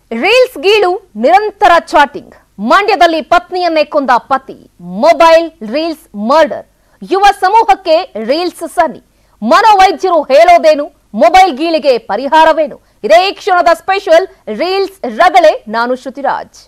Reels ಗೀಳು ನಿರಂತರ ಚಾಟಿಂಗ್ ಮಂಡ್ಯದಲ್ಲಿ ಪತ್ನಿಯನ್ನೇ ಕೊಂದ ಪತಿ ಮೊಬೈಲ್ ರೀಲ್ಸ್ ಮರ್ಡರ್ ಯುವ ಸಮೂಹಕ್ಕೆ ರೀಲ್ಸ್ ಸನ್ನಿ ಮನೋವೈದ್ಯರು ಹೇಳೋದೇನು ಮೊಬೈಲ್ ಗೀಳಿಗೆ ಪರಿಹಾರವೇನು ಇದೇ ಈ ಕ್ಷಣದ ಸ್ಪೆಷಲ್ ರೀಲ್ಸ್ ರಗಳೆ ನಾನು ಶ್ರುತಿರಾಜ್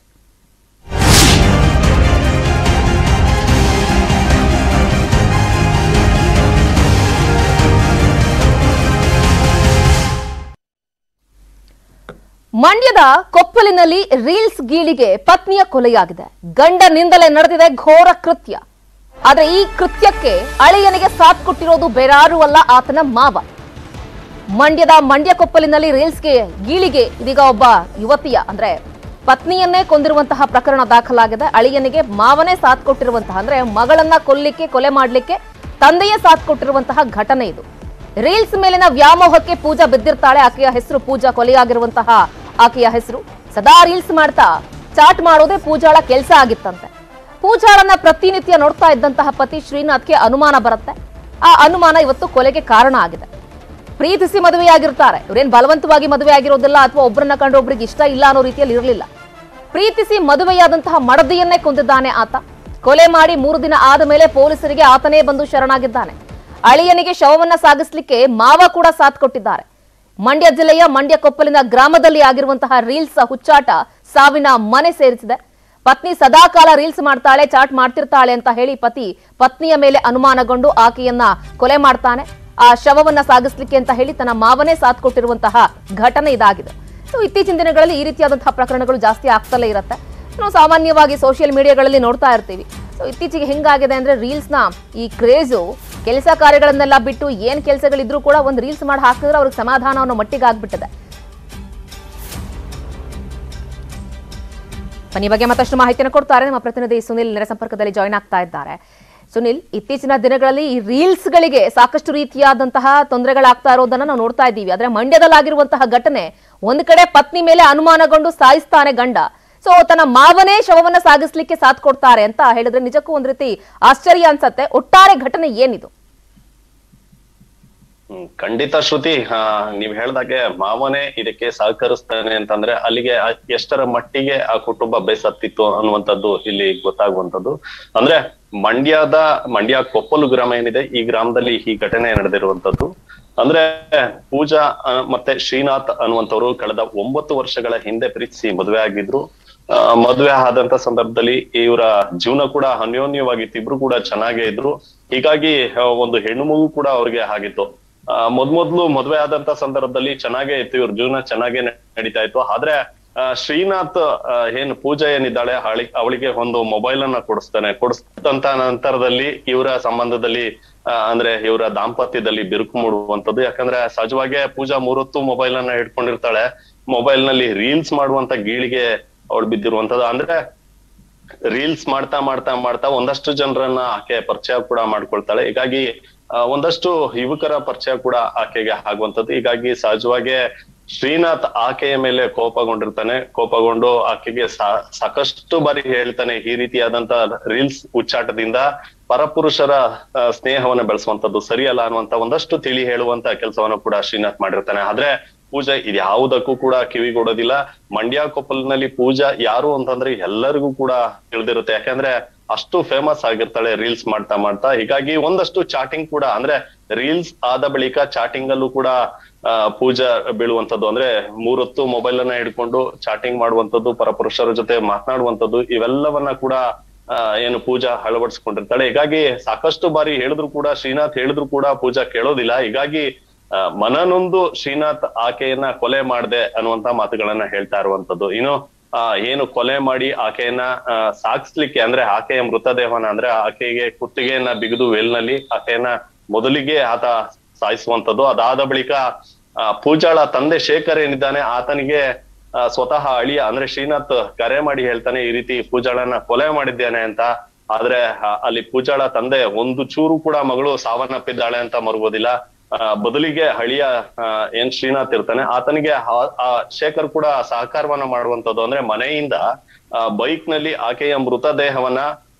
ಮಂಡ್ಯದ ಕೊಪ್ಪಲಿನಲ್ಲಿ ರೀಲ್ಸ್ ಗೀಳಿಗೆ ಪತ್ನಿಯ ಕೊಲೆಯಾಗಿದೆ ಗಂಡನಿಂದಲೇ ನಡೆದಿದೆ ಘೋರ ಕೃತ್ಯ ಆದ್ರೆ ಈ ಕೃತ್ಯಕ್ಕೆ ಅಳಿಯನಿಗೆ ಸಾಥ್ ಕೊಟ್ಟಿರೋದು ಬೇರಾರೂ ಅಲ್ಲ ಆತನ ಮಾವ ಮಂಡ್ಯದ ಮಂಡ್ಯ ಕೊಪ್ಪಲಿನಲ್ಲಿ ರೀಲ್ಸ್ಗೆ ಗೀಳಿಗೆ ಇದೀಗ ಒಬ್ಬ ಯುವತಿಯ ಅಂದ್ರೆ ಪತ್ನಿಯನ್ನೇ ಕೊಂದಿರುವಂತಹ ಪ್ರಕರಣ ದಾಖಲಾಗಿದೆ ಅಳಿಯನಿಗೆ ಮಾವನೇ ಸಾಥ್ ಕೊಟ್ಟಿರುವಂತಹ ಅಂದ್ರೆ ಮಗಳನ್ನ ಕೊಲ್ಲಿಕ್ಕೆ ಕೊಲೆ ಮಾಡ್ಲಿಕ್ಕೆ ತಂದೆಯೇ ಸಾಥ್ ಕೊಟ್ಟಿರುವಂತಹ ಘಟನೆ ಇದು ರೀಲ್ಸ್ ಮೇಲಿನ ವ್ಯಾಮೋಹಕ್ಕೆ ಪೂಜಾ ಬಿದ್ದಿರ್ತಾಳೆ ಆಕೆಯ ಹೆಸರು ಪೂಜಾ ಕೊಲೆಯಾಗಿರುವಂತಹ ಆಕೆಯ ಹೆಸರು ಸದಾ ರೀಲ್ಸ್ ಮಾಡ್ತಾ ಚಾಟ್ ಮಾಡೋದೇ ಪೂಜಾಳ ಕೆಲಸ ಆಗಿತ್ತಂತೆ ಪೂಜಾಳನ್ನ ಪ್ರತಿನಿತ್ಯ ನೋಡ್ತಾ ಇದ್ದಂತಹ ಪತಿ ಶ್ರೀನಾಥ್ಗೆ ಅನುಮಾನ ಬರುತ್ತೆ ಆ ಅನುಮಾನ ಇವತ್ತು ಕೊಲೆಗೆ ಕಾರಣ ಆಗಿದೆ ಪ್ರೀತಿಸಿ ಮದುವೆಯಾಗಿರ್ತಾರೆ ಇವ್ರೇನ್ ಬಲವಂತವಾಗಿ ಮದುವೆ ಆಗಿರೋದಿಲ್ಲ ಅಥವಾ ಒಬ್ಬರನ್ನ ಕಂಡು ಒಬ್ರಿಗೆ ಇಷ್ಟ ಇಲ್ಲ ಅನ್ನೋ ರೀತಿಯಲ್ಲಿ ಇರಲಿಲ್ಲ ಪ್ರೀತಿಸಿ ಮದುವೆಯಾದಂತಹ ಮಡದಿಯನ್ನೇ ಕೊಂದಿದ್ದಾನೆ ಆತ ಕೊಲೆ ಮಾಡಿ ಮೂರು ದಿನ ಆದ ಮೇಲೆ ಪೊಲೀಸರಿಗೆ ಆತನೇ ಬಂದು ಶರಣಾಗಿದ್ದಾನೆ ಅಳಿಯನಿಗೆ ಶವವನ್ನ ಸಾಗಿಸ್ಲಿಕ್ಕೆ ಮಾವ ಕೂಡ ಸಾಥ್ ಕೊಟ್ಟಿದ್ದಾರೆ ಮಂಡ್ಯ ಜಿಲ್ಲೆಯ ಮಂಡ್ಯ ಕೊಪ್ಪಲಿನ ಗ್ರಾಮದಲ್ಲಿ ಆಗಿರುವಂತಹ ರೀಲ್ಸ್ ಹುಚ್ಚಾಟ ಸಾವಿನ ಮನೆ ಸೇರಿಸಿದೆ ಪತ್ನಿ ಸದಾಕಾಲ ರೀಲ್ಸ್ ಮಾಡ್ತಾಳೆ ಚಾಟ್ ಮಾಡ್ತಿರ್ತಾಳೆ ಅಂತ ಹೇಳಿ ಪತಿ ಪತ್ನಿಯ ಮೇಲೆ ಅನುಮಾನಗೊಂಡು ಆಕೆಯನ್ನ ಕೊಲೆ ಮಾಡ್ತಾನೆ ಆ ಶವವನ್ನ ಸಾಗಿಸ್ಲಿಕ್ಕೆ ಅಂತ ಹೇಳಿ ತನ್ನ ಮಾವನೇ ಸಾಥ್ ಕೊಟ್ಟಿರುವಂತಹ ಘಟನೆ ಇದಾಗಿದೆ ಸೊ ಇತ್ತೀಚಿನ ದಿನಗಳಲ್ಲಿ ಈ ರೀತಿಯಾದಂತಹ ಪ್ರಕರಣಗಳು ಜಾಸ್ತಿ ಆಗ್ತಲೇ ಇರುತ್ತೆ ನಾವು ಸಾಮಾನ್ಯವಾಗಿ ಸೋಷಿಯಲ್ ಮೀಡಿಯಾಗಳಲ್ಲಿ ನೋಡ್ತಾ ಇರ್ತೀವಿ ಸೊ ಇತ್ತೀಚೆಗೆ ಹೆಂಗಾಗಿದೆ ಅಂದ್ರೆ ರೀಲ್ಸ್ ನ ಈ ಕ್ರೇಜು ಕೆಲಸ ಕಾರ್ಯಗಳನ್ನೆಲ್ಲ ಬಿಟ್ಟು ಏನ್ ಕೆಲಸಗಳಿದ್ರು ಕೂಡ ಒಂದು ರೀಲ್ಸ್ ಮಾಡಿ ಹಾಕಿದ್ರೆ ಅವ್ರಿಗೆ ಸಮಾಧಾನ ಅನ್ನೋ ಮಟ್ಟಿಗೆ ಆಗ್ಬಿಟ್ಟಿದೆ ಬನ್ನಿ ಈ ಬಗ್ಗೆ ಮತ್ತಷ್ಟು ಮಾಹಿತಿಯನ್ನು ಕೊಡ್ತಾರೆ ನಮ್ಮ ಪ್ರತಿನಿಧಿ ಸುನಿಲ್ ನೇರ ಸಂಪರ್ಕದಲ್ಲಿ ಜಾಯ್ನ್ ಆಗ್ತಾ ಇದ್ದಾರೆ ಸುನಿಲ್ ಇತ್ತೀಚಿನ ದಿನಗಳಲ್ಲಿ ಈ ರೀಲ್ಸ್ಗಳಿಗೆ ಸಾಕಷ್ಟು ರೀತಿಯಾದಂತಹ ತೊಂದರೆಗಳಾಗ್ತಾ ಇರೋದನ್ನ ನಾವು ನೋಡ್ತಾ ಇದ್ದೀವಿ ಆದ್ರೆ ಮಂಡ್ಯದಲ್ಲಾಗಿರುವಂತಹ ಘಟನೆ ಒಂದ್ ಕಡೆ ಪತ್ನಿ ಮೇಲೆ ಅನುಮಾನಗೊಂಡು ಸಾಯಿಸ್ತಾನೆ ಗಂಡ ಸೊ ತನ್ನ ಮಾವನೇ ಶವವನ್ನ ಸಾಗಿಸ್ಲಿಕ್ಕೆ ಸಾಥ್ ಕೊಡ್ತಾರೆ ಅಂತ ಹೇಳಿದ್ರೆ ನಿಜಕ್ಕೂ ಒಂದ್ ರೀತಿ ಆಶ್ಚರ್ಯ ಅನ್ಸತ್ತೆ ಒಟ್ಟಾರೆ ಘಟನೆ ಏನಿದು ಹ್ಮ್, ಖಂಡಿತ ಶ್ರುತಿ ಆ, ನೀವ್ ಹೇಳ್ದಾಗೆ ಮಾವನೇ ಇದಕ್ಕೆ ಸಹಕರಿಸ್ತಾನೆ ಅಂತಂದ್ರೆ ಅಲ್ಲಿಗೆ ಆ ಎಷ್ಟರ ಮಟ್ಟಿಗೆ ಆ ಕುಟುಂಬ ಬೇಸತ್ತಿತ್ತು ಅನ್ನುವಂಥದ್ದು ಇಲ್ಲಿ ಗೊತ್ತಾಗುವಂಥದ್ದು ಅಂದ್ರೆ ಮಂಡ್ಯದ ಮಂಡ್ಯ ಕೊಪ್ಪಲು ಗ್ರಾಮ ಏನಿದೆ ಈ ಗ್ರಾಮದಲ್ಲಿ ಈ ಘಟನೆ ನಡೆದಿರುವಂತದ್ದು ಅಂದ್ರೆ ಪೂಜಾ ಆ, ಮತ್ತೆ ಶ್ರೀನಾಥ್ ಅನ್ನುವಂಥವ್ರು ಕಳೆದ ಒಂಬತ್ತು ವರ್ಷಗಳ ಹಿಂದೆ ಪ್ರೀತಿಸಿ ಮದುವೆ ಆಗಿದ್ರು ಆ, ಮದುವೆ ಆದಂತ ಸಂದರ್ಭದಲ್ಲಿ ಇವರ ಜೀವನ ಕೂಡ ಅನ್ಯೋನ್ಯವಾಗಿತ್ತು ಇಬ್ರು ಕೂಡ ಚೆನ್ನಾಗೇ ಇದ್ರು ಹೀಗಾಗಿ ಆ, ಒಂದು ಹೆಣ್ಣು ಮಗು ಕೂಡ ಅವ್ರಿಗೆ ಆಗಿತ್ತು ಆ, ಮೊದ್ಮೊದ್ಲು ಮದ್ವೆ ಆದಂತ ಸಂದರ್ಭದಲ್ಲಿ ಚೆನ್ನಾಗೇ ಇತ್ತು ಇವ್ರ ಜೀವನ ಚೆನ್ನಾಗೇ ನಡೀತಾ ಇತ್ತು ಆದ್ರೆ ಆ, ಶ್ರೀನಾಥ್ ಆ, ಏನ್ ಪೂಜಾ ಏನಿದ್ದಾಳೆ ಅವಳಿ ಅವಳಿಗೆ ಒಂದು ಮೊಬೈಲ್ ಅನ್ನ ಕೊಡಿಸ್ತಾನೆ ಕೊಡಿಸ್ತಂತ ನಂತರದಲ್ಲಿ ಇವರ ಸಂಬಂಧದಲ್ಲಿ ಆ, ಅಂದ್ರೆ ಇವರ ದಾಂಪತ್ಯದಲ್ಲಿ ಬಿರುಕು ಮೂಡುವಂತದ್ದು ಯಾಕಂದ್ರೆ ಸಹಜವಾಗಿ ಪೂಜಾ ಮೂರೊತ್ತು ಮೊಬೈಲ್ ಅನ್ನ ಹಿಡ್ಕೊಂಡಿರ್ತಾಳೆ ಮೊಬೈಲ್ ನಲ್ಲಿ ರೀಲ್ಸ್ ಮಾಡುವಂತ ಗೀಳಿಗೆ ಅವಳು ಬಿದ್ದಿರುವಂತದ್ದು ಅಂದ್ರೆ ರೀಲ್ಸ್ ಮಾಡ್ತಾ ಮಾಡ್ತಾ ಮಾಡ್ತಾ ಒಂದಷ್ಟು ಜನರನ್ನ ಆಕೆ ಪರಿಚಯ ಕೂಡ ಮಾಡ್ಕೊಳ್ತಾಳೆ ಹೀಗಾಗಿ ಆ, ಒಂದಷ್ಟು ಯುವಕರ ಪರಿಚಯ ಕೂಡ ಆಕೆಗೆ ಆಗುವಂತದ್ದು ಹೀಗಾಗಿ ಸಹಜವಾಗಿ ಶ್ರೀನಾಥ್ ಆಕೆಯ ಮೇಲೆ ಕೋಪಗೊಂಡಿರ್ತಾನೆ ಕೋಪಗೊಂಡು ಆಕೆಗೆ ಸಾ- ಸಾಕಷ್ಟು ಬಾರಿ ಹೇಳ್ತಾನೆ ಈ ರೀತಿಯಾದಂತ ರೀಲ್ಸ್ ಉಚ್ಚಾಟದಿಂದ ಪರಪುರುಷರ ಆ, ಸ್ನೇಹವನ್ನ ಬೆಳೆಸುವಂತದ್ದು ಸರಿಯಲ್ಲ ಅನ್ನುವಂತ ಒಂದಷ್ಟು ತಿಳಿ ಹೇಳುವಂತ ಕೆಲಸವನ್ನು ಕೂಡ ಶ್ರೀನಾಥ್ ಮಾಡಿರ್ತಾನೆ ಆದ್ರೆ ಪೂಜಾ ಇದ್ಯಾವುದಕ್ಕೂ ಕೂಡ ಕಿವಿಗೊಡೋದಿಲ್ಲ ಮಂಡ್ಯ ಕೊಪ್ಪಲಿನಲ್ಲಿ ಪೂಜಾ ಯಾರು ಅಂತಂದ್ರೆ ಎಲ್ಲರಿಗೂ ಕೂಡ ತಿಳಿದಿರುತ್ತೆ ಯಾಕಂದ್ರೆ ಅಷ್ಟು ಫೇಮಸ್ ಆಗಿರ್ತಾಳೆ ರೀಲ್ಸ್ ಮಾಡ್ತಾ ಮಾಡ್ತಾ ಹೀಗಾಗಿ ಒಂದಷ್ಟು ಚಾಟಿಂಗ್ ಕೂಡ ಅಂದ್ರೆ ರೀಲ್ಸ್ ಆದ ಬಳಿಕ ಚಾಟಿಂಗ್ ಅಲ್ಲೂ ಕೂಡ ಆ, ಪೂಜಾ ಬೀಳುವಂತದ್ದು ಅಂದ್ರೆ ಮೂರೊತ್ತು ಮೊಬೈಲ್ ಅನ್ನ ಹಿಡ್ಕೊಂಡು ಚಾಟಿಂಗ್ ಮಾಡುವಂತದ್ದು ಪರಪುರುಷರ ಜೊತೆ ಮಾತನಾಡುವಂತದ್ದು ಇವೆಲ್ಲವನ್ನ ಕೂಡ ಆ, ಏನು ಪೂಜಾ ಅಳವಡಿಸ್ಕೊಂಡಿರ್ತಾಳೆ ಹೀಗಾಗಿ ಸಾಕಷ್ಟು ಬಾರಿ ಹೇಳಿದ್ರು ಕೂಡ ಶ್ರೀನಾಥ್ ಹೇಳಿದ್ರು ಕೂಡ ಪೂಜಾ ಕೇಳೋದಿಲ್ಲ ಹೀಗಾಗಿ ಆ, ಮನನೊಂದು ಶ್ರೀನಾಥ್ ಆಕೆಯನ್ನ ಕೊಲೆ ಮಾಡ್ದೆ ಅನ್ನುವಂತ ಮಾತುಗಳನ್ನ ಹೇಳ್ತಾ ಇರುವಂತದ್ದು ಇನ್ನು ಆ ಏನು ಕೊಲೆ ಮಾಡಿ ಆಕೆಯನ್ನ ಆ, ಸಾಗಿಸ್ಲಿಕ್ಕೆ ಅಂದ್ರೆ ಆಕೆಯ ಮೃತದೇಹನ ಅಂದ್ರೆ ಆಕೆಗೆ ಕುತ್ತಿಗೆಯನ್ನ ಬಿಗಿದು ವೇಲ್ನಲ್ಲಿ ಆಕೆಯನ್ನ ಮೊದಲಿಗೆ ಆತ ಸಾಯಿಸುವಂತದ್ದು ಅದಾದ ಬಳಿಕ ಆ, ಪೂಜಾಳ ತಂದೆ ಶೇಖರ್ ಏನಿದ್ದಾನೆ ಆತನಿಗೆ ಆ, ಸ್ವತಃ ಅಳಿಯ ಅಂದ್ರೆ ಶ್ರೀನಾಥ್ ಕರೆ ಮಾಡಿ ಹೇಳ್ತಾನೆ ಈ ರೀತಿ ಪೂಜಾಳನ್ನ ಕೊಲೆ ಮಾಡಿದ್ದೇನೆ ಅಂತ ಆದ್ರೆ ಆ, ಅಲ್ಲಿ ಪೂಜಾಳ ತಂದೆ ಒಂದು ಚೂರು ಕೂಡ ಮಗಳು ಸಾವನ್ನಪ್ಪಿದ್ದಾಳೆ ಅಂತ ಮರುಗೋದಿಲ್ಲ ಆ, ಬದಲಿಗೆ ಹಳಿಯ ಆ, ಏನ್ ಶ್ರೀನಾಥ್ ಇರ್ತಾನೆ ಆತನಿಗೆ ಆ- ಆ ಶೇಖರ್ ಕೂಡ ಸಹಕಾರವನ್ನ ಮಾಡುವಂತದ್ದು ಅಂದ್ರೆ ಮನೆಯಿಂದ ಬೈಕ್ ನಲ್ಲಿ ಆಕೆಯ ಮೃತದೇಹವನ್ನ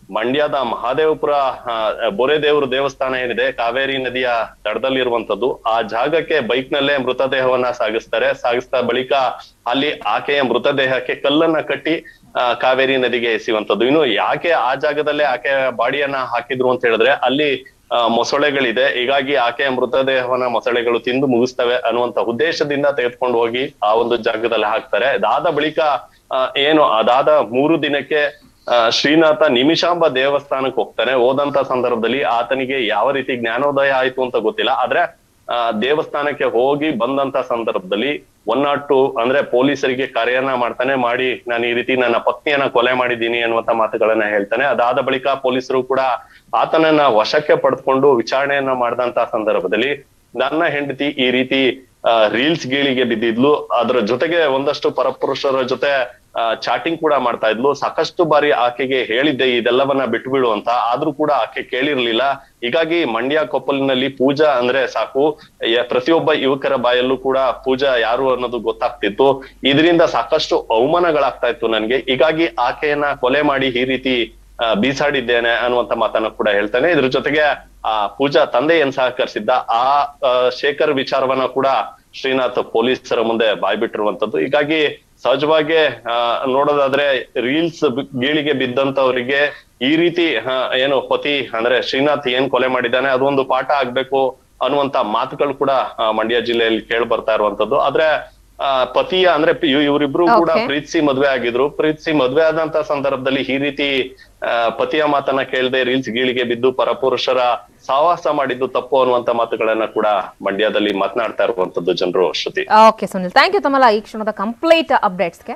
ಮಂಡ್ಯದ ಮಹಾದೇವಪುರ ಆ, ಬೋರೆದೇವ್ರ ದೇವಸ್ಥಾನ ಏನಿದೆ ಕಾವೇರಿ ನದಿಯ ದಡದಲ್ಲಿರುವಂತದ್ದು ಆ ಜಾಗಕ್ಕೆ ಬೈಕ್ ನಲ್ಲೇ ಮೃತದೇಹವನ್ನ ಸಾಗಿಸ್ತಾರೆ ಸಾಗಿಸಿದ ಬಳಿಕ ಅಲ್ಲಿ ಆಕೆಯ ಮೃತದೇಹಕ್ಕೆ ಕಲ್ಲನ್ನ ಕಟ್ಟಿ ಆ, ಕಾವೇರಿ ನದಿಗೆ ಎಸೆಯುವಂತದ್ದು ಇನ್ನು ಯಾಕೆ ಆ ಜಾಗದಲ್ಲೇ ಆಕೆಯ ಬಾಡಿಯನ್ನ ಹಾಕಿದ್ರು ಅಂತ ಹೇಳಿದ್ರೆ ಅಲ್ಲಿ ಆ, ಮೊಸಳೆಗಳಿದೆ ಹೀಗಾಗಿ ಆಕೆಯ ಮೃತದೇಹವನ್ನ ಮೊಸಳೆಗಳು ತಿಂದು ಮುಗಿಸ್ತವೆ ಅನ್ನುವಂತ ಉದ್ದೇಶದಿಂದ ತೆಗೆದುಕೊಂಡು ಹೋಗಿ ಆ ಒಂದು ಜಾಗದಲ್ಲಿ ಹಾಕ್ತಾರೆ ಅದಾದ ಬಳಿಕ ಆ, ಏನು ಅದಾದ ಮೂರು ದಿನಕ್ಕೆ ಆ, ಶ್ರೀನಾಥ ನಿಮಿಷಾಂಬ ದೇವಸ್ಥಾನಕ್ಕೆ ಹೋಗ್ತಾನೆ ಹೋದಂತ ಸಂದರ್ಭದಲ್ಲಿ ಆತನಿಗೆ ಯಾವ ರೀತಿ ಜ್ಞಾನೋದಯ ಆಯ್ತು ಅಂತ ಗೊತ್ತಿಲ್ಲ ಆದ್ರೆ ಆ ದೇವಸ್ಥಾನಕ್ಕೆ ಹೋಗಿ ಬಂದಂತ ಸಂದರ್ಭದಲ್ಲಿ ಒನ್ ನಾಟ್ ಟು ಅಂದ್ರೆ ಪೊಲೀಸರಿಗೆ ಕರೆಯನ್ನ ಮಾಡ್ತಾನೆ ಮಾಡಿ ನಾನು ಈ ರೀತಿ ನನ್ನ ಪತ್ನಿಯನ್ನ ಕೊಲೆ ಮಾಡಿದ್ದೀನಿ ಅನ್ನುವಂತ ಮಾತುಗಳನ್ನ ಹೇಳ್ತಾನೆ ಅದಾದ ಬಳಿಕ ಪೊಲೀಸರು ಕೂಡ ಆತನನ್ನ ವಶಕ್ಕೆ ಪಡೆದುಕೊಂಡು ವಿಚಾರಣೆಯನ್ನ ಮಾಡಿದಂತ ಸಂದರ್ಭದಲ್ಲಿ ನನ್ನ ಹೆಂಡತಿ ಈ ರೀತಿ ರೀಲ್ಸ್ ಗೀಳಿಗೆ ಬಿದ್ದಿದ್ಲು ಅದ್ರ ಜೊತೆಗೆ ಒಂದಷ್ಟು ಪರಪುರುಷರ ಜೊತೆ ಚಾಟಿಂಗ್ ಕೂಡ ಮಾಡ್ತಾ ಇದ್ಲು ಸಾಕಷ್ಟು ಬಾರಿ ಆಕೆಗೆ ಹೇಳಿದ್ದೆ ಇದೆಲ್ಲವನ್ನ ಬಿಟ್ಬಿಡು ಅಂತ ಆದ್ರೂ ಕೂಡ ಆಕೆ ಕೇಳಿರ್ಲಿಲ್ಲ ಹೀಗಾಗಿ ಮಂಡ್ಯ ಕೊಪ್ಪಲಿನಲ್ಲಿ ಪೂಜಾ ಅಂದ್ರೆ ಸಾಕು ಯ- ಪ್ರತಿಯೊಬ್ಬ ಯುವಕರ ಬಾಯಲ್ಲೂ ಕೂಡ ಪೂಜಾ ಯಾರು ಅನ್ನೋದು ಗೊತ್ತಾಗ್ತಿತ್ತು ಇದರಿಂದ ಸಾಕಷ್ಟು ಅವಮಾನಗಳಾಗ್ತಾ ಇತ್ತು ನನ್ಗೆ ಹೀಗಾಗಿ ಆಕೆಯನ್ನ ಕೊಲೆ ಮಾಡಿ ಈ ರೀತಿ ಆ, ಬೀಸಾಡಿದ್ದೇನೆ ಅನ್ನುವಂತ ಮಾತನ್ನ ಕೂಡ ಹೇಳ್ತಾನೆ ಇದ್ರ ಜೊತೆಗೆ ಆ ಪೂಜಾ ತಂದೆ ಏನ್ ಸಹಕರಿಸಿದ್ದ ಆ ಆ, ಶೇಖರ್ ವಿಚಾರವನ್ನ ಕೂಡ ಶ್ರೀನಾಥ್ ಪೊಲೀಸರ ಮುಂದೆ ಬಾಯ್ಬಿಟ್ಟಿರುವಂತದ್ದು ಹೀಗಾಗಿ ಸಹಜವಾಗಿ ಆ, ನೋಡೋದಾದ್ರೆ ರೀಲ್ಸ್ ಗೀಳಿಗೆ ಬಿದ್ದಂತವರಿಗೆ ಈ ರೀತಿ ಆ, ಏನು ಪತಿ ಅಂದ್ರೆ ಶ್ರೀನಾಥ್ ಏನ್ ಕೊಲೆ ಮಾಡಿದ್ದಾನೆ ಅದೊಂದು ಪಾಠ ಆಗ್ಬೇಕು ಅನ್ನುವಂತ ಮಾತುಗಳು ಕೂಡ ಆ, ಮಂಡ್ಯ ಜಿಲ್ಲೆಯಲ್ಲಿ ಕೇಳಿ ಬರ್ತಾ ಇರುವಂತದ್ದು ಆದ್ರೆ ಆ, ಪತಿಯ ಅಂದ್ರೆ ಇವ್- ಇವ್ರಿಬ್ರು ಕೂಡ Okay. ಪ್ರೀತಿಸಿ ಮದ್ವೆ ಆಗಿದ್ರು ಪ್ರೀತಿಸಿ ಮದ್ವೆ ಆದಂತ ಸಂದರ್ಭದಲ್ಲಿ ಈ ರೀತಿ ಆ, ಪತಿಯ ಮಾತನ್ನ ಕೇಳದೆ ರೀಲ್ಸ್ ಗೀಳಿಗೆ ಬಿದ್ದು ಪರಪುರುಷರ ಸಹವಾಸ ಮಾಡಿದ್ದು ತಪ್ಪು ಅನ್ನುವಂತ ಮಾತುಗಳನ್ನ ಕೂಡ ಮಂಡ್ಯದಲ್ಲಿ ಮಾತನಾಡ್ತಾ ಇರುವಂತದ್ದು ಜನರು Shruti okay Sunil thank you ತಮ್ಮಲ್ಲ ಈ ಕ್ಷಣದ ಕಂಪ್ಲೀಟ್ ಅಪ್ಡೇಟ್ಸ್ಗೆ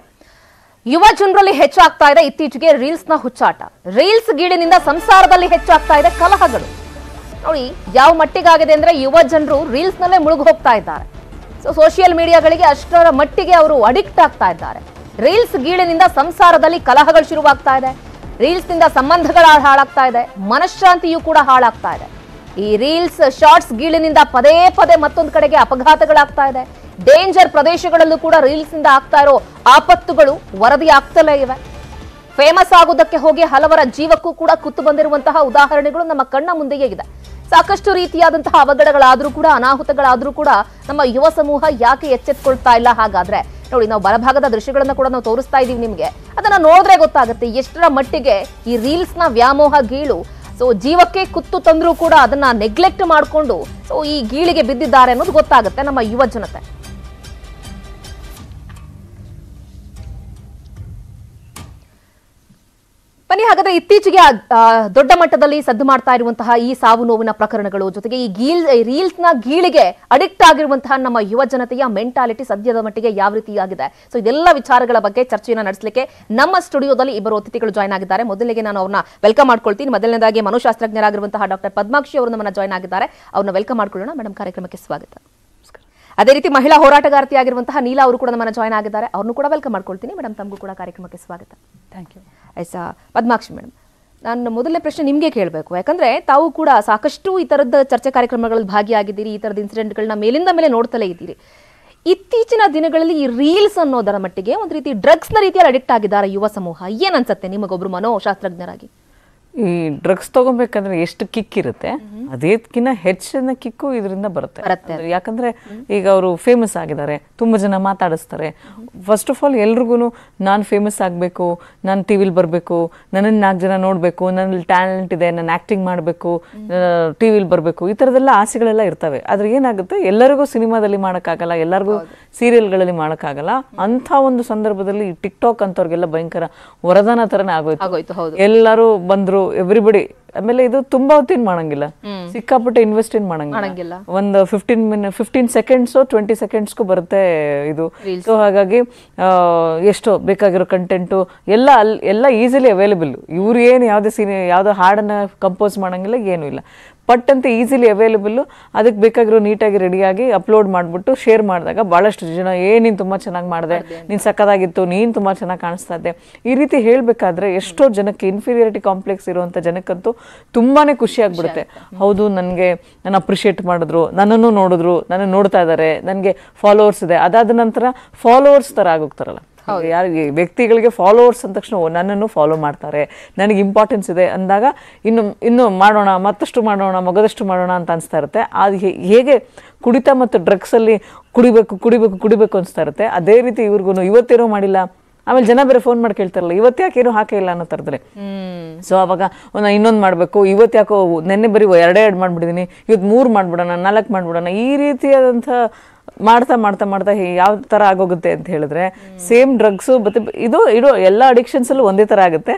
ಯುವ ಜನರಲ್ಲಿ ಹೆಚ್ಚಾಗ್ತಾ ಇದೆ ಇತ್ತೀಚೆಗೆ ರೀಲ್ಸ್ ನ ಹುಚ್ಚಾಟ ರೀಲ್ಸ್ ಗೀಳಿನಿಂದ ಸಂಸಾರದಲ್ಲಿ ಹೆಚ್ಚಾಗ್ತಾ ಇದೆ ಕಲಹಗಳು ನೋಡಿ ಯಾವ ಮಟ್ಟಿಗಾಗಿದೆ ಅಂದ್ರೆ ಯುವ ಜನರು ರೀಲ್ಸ್ ನಲ್ಲೇ ಮುಳುಗು ಹೋಗ್ತಾ ಇದ್ದಾರೆ ಸೊ ಸೋಷಿಯಲ್ ಮೀಡಿಯಾಗಳಿಗೆ ಅಷ್ಟರ ಮಟ್ಟಿಗೆ ಅವರು ಅಡಿಕ್ಟ್ ಆಗ್ತಾ ಇದ್ದಾರೆ ರೀಲ್ಸ್ ಗೀಳಿನಿಂದ ಸಂಸಾರದಲ್ಲಿ ಕಲಹಗಳು ಶುರುವಾಗ್ತಾ ಇದೆ ರೀಲ್ಸ್ ನಿಂದ ಸಂಬಂಧಗಳ ಹಾಳಾಗ್ತಾ ಇದೆ ಮನಃಶಾಂತಿಯೂ ಕೂಡ ಹಾಳಾಗ್ತಾ ಇದೆ ಈ ರೀಲ್ಸ್ ಶಾರ್ಟ್ಸ್ ಗೀಳಿನಿಂದ ಪದೇ ಪದೇ ಮತ್ತೊಂದು ಕಡೆಗೆ ಅಪಘಾತಗಳಾಗ್ತಾ ಇದೆ ಡೇಂಜರ್ ಪ್ರದೇಶಗಳಲ್ಲೂ ಕೂಡ ರೀಲ್ಸ್ ನಿಂದ ಆಗ್ತಾ ಇರೋ ಆಪತ್ತುಗಳು ವರದಿ ಆಗ್ತಲೇ ಇವೆ ಫೇಮಸ್ ಆಗೋದಕ್ಕೆ ಹೋಗಿ ಹಲವರ ಜೀವಕ್ಕೂ ಕೂಡ ಕುತ್ತು ಬಂದಿರುವಂತಹ ಉದಾಹರಣೆಗಳು ನಮ್ಮ ಕಣ್ಣ ಮುಂದೆಯೇ ಇದೆ ಸಾಕಷ್ಟು ರೀತಿಯಾದಂತಹ ಅವಘಡಗಳಾದ್ರೂ ಕೂಡ ಅನಾಹುತಗಳಾದ್ರೂ ಕೂಡ ನಮ್ಮ ಯುವ ಸಮೂಹ ಯಾಕೆ ಎಚ್ಚೆತ್ಕೊಳ್ತಾ ಇಲ್ಲ ಹಾಗಾದ್ರೆ ನೋಡಿ ನಾವು ಬಲಭಾಗದ ದೃಶ್ಯಗಳನ್ನ ಕೂಡ ನಾವು ತೋರಿಸ್ತಾ ಇದೀವಿ ನಿಮ್ಗೆ ಅದನ್ನ ನೋಡಿದ್ರೆ ಗೊತ್ತಾಗುತ್ತೆ ಎಷ್ಟರ ಮಟ್ಟಿಗೆ ಈ ರೀಲ್ಸ್ ನ ವ್ಯಾಮೋಹ ಗೀಳು ಸೊ ಜೀವಕ್ಕೆ ಕುತ್ತು ತಂದ್ರೂ ಕೂಡ ಅದನ್ನ ನೆಗ್ಲೆಕ್ಟ್ ಮಾಡಿಕೊಂಡು ಸೊ ಈ ಗೀಳಿಗೆ ಬಿದ್ದಿದ್ದಾರೆ ಅನ್ನೋದು ಗೊತ್ತಾಗುತ್ತೆ ನಮ್ಮ ಯುವ ಜನತೆ ಬನ್ನಿ ಹಾಗಾದ್ರೆ ಇತ್ತೀಚೆಗೆ ಆ, ಆ, ದೊಡ್ಡ ಮಟ್ಟದಲ್ಲಿ ಸದ್ದು ಮಾಡ್ತಾ ಇರುವಂತಹ ಈ ಸಾವು ನೋವಿನ ಪ್ರಕರಣಗಳು ಜೊತೆಗೆ ಈ ಗೀಲ್ ರೀಲ್ಸ್ ನ ಗೀಳಿಗೆ ಅಡಿಕ್ಟ್ ಆಗಿರುವಂತಹ ನಮ್ಮ ಯುವ ಜನತೆಯ ಮೆಂಟಾಲಿಟಿ ಸದ್ಯದ ಮಟ್ಟಿಗೆ ಯಾವ ರೀತಿಯಾಗಿದೆ ಸೊ ಇದೆಲ್ಲ ವಿಚಾರಗಳ ಬಗ್ಗೆ ಚರ್ಚೆಯನ್ನು ನಡೆಸಲಿಕ್ಕೆ ನಮ್ಮ ಸ್ಟುಡಿಯೋದಲ್ಲಿ ಇಬ್ಬರು ಅತಿಥಿಗಳು ಜಾಯ್ನ್ ಆಗಿದ್ದಾರೆ ಮೊದಲಿಗೆ ನಾನು ಅವ್ರನ್ನ ವೆಲ್ಕಮ್ ಮಾಡ್ಕೊಳ್ತೀನಿ ಮೊದಲನೇದಾಗಿ ಮನೋಶಾಸ್ತ್ರಜ್ಞರಾಗಿರುವಂತಹ ಡಾಕ್ಟರ್ ಪದ್ಮಾಕ್ಷಿ ಅವರು ನಮ್ಮನ್ನ ಜಾಯ್ನ್ ಆಗಿದ್ದಾರೆ ಅವ್ರನ್ನ ವೆಲ್ಕಮ್ ಮಾಡ್ಕೊಳ್ಳೋಣ ಮೇಡಮ್ ಕಾರ್ಯಕ್ರಮಕ್ಕೆ ಸ್ವಾಗತ ಅದೇ ರೀತಿ ಮಹಿಳಾ ಹೋರಾಟಗಾರ್ತಿಯಾಗಿರುವಂತಹ ನೀಲಾ ಅವರು ಕೂಡ ನಮ್ಮನ್ನ ಜಾಯ್ನ್ ಆಗಿದ್ದಾರೆ ಅವ್ರನ್ನು ಕೂಡ ವೆಲ್ಕಮ್ ಮಾಡ್ಕೊಳ್ತೀನಿ ಮೇಡಮ್ ತಮಗೂ ಕೂಡ ಕಾರ್ಯಕ್ರಮಕ್ಕೆ ಸ್ವಾಗತ ಥ್ಯಾಂಕ್ ಯು ಆಯ್ತಾ ಪದ್ಮಾಕ್ಷಿ ಮೇಡಮ್ ನಾನು ಮೊದಲನೇ ಪ್ರಶ್ನೆ ನಿಮಗೆ ಕೇಳಬೇಕು ಯಾಕಂದ್ರೆ ತಾವು ಕೂಡ ಸಾಕಷ್ಟು ಈ ಥರದ ಚರ್ಚೆ ಕಾರ್ಯಕ್ರಮಗಳಲ್ಲಿ ಭಾಗಿಯಾಗಿದ್ದೀರಿ ಈ ಥರದ ಇನ್ಸಿಡೆಂಟ್ಗಳನ್ನ ಮೇಲಿಂದ ಮೇಲೆ ನೋಡ್ತಲೇ ಇದ್ದೀರಿ ಇತ್ತೀಚಿನ ದಿನಗಳಲ್ಲಿ ಈ ರೀಲ್ಸ್ ಅನ್ನೋದರ ಮಟ್ಟಿಗೆ ಒಂದು ರೀತಿ ಡ್ರಗ್ಸ್ನ ರೀತಿಯಲ್ಲಿ ಅಡಿಕ್ಟ್ ಆಗಿದ್ದಾರೆ ಯುವ ಸಮೂಹ ಏನನ್ಸುತ್ತೆ ನಿಮಗೊಬ್ರು ಮನೋಶಾಸ್ತ್ರಜ್ಞರಾಗಿ ಈ ಡ್ರಗ್ಸ್ ತಗೋಬೇಕಂದ್ರೆ ಎಷ್ಟು ಕಿಕ್ ಇರುತ್ತೆ ಅದೇದ್ಕಿನ್ನ ಹೆಚ್ಚಿನ ಕಿಕ್ಕು ಇದರಿಂದ ಬರುತ್ತೆ ಬರುತ್ತೆ. ಅಂದ್ರೆ ಯಾಕಂದ್ರೆ ಈಗ ಅವರು ಫೇಮಸ್ ಆಗಿದ್ದಾರೆ ತುಂಬಾ ಜನ ಮಾತಾಡಿಸ್ತಾರೆ ಫಸ್ಟ್ ಆಫ್ ಆಲ್ ಎಲ್ರಿಗೂ ನಾನು ಫೇಮಸ್ ಆಗಬೇಕು ನಾನು ಟಿ ವಿಲಿ ಬರಬೇಕು ನನ್ನನ್ನು ನಾಲ್ಕು ಜನ ನೋಡಬೇಕು ನನ್ನಲ್ಲಿ ಟ್ಯಾಲೆಂಟ್ ಇದೆ ನಾನು ಆ್ಯಕ್ಟಿಂಗ್ ಮಾಡಬೇಕು ಟಿ ವಿಲಿ ಬರಬೇಕು ಈ ಥರದ್ದೆಲ್ಲ ಆಸೆಗಳೆಲ್ಲ ಇರ್ತವೆ ಆದ್ರೆ ಏನಾಗುತ್ತೆ ಎಲ್ಲರಿಗೂ ಸಿನಿಮಾದಲ್ಲಿ ಮಾಡೋಕ್ಕಾಗಲ್ಲ ಎಲ್ಲರಿಗೂ ಸೀರಿಯಲ್ಗಳಲ್ಲಿ ಮಾಡೋಕ್ಕಾಗಲ್ಲ ಅಂಥ ಒಂದು ಸಂದರ್ಭದಲ್ಲಿ ಟಿಕ್ ಟಾಕ್ ಅಂತವ್ರಿಗೆಲ್ಲ ಭಯಂಕರ ವರದಾನ ಥರನೇ ಆಗೋಯ್ತು ಆಗೋಯ್ತು ಹೌದು ಎಲ್ಲರೂ ಬಂದ್ರು ಎವ್ರಿಬಡಿ ಆಮೇಲೆ ಇದು ತುಂಬಾ ಹೊತ್ತೇನ್ ಮಾಡಂಗಿಲ್ಲ ಸಿಕ್ಕಾಪಟ್ಟೆ ಇನ್ವೆಸ್ಟ್ ಏನ್ ಮಾಡಂಗಿಲ್ಲ. ಮಾಡಂಗಿಲ್ಲ ಒಂದು fifteen min fifteen seconds twenty ಸೆಕೆಂಡ್ಸ್ಗೂ ಬರುತ್ತೆ ಇದು ಸೊ ಹಾಗಾಗಿ ಆ, ಎಷ್ಟೋ ಬೇಕಾಗಿರೋ ಕಂಟೆಂಟು ಎಲ್ಲ ಅಲ್ಲಿ ಎಲ್ಲ ಈಸಿಲಿ ಅವೈಲೇಬಲ್ ಇವ್ರು ಏನು ಯಾವುದೇ ಸೀನಿ ಯಾವುದೋ ಹಾಡನ್ನ ಕಂಪೋಸ್ ಮಾಡಂಗಿಲ್ಲ ಏನೂ ಇಲ್ಲ ಪಟ್ ಅಂತ ಈಸಿಲಿ ಅವೈಲೇಬಲ್ ಅದಕ್ಕೆ ಬೇಕಾಗಿರೋ ನೀಟಾಗಿ ರೆಡಿಯಾಗಿ ಅಪ್ಲೋಡ್ ಮಾಡಿಬಿಟ್ಟು ಶೇರ್ ಮಾಡಿದಾಗ ಭಾಳಷ್ಟು ಜನ ಏ ನೀನು ತುಂಬ ಚೆನ್ನಾಗಿ ಮಾಡಿದೆ ನೀನು ಸಕ್ಕದಾಗಿತ್ತು ನೀನು ತುಂಬ ಚೆನ್ನಾಗಿ ಕಾಣಿಸ್ತಾ ಇದ್ದೆ ಈ ರೀತಿ ಹೇಳಬೇಕಾದ್ರೆ ಎಷ್ಟೋ ಜನಕ್ಕೆ ಇನ್ಫೀರಿಯಾರಿಟಿ ಕಾಂಪ್ಲೆಕ್ಸ್ ಇರುವಂಥ ಜನಕ್ಕಂತೂ ತುಂಬಾ ಖುಷಿ ಆಗ್ಬಿಡುತ್ತೆ ಹೌದು ನನಗೆ ನಾನು ಅಪ್ರಿಷಿಯೇಟ್ ಮಾಡಿದ್ರು ನನ್ನನ್ನು ನೋಡಿದ್ರು ನನ್ನ ನೋಡ್ತಾ ಇದ್ದಾರೆ ನನಗೆ ಫಾಲೋವರ್ಸ್ ಇದೆ ಅದಾದ ನಂತರ ಫಾಲೋವರ್ಸ್ ಥರ ಆಗೋಗ್ತಾರಲ್ಲ ಯಾರು ವ್ಯಕ್ತಿಗಳಿಗೆ ಫಾಲೋವರ್ಸ್ ಅಂದ ತಕ್ಷಣ ಓ, ನನ್ನನ್ನು ಫಾಲೋ ಮಾಡ್ತಾರೆ ನನಗೆ ಇಂಪಾರ್ಟೆನ್ಸ್ ಇದೆ ಅಂದಾಗ ಇನ್ನು ಇನ್ನು ಮಾಡೋಣ ಮತ್ತಷ್ಟು ಮಾಡೋಣ ಮಗದಷ್ಟು ಮಾಡೋಣ ಅಂತ ಅನಿಸ್ತಾ ಇರುತ್ತೆ ಅದು ಹೇ- ಹೇಗೆ ಕುಡಿತ ಮತ್ತು ಡ್ರಗ್ಸಲ್ಲಿ ಕುಡಿಬೇಕು ಕುಡಿಬೇಕು ಕುಡಿಬೇಕು ಅನಿಸ್ತಾ ಇರುತ್ತೆ ಅದೇ ರೀತಿ ಇವ್ರಿಗೂ ಇವತ್ತೇನೋ ಮಾಡಿಲ್ಲ ಆಮೇಲೆ ಜನ ಬೇರೆ ಫೋನ್ ಮಾಡಿ ಕೇಳ್ತಾರಲ್ಲ ಇವತ್ತು ಯಾಕೆ ಏನೂ ಹಾಕೇ ಇಲ್ಲ ಅನ್ನೋ ಥರದ್ರೆ ಸೊ ಅವಾಗ ಒಂದು ಇನ್ನೊಂದು ಮಾಡಬೇಕು ಇವತ್ತು ಯಾಕೋ ನೆನ್ನೆ ಬರೀ ಎರಡೇ ಎರಡು ಮಾಡಿಬಿಟ್ಟಿದ್ದೀನಿ ಇವತ್ತು ಮೂರು ಮಾಡಿಬಿಡೋಣ ನಾಲ್ಕು ಮಾಡಿಬಿಡೋಣ ಈ ರೀತಿಯಾದಂಥ ಮಾಡ್ತಾ ಮಾಡ್ತಾ ಮಾಡ್ತಾ ಹೇ- ಯಾವ ಥರ ಆಗೋಗುತ್ತೆ ಅಂತ ಹೇಳಿದ್ರೆ ಸೇಮ್ ಡ್ರಗ್ಸು ಮತ್ತೆ ಇದು ಇದು ಎಲ್ಲ ಅಡಿಕ್ಷನ್ಸಲ್ಲೂ ಒಂದೇ ಥರ ಆಗುತ್ತೆ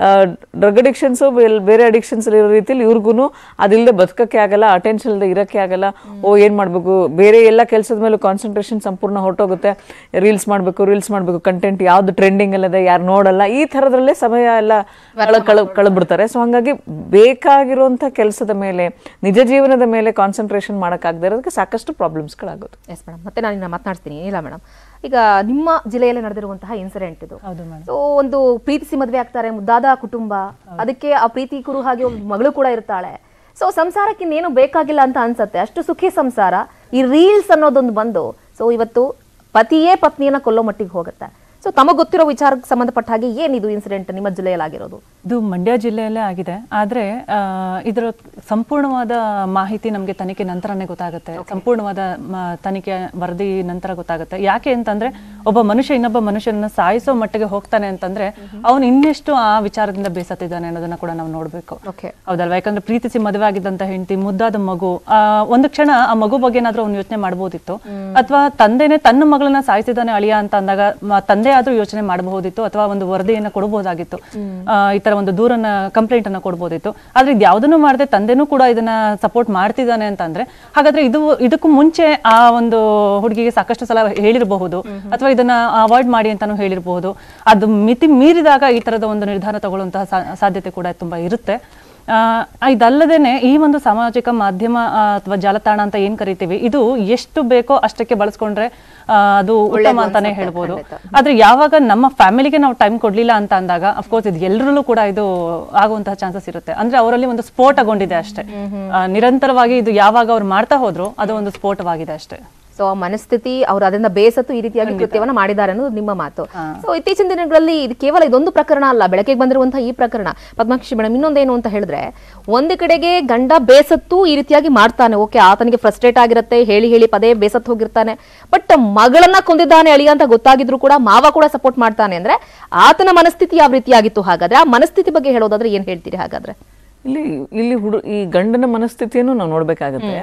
ಡ್ರಗ್ ಅಡಿಕ್ಷನ್ಸು ಬೇರೆ ಅಡಿಕ್ಷನ್ಸ್ ಇರೋ ರೀತಿಲಿ ಇವ್ರಿಗೂ ಅದಿಲ್ಲದೆ ಬದುಕಕ್ಕೆ ಆಗಲ್ಲ ಅಟೆನ್ಷನ್ ಇಲ್ಲದೆ ಇರೋಕ್ಕೆ ಆಗಲ್ಲ ಓ ಏನು ಮಾಡಬೇಕು ಬೇರೆ ಎಲ್ಲ ಕೆಲಸದ ಮೇಲೂ ಕಾನ್ಸಂಟ್ರೇಷನ್ ಸಂಪೂರ್ಣ ಹೊರಟೋಗುತ್ತೆ ರೀಲ್ಸ್ ಮಾಡಬೇಕು ರೀಲ್ಸ್ ಮಾಡಬೇಕು ಕಂಟೆಂಟ್ ಯಾವ್ದು ಟ್ರೆಂಡಿಂಗ್ ಅಲ್ಲದೆ ಯಾರು ನೋಡಲ್ಲ ಈ ಥರದ್ರಲ್ಲೇ ಸಮಯ ಎಲ್ಲ ಕಳ ಕಳ ಕಳೆದ್ಬಿಡ್ತಾರೆ ಸೊ ಹಾಗಾಗಿ ಬೇಕಾಗಿರುವಂಥ ಕೆಲಸದ ಮೇಲೆ ನಿಜ ಜೀವನದ ಮೇಲೆ ಕಾನ್ಸಂಟ್ರೇಷನ್ ಮಾಡೋಕ್ಕಾಗದೇ ಇರೋದಕ್ಕೆ ಸಾಕಷ್ಟು ಪ್ರಾಬ್ಲಮ್ಸ್ಗಳಾಗೋದು ಎಸ್ ಮೇಡಮ್ ಮತ್ತೆ ನಾನು ನಿನ್ನ ಮಾತನಾಡ್ತೀನಿ ಇಲ್ಲ ಮೇಡಮ್ ಈಗ ನಿಮ್ಮ ಜಿಲ್ಲೆಯಲ್ಲಿ ನಡೆದಿರುವಂತಹ ಇನ್ಸಿಡೆಂಟ್ ಇದು ಸೊ ಒಂದು ಪ್ರೀತಿಸಿ ಮದುವೆ ಆಗ್ತಾರೆ ಮುದ್ದಾದ ಕುಟುಂಬ ಅದಕ್ಕೆ ಆ ಪ್ರೀತಿ ಕುರು ಹಾಗೆ ಒಂದು ಮಗಳು ಕೂಡ ಇರ್ತಾಳೆ ಸೊ ಸಂಸಾರಕ್ಕೆ ಇನ್ನೇನು ಬೇಕಾಗಿಲ್ಲ ಅಂತ ಅನ್ಸತ್ತೆ ಅಷ್ಟು ಸುಖಿ ಸಂಸಾರ ಈ ರೀಲ್ಸ್ ಅನ್ನೋದೊಂದು ಬಂದು ಸೊ ಇವತ್ತು ಪತಿಯೇ ಪತ್ನಿಯನ್ನ ಕೊಲ್ಲೋ ಮಟ್ಟಿಗೆ ಹೋಗುತ್ತೆ ಸೊ ತಮಗೆ ಗೊತ್ತಿರೋ ವಿಚಾರಕ್ಕೆ ಸಂಬಂಧಪಟ್ಟ ಹಾಗೆ ಏನಿದು ಇನ್ಸಿಡೆಂಟ್ ನಿಮ್ಮ ಜಿಲ್ಲೆಯಲ್ಲಿ ಆಗಿರೋದು ಇದು ಮಂಡ್ಯ ಜಿಲ್ಲೆಯಲ್ಲೇ ಆಗಿದೆ ಆದರೆ ಇದರ ಸಂಪೂರ್ಣವಾದ ಮಾಹಿತಿ ನಮಗೆ ತನಿಖೆ ನಂತರನೇ ಗೊತ್ತಾಗುತ್ತೆ ಸಂಪೂರ್ಣವಾದ ಮ- ತನಿಖೆ ವರದಿ ನಂತರ ಗೊತ್ತಾಗುತ್ತೆ ಯಾಕೆ ಅಂತಂದ್ರೆ ಒಬ್ಬ ಮನುಷ್ಯ ಇನ್ನೊಬ್ಬ ಮನುಷ್ಯನ ಸಾಯಿಸೋ ಮಟ್ಟಿಗೆ ಹೋಗ್ತಾನೆ ಅಂತಂದ್ರೆ ಅವನು ಇನ್ನೆಷ್ಟು ಆ ವಿಚಾರದಿಂದ ಬೇಸತ್ತಿದ್ದಾನೆ ಅನ್ನೋದನ್ನ ಕೂಡ ನಾವು ನೋಡ್ಬೇಕು ಓಕೆ ಹೌದಲ್ವಾ ಯಾಕಂದ್ರೆ ಪ್ರೀತಿಸಿ ಮದುವೆ ಆಗಿದ್ದಂತ ಹೆಂಡತಿ ಮುದ್ದಾದ ಮಗು ಆ ಒಂದು ಕ್ಷಣ ಆ ಮಗು ಬಗ್ಗೆ ಏನಾದ್ರೂ ಅವ್ನು ಯೋಚನೆ ಮಾಡ್ಬೋದಿತ್ತು ಅಥವಾ ತಂದೆನೆ ತನ್ನ ಮಗಳನ್ನ ಸಾಯಿಸಿದಾನೆ ಅಳಿಯ ಅಂತ ಅಂದಾಗ ಮ- ತಂದೆ ಆದ್ರೂ ಯೋಚನೆ ಮಾಡಬಹುದಿತ್ತು ಅಥವಾ ಒಂದು ವರದಿಯನ್ನ ಕೊಡಬಹುದಾಗಿತ್ತು ಆ, ಈ ತರ ಒಂದು ದೂರನ್ನ ಕಂಪ್ಲೇಂಟ್ ಅನ್ನ ಕೊಡಬಹುದಿತ್ತು ಆದ್ರೆ ಇದು ಯಾವ್ದನ್ನು ಮಾಡದೆ ತಂದೆನೂ ಕೂಡ ಇದನ್ನ ಸಪೋರ್ಟ್ ಮಾಡ್ತಿದ್ದಾನೆ ಅಂತ ಅಂದ್ರೆ ಹಾಗಾದ್ರೆ ಇದು ಇದಕ್ಕೂ ಮುಂಚೆ ಆ ಒಂದು ಹುಡುಗಿಗೆ ಸಾಕಷ್ಟು ಸಲ ಹೇಳಿರಬಹುದು ಅಥವಾ ಇದನ್ನ ಅವಾಯ್ಡ್ ಮಾಡಿ ಅಂತಾನು ಹೇಳಿರಬಹುದು ಅದು ಮಿತಿ ಮೀರಿದಾಗ ಈ ತರದ ಒಂದು ನಿರ್ಧಾರ ತಗೊಳ್ಳುವಂತಹ ಸಾ- ಸಾಧ್ಯತೆ ಕೂಡ ತುಂಬಾ ಇರುತ್ತೆ ಆ, ಇದಲ್ಲದೇನೆ ಈ ಒಂದು ಸಾಮಾಜಿಕ ಮಾಧ್ಯಮ ಆ, ಅಥವಾ ಜಾಲತಾಣ ಅಂತ ಏನ್ ಕರಿತೀವಿ ಇದು ಎಷ್ಟು ಬೇಕೋ ಅಷ್ಟಕ್ಕೆ ಬಳಸ್ಕೊಂಡ್ರೆ ಆ, ಅದು ಉತ್ತಮ ಅಂತಾನೆ ಹೇಳ್ಬೋದು ಆದ್ರೆ ಯಾವಾಗ ನಮ್ಮ ಫ್ಯಾಮಿಲಿಗೆ ನಾವು ಟೈಮ್ ಕೊಡ್ಲಿಲ್ಲ ಅಂತ ಅಂದಾಗ ಅಫ್ಕೋರ್ಸ್ ಇದು ಎಲ್ಲರಲ್ಲೂ ಕೂಡ ಇದು ಆಗುವಂತಹ ಚಾನ್ಸಸ್ ಇರುತ್ತೆ ಅಂದ್ರೆ ಅವರಲ್ಲಿ ಒಂದು ಸ್ಫೋಟಗೊಂಡಿದೆ ಅಷ್ಟೇ ಆ, ನಿರಂತರವಾಗಿ ಇದು ಯಾವಾಗ ಅವ್ರು ಮಾಡ್ತಾ ಹೋದ್ರು ಅದು ಒಂದು ಸ್ಫೋಟವಾಗಿದೆ ಅಷ್ಟೇ ಸೊ ಆ ಮನಸ್ಥಿತಿ ಅವರು ಅದರಿಂದ ಬೇಸತ್ತು ಈ ರೀತಿಯಾಗಿ ಕೃತ್ಯವನ್ನ ಮಾಡಿದ್ದಾರೆ ಅನ್ನೋದು ನಿಮ್ಮ ಮಾತು ಸೊ ಇತ್ತೀಚಿನ ದಿನಗಳಲ್ಲಿ ಇದು ಕೇವಲ ಇದೊಂದು ಪ್ರಕರಣ ಅಲ್ಲ ಬೆಳಕಿಗೆ ಬಂದಿರುವಂತಹ ಈ ಪ್ರಕರಣ ಪದ್ಮಾಕ್ಷಿ ಮೇಡಮ್ ಇನ್ನೊಂದೇನು ಅಂತ ಹೇಳಿದ್ರೆ ಒಂದು ಕಡೆಗೆ ಗಂಡ ಬೇಸತ್ತು ಈ ರೀತಿಯಾಗಿ ಮಾಡ್ತಾನೆ ಓಕೆ ಆತನಿಗೆ ಫ್ರಸ್ಟ್ರೇಟ್ ಆಗಿರುತ್ತೆ ಹೇಳಿ ಹೇಳಿ ಪದೇ ಬೇಸತ್ತು ಹೋಗಿರ್ತಾನೆ ಬಟ್ ಮಗಳನ್ನ ಕೊಂದಿದ್ದಾನೆ ಅಳಿಯ ಅಂತ ಗೊತ್ತಾಗಿದ್ರು ಕೂಡ ಮಾವ ಕೂಡ ಸಪೋರ್ಟ್ ಮಾಡ್ತಾನೆ ಅಂದ್ರೆ ಆತನ ಮನಸ್ಥಿತಿ ಯಾವ ರೀತಿಯಾಗಿತ್ತು ಹಾಗಾದ್ರೆ ಆ ಮನಸ್ಥಿತಿ ಬಗ್ಗೆ ಹೇಳೋದಾದ್ರೆ ಏನ್ ಹೇಳ್ತೀರಿ ಹಾಗಾದ್ರೆ ಇಲ್ಲಿ ಇಲ್ಲಿ ಹುಡು ಈ ಗಂಡನ ಮನಸ್ಥಿತಿಯನ್ನು ನಾವು ನೋಡ್ಬೇಕಾಗತ್ತೆ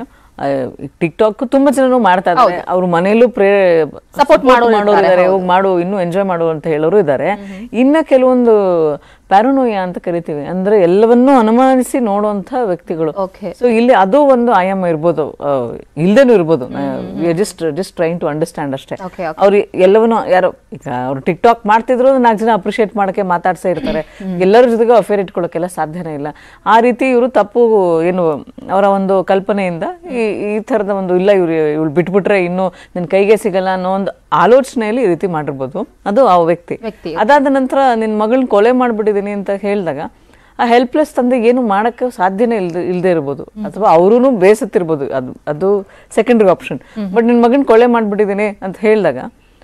ಟಿಕ್ ಟಾಕ್ ತುಂಬಾ ಜನನು ಮಾಡ್ತಾ ಇದ್ದಾರೆ ಅವ್ರ ಮನೆಯಲ್ಲೂ ಪ್ರೇ ಸಪೋರ್ಟ್ ಮಾಡೋರು ಇದ್ದಾರೆ ಹೋಗಿ ಮಾಡು ಇನ್ನೂ ಎಂಜಾಯ್ ಮಾಡು ಅಂತ ಹೇಳೋರು ಇದ್ದಾರೆ ಇನ್ನ ಕೆಲವೊಂದು ಪ್ಯಾರನೋಯ ಅಂತ ಕರಿತೀವಿ ಅಂದ್ರೆ ಎಲ್ಲವನ್ನೂ ಅನುಮಾನಿಸಿ ನೋಡುವಂತ ವ್ಯಕ್ತಿಗಳು ಓಕೆ ಸೊ ಇಲ್ಲಿ ಅದು ಒಂದು ಆಯಾಮ ಇರ್ಬೋದು ಇಲ್ದೇನು ಇರ್ಬೋದು just just trying to understand ಅಷ್ಟೇ Okay, ಅವ್ರು ಎಲ್ಲವನ್ನೂ ಯಾರೋ ಈಗ ಅವ್ರು ಟಿಕ್ ಟಾಕ್ ಮಾಡ್ತಿದ್ರು ನಾಲ್ಕು ಜನ ಅಪ್ರಿಷಿಯೇಟ್ ಮಾಡಕ್ಕೆ ಮಾತಾಡ್ಸೇ ಇರ್ತಾರೆ ಎಲ್ಲರ ಜೊತೆಗೂ ಅಫೇರ್ ಇಟ್ಕೊಳ್ಳೋಕೆಲ್ಲ ಸಾಧ್ಯನೇ ಇಲ್ಲ ಆ ರೀತಿ ಇವರು ತಪ್ಪು ಏನು ಅವರ ಒಂದು ಕಲ್ಪನೆಯಿಂದ ಈ ಈ ಥರದ ಒಂದು ಇಲ್ಲ ಇವ್ರು ಇವಳು ಬಿಟ್ಬಿಟ್ರೆ ಇನ್ನು ನನ್ನ ಕೈಗೆ ಸಿಗಲ್ಲ ಅನ್ನೋ ಒಂದು ಆಲೋಚನೆಯಲ್ಲಿ ಈ ರೀತಿ ಮಾಡಿರ್ಬೋದು ಅದು ಆ ವ್ಯಕ್ತಿ ವ್ಯಕ್ತಿ. ಅದಾದ ನಂತರ ನಿನ್ನ ಮಗಳನ್ನ ಕೊಲೆ ಮಾಡ್ಬಿಟ್ಟಿದ್ದೀನಿ ಅಂತ ಹೇಳಿದಾಗ ಆ ಹೆಲ್ಪ್ಲೆಸ್ ತಂದೆ ಏನು ಮಾಡಕ್ಕೆ ಸಾಧ್ಯನೇ ಇಲ್ದೆ ಇಲ್ದೇ ಇರ್ಬೋದು ಅಥವಾ ಅವರೂ ಬೇಸತ್ತಿರ್ಬೋದು ಅದು ಅದು ಸೆಕೆಂಡ್ರಿ ಆಪ್ಷನ್ ಬಟ್ ನಿನ್ನ ಮಗನ ಕೊಲೆ ಮಾಡ್ಬಿಟ್ಟಿದ್ದೀನಿ ಅಂತ ಹೇಳಿದಾಗ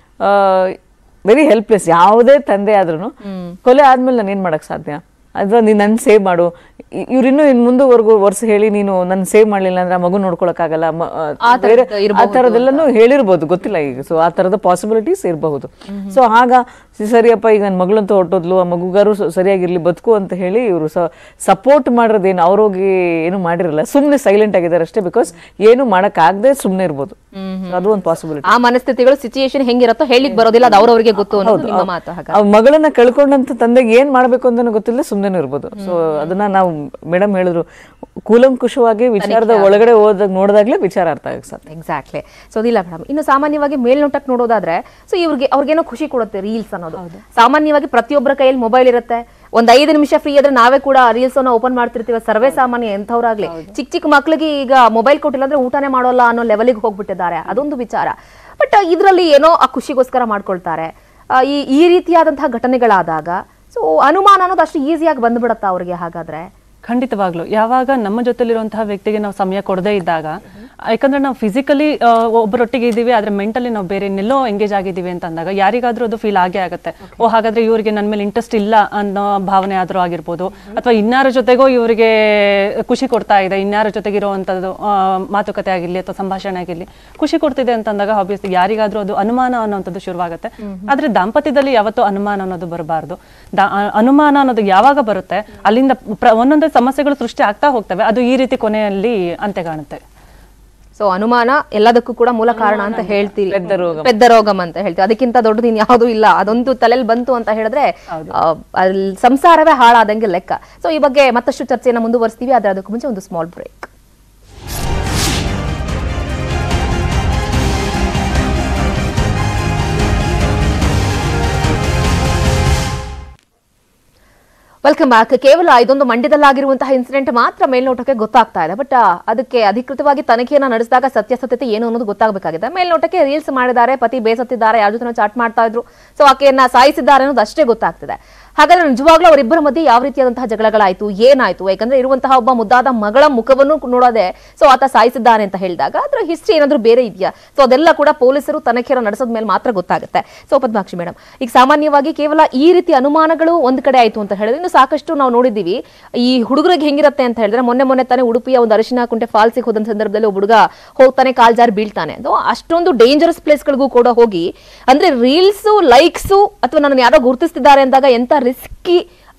ವೆರಿ ಹೆಲ್ಪ್ಲೆಸ್ ಯಾವುದೇ ತಂದೆ ಆದ್ರೂ ಕೊಲೆ ಆದ್ಮೇಲೆ ನಾನು ಏನ್ ಮಾಡಕ್ ಸಾಧ್ಯ ಅಥವಾ ನೀನ್ ನನ್ ಸೇವ್ ಮಾಡು ಇ- ಇವ್ರಿನ್ನೂ ಇನ್ ಮುಂದುವರೆಗೂ ವರ್ಷ ಹೇಳಿ ನೀನು ನನ್ ಸೇವ್ ಮಾಡ್ಲಿಲ್ಲ ಅಂದ್ರೆ ಆ ಮಗು ನೋಡ್ಕೊಳಕ್ಕಾಗಲ್ಲ ಮ- ಆ, ಬೇರೆ ಆ ಥರದ್ದೆಲ್ಲನೂ ಹೇಳಿರ್ಬೋದು ಗೊತ್ತಿಲ್ಲ ಈಗ ಸೊ ಆ ಥರದ ಪಾಸಿಬಿಲಿಟೀಸ್ ಇರಬಹುದು ಸೊ ಆಗ ಸಿ- ಸರಿಯಪ್ಪ ಈಗ ನನ್ನ ಮಗಳಂತೂ ಹೊರಟೋದ್ಲು ಆ ಮಗುಗಾರು ಸ- ಸರಿಯಾಗಿರ್ಲಿ ಬದುಕು ಅಂತ ಹೇಳಿ ಇವರು ಸಪೋರ್ಟ್ ಮಾಡಿರೋದೇನು ಅವ್ರೋಗಿ ಏನು ಮಾಡಿರಲ್ಲ ಸುಮ್ಮನೆ ಸೈಲೆಂಟ್ ಆಗಿದ್ದಾರೆ ಅಷ್ಟೇ ಬಿಕಾಸ್ ಏನು ಆಗದೆ ಸುಮ್ಮನೆ ಇರ್ಬೋದು So ಅದು ಒಂದು ಪಾಸಿಬಿಲಿಟಿ ಆ ಮನಸ್ಥಿತಿಗಳು ಸಿಚುಯೇಷನ್ ಹೆಂಗಿರತ್ತೋ ಹೇಳಿಕ್ ಬರೋದಿಲ್ಲ ಅದು ಅವ್ರವ್ರಿಗೆ ಗೊತ್ತು ಅನ್ನೋದು ನಿಮ್ಮ ಮಾತು ಹಾಗ ಆ ಮಗಳನ್ನ ಕಳ್ಕೊಂಡಂತ ತಂದೆಗೆ ಏನ್ ಮಾಡ್ಬೇಕು ಅಂತ ಗೊತ್ತಿಲ್ಲ ಸುಮ್ಮನೆ ಇರ್ಬೋದು ಸೊ ಅದನ್ನ ನಾವು ಮೇಡಮ್ ಹೇಳಿದ್ರು ಕೂಲಂಕುಷವಾಗಿ ವಿಚಾರದ ಒಳಗಡೆ ಹೋದಾಗ ನೋಡಿದಾಗ್ಲೇ ವಿಚಾರ ಅರ್ಥ ಆಗ ಸಾಧ್ಯ ಎಕ್ಸಾಕ್ಟ್ಲಿ ಸೊ ಅದಿಲ್ಲ ಮೇಡಮ್ ಇನ್ನು ಸಾಮಾನ್ಯವಾಗಿ ಮೇಲ್ನೋಟಕ್ಕೆ ನೋಡೋದಾದ್ರೆ ಸೊ ಇವ್ರಿಗೆ ಅವ್ರಿಗೇನೋ ಖುಷಿ ಕೊಡುತ್ತೆ ರೀಲ್ಸ್ ಅನ್ನೋದು ಸಾಮಾನ್ಯವಾಗಿ ಪ್ರತಿಯೊಬ್ಬರ ಕೈಯಲ್ಲಿ ಮೊಬೈಲ್ ಇರುತ್ತೆ ಒಂದ್ ಐದು ನಿಮಿಷ ಫ್ರೀ ಆದ್ರೆ ನಾವೇ ಕೂಡ ರೀಲ್ಸ್ ಅನ್ನ ಓಪನ್ ಮಾಡ್ತಿರ್ತೀವಿ ಸರ್ವೇ ಸಾಮಾನ್ಯ ಎಂಥವ್ರಾಗ್ಲಿ ಚಿಕ್ಕ ಚಿಕ್ಕ ಮಕ್ಳಿಗೆ ಈಗ ಮೊಬೈಲ್ ಕೊಟ್ಟಿಲ್ಲ ಅಂದ್ರೆ ಊಟನೇ ಮಾಡೋಲ್ಲ ಅನ್ನೋ ಲೆವೆಲ್ಗೆ ಹೋಗ್ಬಿಟ್ಟಿದ್ದಾರೆ ಅದೊಂದು ವಿಚಾರ ಬಟ್ ಇದರಲ್ಲಿ ಏನೋ ಆ ಖುಷಿಗೋಸ್ಕರ ಮಾಡ್ಕೊಳ್ತಾರೆ ಆ, ಈ ಈ ರೀತಿಯಾದಂತಹ ಘಟನೆಗಳಾದಾಗ ಸೊ ಅನುಮಾನ ಅನ್ನೋದು ಅಷ್ಟು ಈಸಿಯಾಗಿ ಬಂದ್ಬಿಡತ್ತಾ ಅವ್ರಿಗೆ ಹಾಗಾದ್ರೆ ಖಂಡಿತವಾಗ್ಲು ಯಾವಾಗ ನಮ್ಮ ಜೊತೆಲಿರುವಂತಹ ವ್ಯಕ್ತಿಗೆ ನಾವು ಸಮಯ ಕೊಡದೇ ಇದ್ದಾಗ ಯಾಕಂದ್ರೆ ನಾವು ಫಿಸಿಕಲಿ ಒಬ್ಬರೊಟ್ಟಿಗೆ ಇದ್ದೀವಿ ಆದ್ರೆ ಮೆಂಟಲಿ ನಾವು ಬೇರೆ ಇನ್ನೆಲ್ಲೋ ಎಂಗೇಜ್ ಆಗಿದ್ದೀವಿ ಅಂತ ಅಂದಾಗ ಯಾರಿಗಾದ್ರೂ ಅದು ಫೀಲ್ ಆಗೇ ಆಗುತ್ತೆ ಓ ಹಾಗಾದ್ರೆ ಇವರಿಗೆ ನನ್ನ ಮೇಲೆ ಇಂಟ್ರೆಸ್ಟ್ ಇಲ್ಲ ಅನ್ನೋ ಭಾವನೆ ಆದ್ರೂ ಆಗಿರ್ಬೋದು ಅಥವಾ ಇನ್ಯಾರ ಜೊತೆಗೋ ಇವರಿಗೆ ಖುಷಿ ಕೊಡ್ತಾ ಇದೆ ಇನ್ಯಾರ ಜೊತೆಗಿರುವಂಥದ್ದು ಆ, ಮಾತುಕತೆ ಆಗಿರ್ಲಿ ಅಥವಾ ಸಂಭಾಷಣೆ ಆಗಿರ್ಲಿ ಖುಷಿ ಕೊಡ್ತಿದೆ ಅಂತ ಅಂದಾಗ ಆಬ್ವಿಯಸ್ಲಿ ಯಾರಿಗಾದ್ರೂ ಅದು ಅನುಮಾನ ಅನ್ನೋಂಥದ್ದು ಶುರುವಾಗುತ್ತೆ ಆದ್ರೆ ದಾಂಪತ್ಯದಲ್ಲಿ ಯಾವತ್ತೂ ಅನುಮಾನ ಅನ್ನೋದು ಬರಬಾರ್ದು ಅನುಮಾನ ಅನ್ನೋದು ಯಾವಾಗ ಬರುತ್ತೆ ಅಲ್ಲಿಂದ ಪ್ರ- ಒಂದೊಂದೇ ಸಮಸ್ಯೆಗಳು ಸೃಷ್ಟಿ ಆಗ್ತಾ ಹೋಗ್ತವೆ ಅದು ಈ ರೀತಿ ಕೊನೆಯಲ್ಲಿ ಅಂತ್ಯ ಕಾಣುತ್ತೆ ಸೊ ಅನುಮಾನ ಎಲ್ಲದಕ್ಕೂ ಕೂಡ ಮೂಲ ಕಾರಣ ಅಂತ ಹೇಳ್ತೀರಿ ಪೆದ್ದ ರೋಗಂ. ಪೆದ್ದ ರೋಗಂ ಅಂತ ಹೇಳ್ತೀವಿ ಅದಕ್ಕಿಂತ ದೊಡ್ಡದು ಇನ್ ಯಾವುದು ಇಲ್ಲ ಅದೊಂದು ತಲೆಯಲ್ಲಿ ಬಂತು ಅಂತ ಹೇಳಿದ್ರೆ ಆ, ಅಲ್ಲಿ ಸಂಸಾರವೇ ಹಾಳಾದಂಗೆ ಲೆಕ್ಕ ಸೊ ಈ ಬಗ್ಗೆ ಮತ್ತಷ್ಟು ಚರ್ಚೆಯನ್ನು ಮುಂದುವರಿಸ್ತೀವಿ ಆದ್ರೆ ಅದಕ್ಕೂ ಮುಂಚೆ ಒಂದು ಸ್ಮಾಲ್ ಬ್ರೇಕ್ ವೆಲ್ಕಮ್ ಬ್ಯಾಕ್ ಕೇವಲ ಇದೊಂದು ಮಂಡ್ಯದಲ್ಲಾಗಿರುವಂತಹ ಇನ್ಸಿಡೆಂಟ್ ಮಾತ್ರ ಮೇಲ್ನೋಟಕ್ಕೆ ಗೊತ್ತಾಗ್ತಾ ಇದೆ ಬಟ್ ಅದಕ್ಕೆ ಅಧಿಕೃತವಾಗಿ ತನಿಖೆಯನ್ನ ನಡೆಸಿದಾಗ ಸತ್ಯಾಸತ್ಯತೆ ಏನು ಅನ್ನೋದು ಗೊತ್ತಾಗಬೇಕಾಗಿದೆ ಮೇಲ್ನೋಟಕ್ಕೆ ರೀಲ್ಸ್ ಮಾಡಿದ್ದಾರೆ ಪತಿ ಬೇಸತ್ತಿದ್ದಾರೆ ಯಾರ ಜೊತೆ ಚಾಟ್ ಮಾಡ್ತಾ ಇದ್ರು ಸೊ ಆಕೆಯನ್ನ ಸಾಯಿಸಿದ್ದಾರೆ ಅನ್ನೋದು ಅಷ್ಟೇ ಗೊತ್ತಾಗ್ತಿದೆ ಹಾಗಾದ್ರೆ ನಿಜವಾಗ್ಲೂ ಅವರಿಬ್ಬರ ಮಧ್ಯೆ ಯಾವ ರೀತಿಯಾದಂತಹ ಜಗಳಗಳಾಯ್ತು ಏನಾಯ್ತು ಯಾಕಂದ್ರೆ ಇರುವಂತಹ ಒಬ್ಬ ಮುದ್ದಾದ ಮಗಳ ಮುಖವನ್ನು ನೋಡೋದೆ ಸೊ ಆತ ಸಾಯಿಸಿದ್ದಾನೆ ಅಂತ ಹೇಳಿದಾಗ ಅದರ ಹಿಸ್ಟ್ರಿ ಏನಾದ್ರೂ ಬೇರೆ ಇದೆಯಾ ಸೊ ಅದೆಲ್ಲ ಕೂಡ ಪೊಲೀಸರು ತನಿಖೆಯನ್ನು ನಡೆಸದ ಮೇಲೆ ಮಾತ್ರ ಗೊತ್ತಾಗುತ್ತೆ ಸೊ ಪದ್ಮಾಕ್ಷಿ ಮೇಡಮ್ ಈಗ ಸಾಮಾನ್ಯವಾಗಿ ಕೇವಲ ಈ ರೀತಿ ಅನುಮಾನಗಳು ಒಂದ್ ಕಡೆ ಆಯ್ತು ಅಂತ ಹೇಳಿದ್ರೆ ಇನ್ನು ಸಾಕಷ್ಟು ನಾವು ನೋಡಿದ್ದೀವಿ ಈ ಹುಡುಗರಿಗೆ ಹೆಂಗಿರುತ್ತೆ ಅಂತ ಹೇಳಿದ್ರೆ ಮೊನ್ನೆ ಮೊನ್ನೆ ತಾನೇ ಉಡುಪಿಯ ಒಂದು ಅರಿಶಿನ ಕುಂಟೆ ಫಾಲ್ಸಿಗೆ ಹೋದಂತ ಸಂದರ್ಭದಲ್ಲಿ ಒಬ್ಬ ಹುಡುಗ ಹೋಗ್ತಾನೆ ಕಾಲ್ ಜಾರಿ ಬೀಳ್ತಾನೆ ಅದು ಅಷ್ಟೊಂದು ಡೇಂಜರಸ್ ಪ್ಲೇಸ್ಗಳಿಗೂ ಕೂಡ ಹೋಗಿ ಅಂದ್ರೆ ರೀಲ್ಸ್ ಲೈಕ್ಸು ಅಥವಾ ನನ್ನ ಯಾರೋ ಗುರುತಿಸ್ತಿದ್ದಾರೆ ಅಂದಾಗ ಎಂತ ರಿಸ್ಕಿ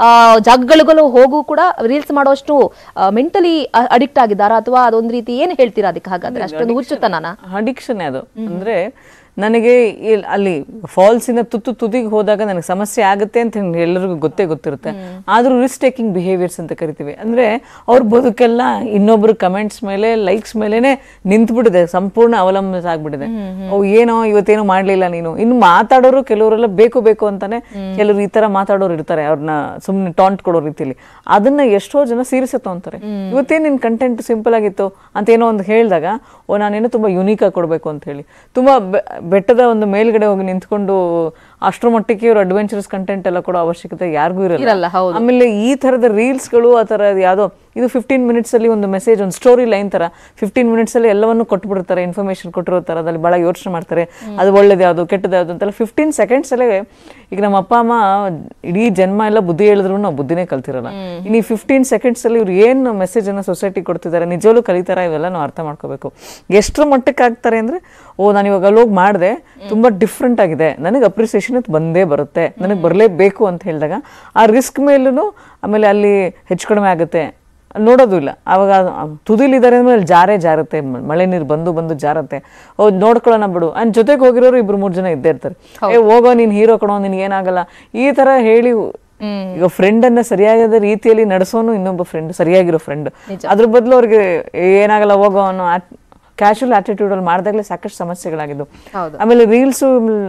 ಜಾಗಗಳಿಗೂ ಹೋಗು ಕೂಡ ರೀಲ್ಸ್ ಮಾಡೋಷ್ಟು ಮೆಂಟಲಿ ಅಡಿಕ್ಟ್ ಆಗಿದ್ದಾರಾ ಅಥವಾ ಅದೊಂದು ರೀತಿ ಏನ್ ಹೇಳ್ತೀರಾ ಅದಕ್ಕೆ ಹಾಗಾದ್ರೆ ಅಷ್ಟೊಂದು ಹುಚ್ಚುತನನ ಅಡಿಕ್ಷನ್ ಅದು ಅಂದ್ರೆ ನನಗೆ ಇಲ್- ಅಲ್ಲಿ ಫಾಲ್ಸಿನ ತುತ್ತು ತುದಿಗೆ ಹೋದಾಗ ನನಗೆ ಸಮಸ್ಯೆ ಆಗುತ್ತೆ ಅಂತ ಹೇಳಿ ಎಲ್ಲರಿಗೂ ಗೊತ್ತೇ ಗೊತ್ತಿರುತ್ತೆ ಆದ್ರೂ ರಿಸ್ಕ್ ಟೇಕಿಂಗ್ ಬಿಹೇವಿಯರ್ಸ್ ಅಂತ ಕರಿತೀವಿ ಅಂದ್ರೆ ಅವ್ರ ಬದುಕೆಲ್ಲ ಇನ್ನೊಬ್ರು ಕಮೆಂಟ್ಸ್ ಮೇಲೆ ಲೈಕ್ಸ್ ಮೇಲೆನೆ ನಿಂತ್ಬಿಟ್ಟಿದೆ ಸಂಪೂರ್ಣ ಅವಲಂಬಿತ ಆಗ್ಬಿಟ್ಟಿದೆ ಅವು ಏನೋ ಇವತ್ತೇನು ಮಾಡ್ಲಿಲ್ಲ ನೀನು ಇನ್ನು ಮಾತಾಡೋರು ಕೆಲವರೆಲ್ಲ ಬೇಕು ಬೇಕು ಅಂತಾನೆ ಕೆಲವರು ಈ ತರ ಮಾತಾಡೋರು ಇರ್ತಾರೆ ಅವ್ರನ್ನ ಸುಮ್ನೆ ಟಾಂಟ್ ಕೊಡೋ ರೀತಿಲಿ ಅದನ್ನ ಎಷ್ಟೋ ಜನ ಸೀರಿಯಸ್ ತಗೊಂತಾರೆ ಇವತ್ತೇನ್ ನಿನ್ ಕಂಟೆಂಟ್ ಸಿಂಪಲ್ ಆಗಿತ್ತು ಅಂತ ಏನೋ ಒಂದು ಹೇಳಿದಾಗ ಓ ನಾನೇನೋ ತುಂಬಾ ಯುನೀಕ್ ಆಗಿ ಕೊಡ್ಬೇಕು ಅಂತ ಹೇಳಿ ತುಂಬಾ ಬೆ- ಬೆಟ್ಟದ ಒಂದು ಮೇಲ್ಗಡೆ ಹೋಗಿ ನಿಂತ್ಕೊಂಡು ಅಷ್ಟರ ಮಟ್ಟಿಗೆ ಇವ್ರು ಅಡ್ವೆಂಚರಸ್ ಕಂಟೆಂಟ್ ಎಲ್ಲ ಕೊಡೋ ಅವಶ್ಯಕತೆ ಯಾರಿಗೂ ಇರಲ್ಲ, ಇರಲ್ಲ ಹೌದು. ಆಮೇಲೆ ಈ ತರದ ರೀಲ್ಸ್ಗಳು ಆ ಥರ ಯಾವುದೋ ಇದು ಫಿಫ್ಟೀನ್ ಮಿನಿಟ್ಸ್ ಅಲ್ಲಿ ಒಂದು ಮೆಸೇಜ್ ಒಂದು ಸ್ಟೋರಿ ಲೈನ್ ತರ ಫಿಫ್ಟೀನ್ ಮಿನಿಟ್ಸ್ ಅಲ್ಲಿ ಎಲ್ಲವನ್ನು ಕೊಟ್ಬಿಡ್ತಾರೆ ಇನ್ಫಾರ್ಮೇಶನ್ ಕೊಟ್ಟಿರೋ ತರ ಅದ್ರಲ್ಲಿ ಬಹಳ ಯೋಚನೆ ಮಾಡ್ತಾರೆ ಅದು ಒಳ್ಳೇದು ಯಾವುದು ಕೆಟ್ಟದ್ದು ಯಾವುದು ಅಂತೆಲ್ಲ ಫಿಫ್ಟೀನ್ ಸೆಕೆಂಡ್ಸ್ ಅಲ್ಲೇ ಈಗ ನಮ್ಮ ಅಪ್ಪ ಅಮ್ಮ ಇಡೀ ಜನ್ಮ ಎಲ್ಲ ಬುದ್ಧಿ ಹೇಳಿದ್ರು ನಾವು ಬುದ್ಧಿನೇ ಕಲ್ತಿರಲ್ಲ ಇನ್ನು ಈ ಫಿಫ್ಟೀನ್ ಸೆಕೆಂಡ್ಸ್ ಅಲ್ಲಿ ಇವ್ರು ಏನು ಮೆಸೇಜ್ ಅನ್ನ ಸೊಸೈಟಿ ಕೊಡ್ತಿದ್ದಾರೆ ನಿಜವಲ್ಲೂ ಕಲಿತಾರ ಇವೆಲ್ಲ ನಾವು ಅರ್ಥ ಮಾಡ್ಕೋಬೇಕು ಎಷ್ಟರ ಮಟ್ಟಕ್ಕೆ ಆಗ್ತಾರೆ ಅಂದ್ರೆ ಓ ನಾನು ಇವಾಗ ಅಲ್ಲಿ ಹೋಗಿ ಮಾಡಿದೆ ತುಂಬಾ ಡಿಫ್ರೆಂಟ್ ಆಗಿದೆ ನನಗೆ ಅಪ್ರಿಸಿಯೇಷನ್ ಬಂದೇ ಬರುತ್ತೆ ನನಗೆ ಬರಲೇಬೇಕು ಅಂತ ಹೇಳಿದಾಗ ಆ ರಿಸ್ಕ್ ಮೇಲೂ ಆಮೇಲೆ ಅಲ್ಲಿ ಹೆಚ್ಚು ಕಡಿಮೆ ಆಗುತ್ತೆ ನೋಡೋದು ಇಲ್ಲ ಅವಾಗ ತುದಿಲಿದ್ದಾರೆ ಅಂದ್ರೆ ಅಲ್ಲಿ ಜಾರೇ ಜಾರುತ್ತೆ ಮ- ಮಳೆ ನೀರು ಬಂದು ಬಂದು ಜಾರತ್ತೆ ಓ ನೋಡ್ಕೊಳ್ಳೋಣ ಬಿಡು ಅಂಡ್ ಜೊತೆಗೆ ಹೋಗಿರೋರು ಇಬ್ರು ಮೂರು ಜನ ಇದ್ದೇ ಇರ್ತಾರೆ ಏ ಹೋಗೋ ನೀನ್ ಹೀರೋ ಕಣೋ ನಿನ್ಗೆ ಏನಾಗಲ್ಲ ಈ ತರ ಹೇಳಿ ಈಗ ಫ್ರೆಂಡ್ ಅನ್ನ ಸರಿಯಾದ ರೀತಿಯಲ್ಲಿ ನಡೆಸೋನು ಇನ್ನೊಬ್ಬ ಫ್ರೆಂಡ್ ಸರಿಯಾಗಿರೋ ಫ್ರೆಂಡ್ ಅದ್ರ ಬದಲು ಅವ್ರಿಗೆ ಏನಾಗಲ್ಲ ಹೋಗೋ ಅನ್ನೋ ಕ್ಯಾಶುವಲ್ ಆಟಿಟ್ಯೂಡ್ ಅಲ್ಲಿ ಮಾಡಿದಾಗಲೇ ಸಾಕಷ್ಟು ಸಮಸ್ಯೆಗಳಾಗಿದ್ದು ಹೌದು. ಆಮೇಲೆ ರೀಲ್ಸು